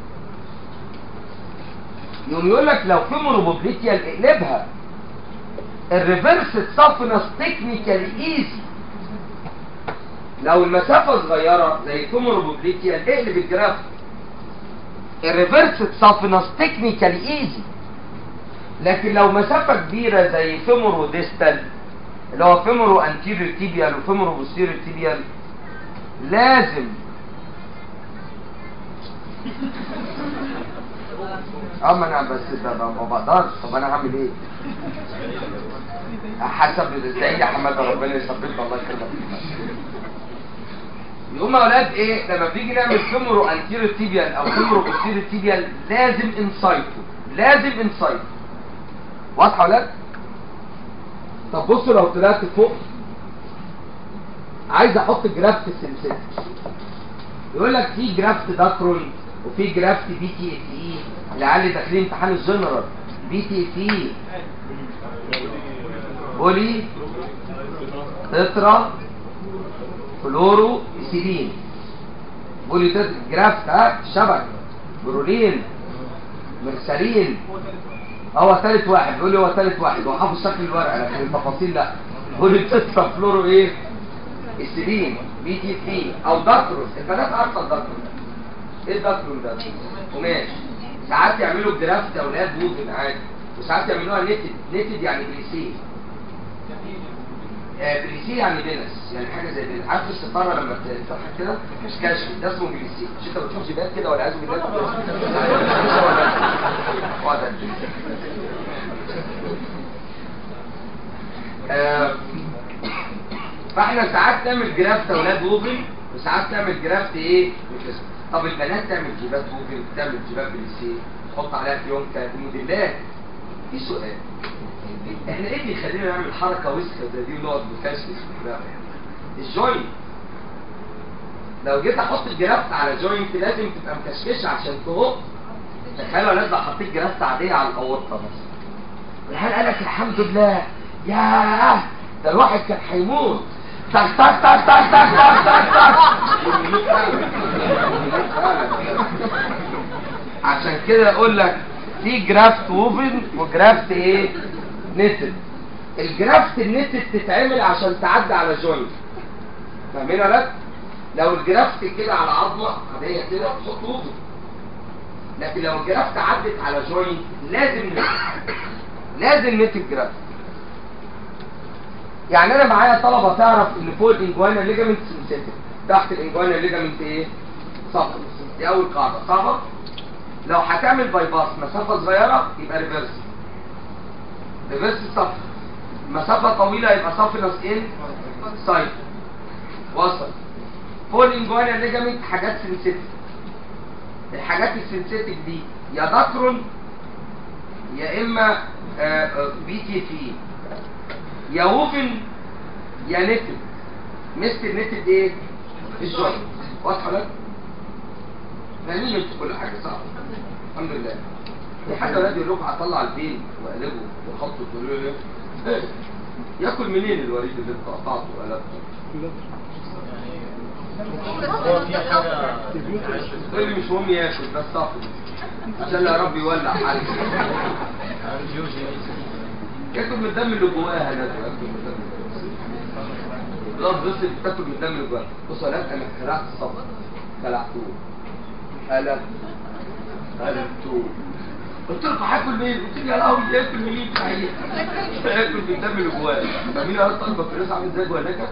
Speaker 2: يقوم يقول لك لو في مونوبوبليتيال اقلبها الريفرس سافينس تكنيكال ايزي لو المسافة صغيرة زي تومور بوبليتيال اقلب الجراف الريفرس سافينس تكنيكال ايزي لكن لو مسافة كبيرة زي فيمورو ديستال اللي هو فيمورو انتيريور تيبيال وفيمورو بوستيريور تيبيال لازم اما انا بس ده ده ما بقدرش طب انا هعمل ايه حسب ازاي يا حماده ربنا يثبتنا الله يكرمك يقوم يا اولاد ايه لما بنيجي نعمل فيمورو انتيريور تيبيال او فيمورو بوستيريور تيبيال لازم انسايتو لازم انسايتو واضحه يا اولاد طب بصوا لو طلعت فوق عايز احط جرافت سنسيتك يقول لك في جرافت داكرون وفي جرافت بي تي اس اي العيال اللي داخلين امتحان الجنرال بي تي اس اي بولي تترا فلورو اسيلين بولي تترا جرافت ها شبك برولين مرسلين هو ثالث واحد بيقول لي هو ثالث واحد هو حافظ شكل الورقه لكن التفاصيل لا بولي تترا فلورو ايه السيلين بي تي سي او داكروس البنات عارفه الداكروس ايه الداكروس ده قماش ساعات يعملوا جرافت اولاد ووفن عادي وساعات يعملوها نتد نتد يعني بليسيه آه بليسيه يعني بنس يعني حاجه زي بنس عارف الستاره لما بتفتح كده مش كشف ده اسمه بليسيه مش انت بتشوف جبال كده ولا عايز بالله هو ده البليسيه. آه، فاحنا ساعات نعمل جرافت اولاد ووفن وساعات نعمل جرافت ايه بكسر. طب البنات تعمل جيبات ووفن تعمل جيبات بليسيه تحط عليها فيونكه موديلات في سؤال احنا ايه اللي يخلينا نعمل حركه وسخه زي دي ونقعد نكشف الجوينت لو جيت احط الجرافت على جوينت لازم تبقى مكشكشه عشان تهق تخيلوا لازم حطيت جرافت عاديه على الاورطه بس والحال قال لك الحمد لله ياه ده الواحد كان هيموت تك تك تك تك تك تك تك تك عشان كده اقول لك في جرافت ووفن وجرافت ايه نتد الجرافت النتد تتعمل عشان تعدي على جوينت فاهمين ولا لا؟ لو الجرافت كده على عظمه عاديه كده تحط ووفن لكن لو الجرافت عدت على جوينت لازم نتد لازم نتد جرافت يعني انا معايا طلبه تعرف ان فوق الانجوانا ليجامنت سنسيتيف تحت الانجوانا ليجامنت ايه صفر دي اول قاعده صعبه لو هتعمل باي باس مسافه صغيره يبقى ريفرس ريفرس صفر مسافه طويله يبقى صفر ان سايد وصل فوق الانجوانا ليجامنت حاجات سنسيتيف الحاجات السنسيتيف دي يا داكرون يا اما بي تي تي يا ووفن يا نتد مثل النتد ايه الجوينت واضحه لك فاهمين انتوا كل حاجه صح الحمد لله في حد ولاد يقول لكم هطلع البين واقلبه واحطه تقولوا له ايه ياكل منين الوريد اللي انت قطعته وقلبته تقول لي مش مهم ياكل بس صافي عشان يا رب يولع حالك ياكل من الدم اللي جواها ده ياكل من الدم لا بص بتاكل من الدم اللي جواها بص يا ولاد انا خلعت الصبر خلعتوه قلب قلبتوه قلت لكم هاكل منين؟ قلت لي يا لهوي ياكل منين؟ صحيح ياكل من الدم اللي جواه فاهمين يا ولاد طالبه فلوس عامل ازاي جوه هناك؟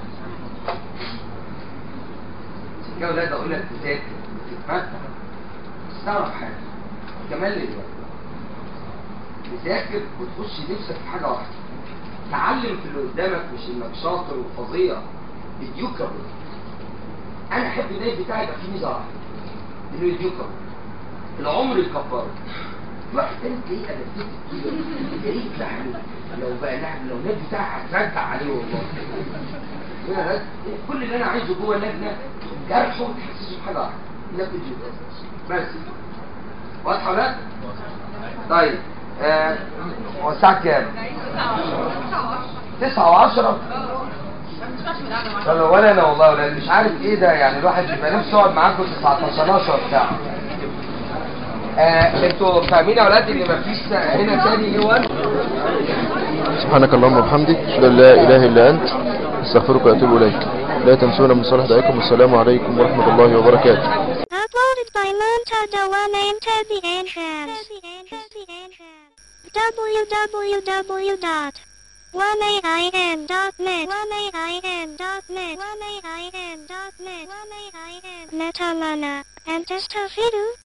Speaker 2: عشان كده يا ولاد اقول لك تذاكر تتمتع بس تعرف حاجه كمان للوقت تذاكر وتخش نفسك في حاجه واحده تعلم في اللي قدامك مش انك شاطر وفظيع يديوكر انا احب النادي بتاعي يبقى فيه ميزه واحده انه يديوكر العمر يكبره واحد تاني تلاقيه ادبته كده تلاقيه يعني لو بقى لعب لو النادي بتاعي هترجع عليه والله هنا بس كل اللي انا عايزه جوه اللجنه جرحه وتحسسه بحاجه واحده انك تجيب بس واضحه ولا لا؟ طيب آه، هو الساعة كام؟ تسعة وعشرة طب ولا انا والله ولا مش عارف ايه ده يعني الواحد بيبقى نفسه يقعد معاكم 19 ساعة آه انتوا فاهمين يا اولاد ان مفيش هنا تاني ايه 1
Speaker 3: سبحانك اللهم وبحمدك اشهد ان لا اله الا انت استغفرك واتوب اليك لا تنسونا من صالح دعائكم والسلام عليكم ورحمه الله وبركاته
Speaker 1: Uploaded by Montada One and Tabby Enhance. www.1aim.net 1aim.net 1aim.net Metamana and Testafidu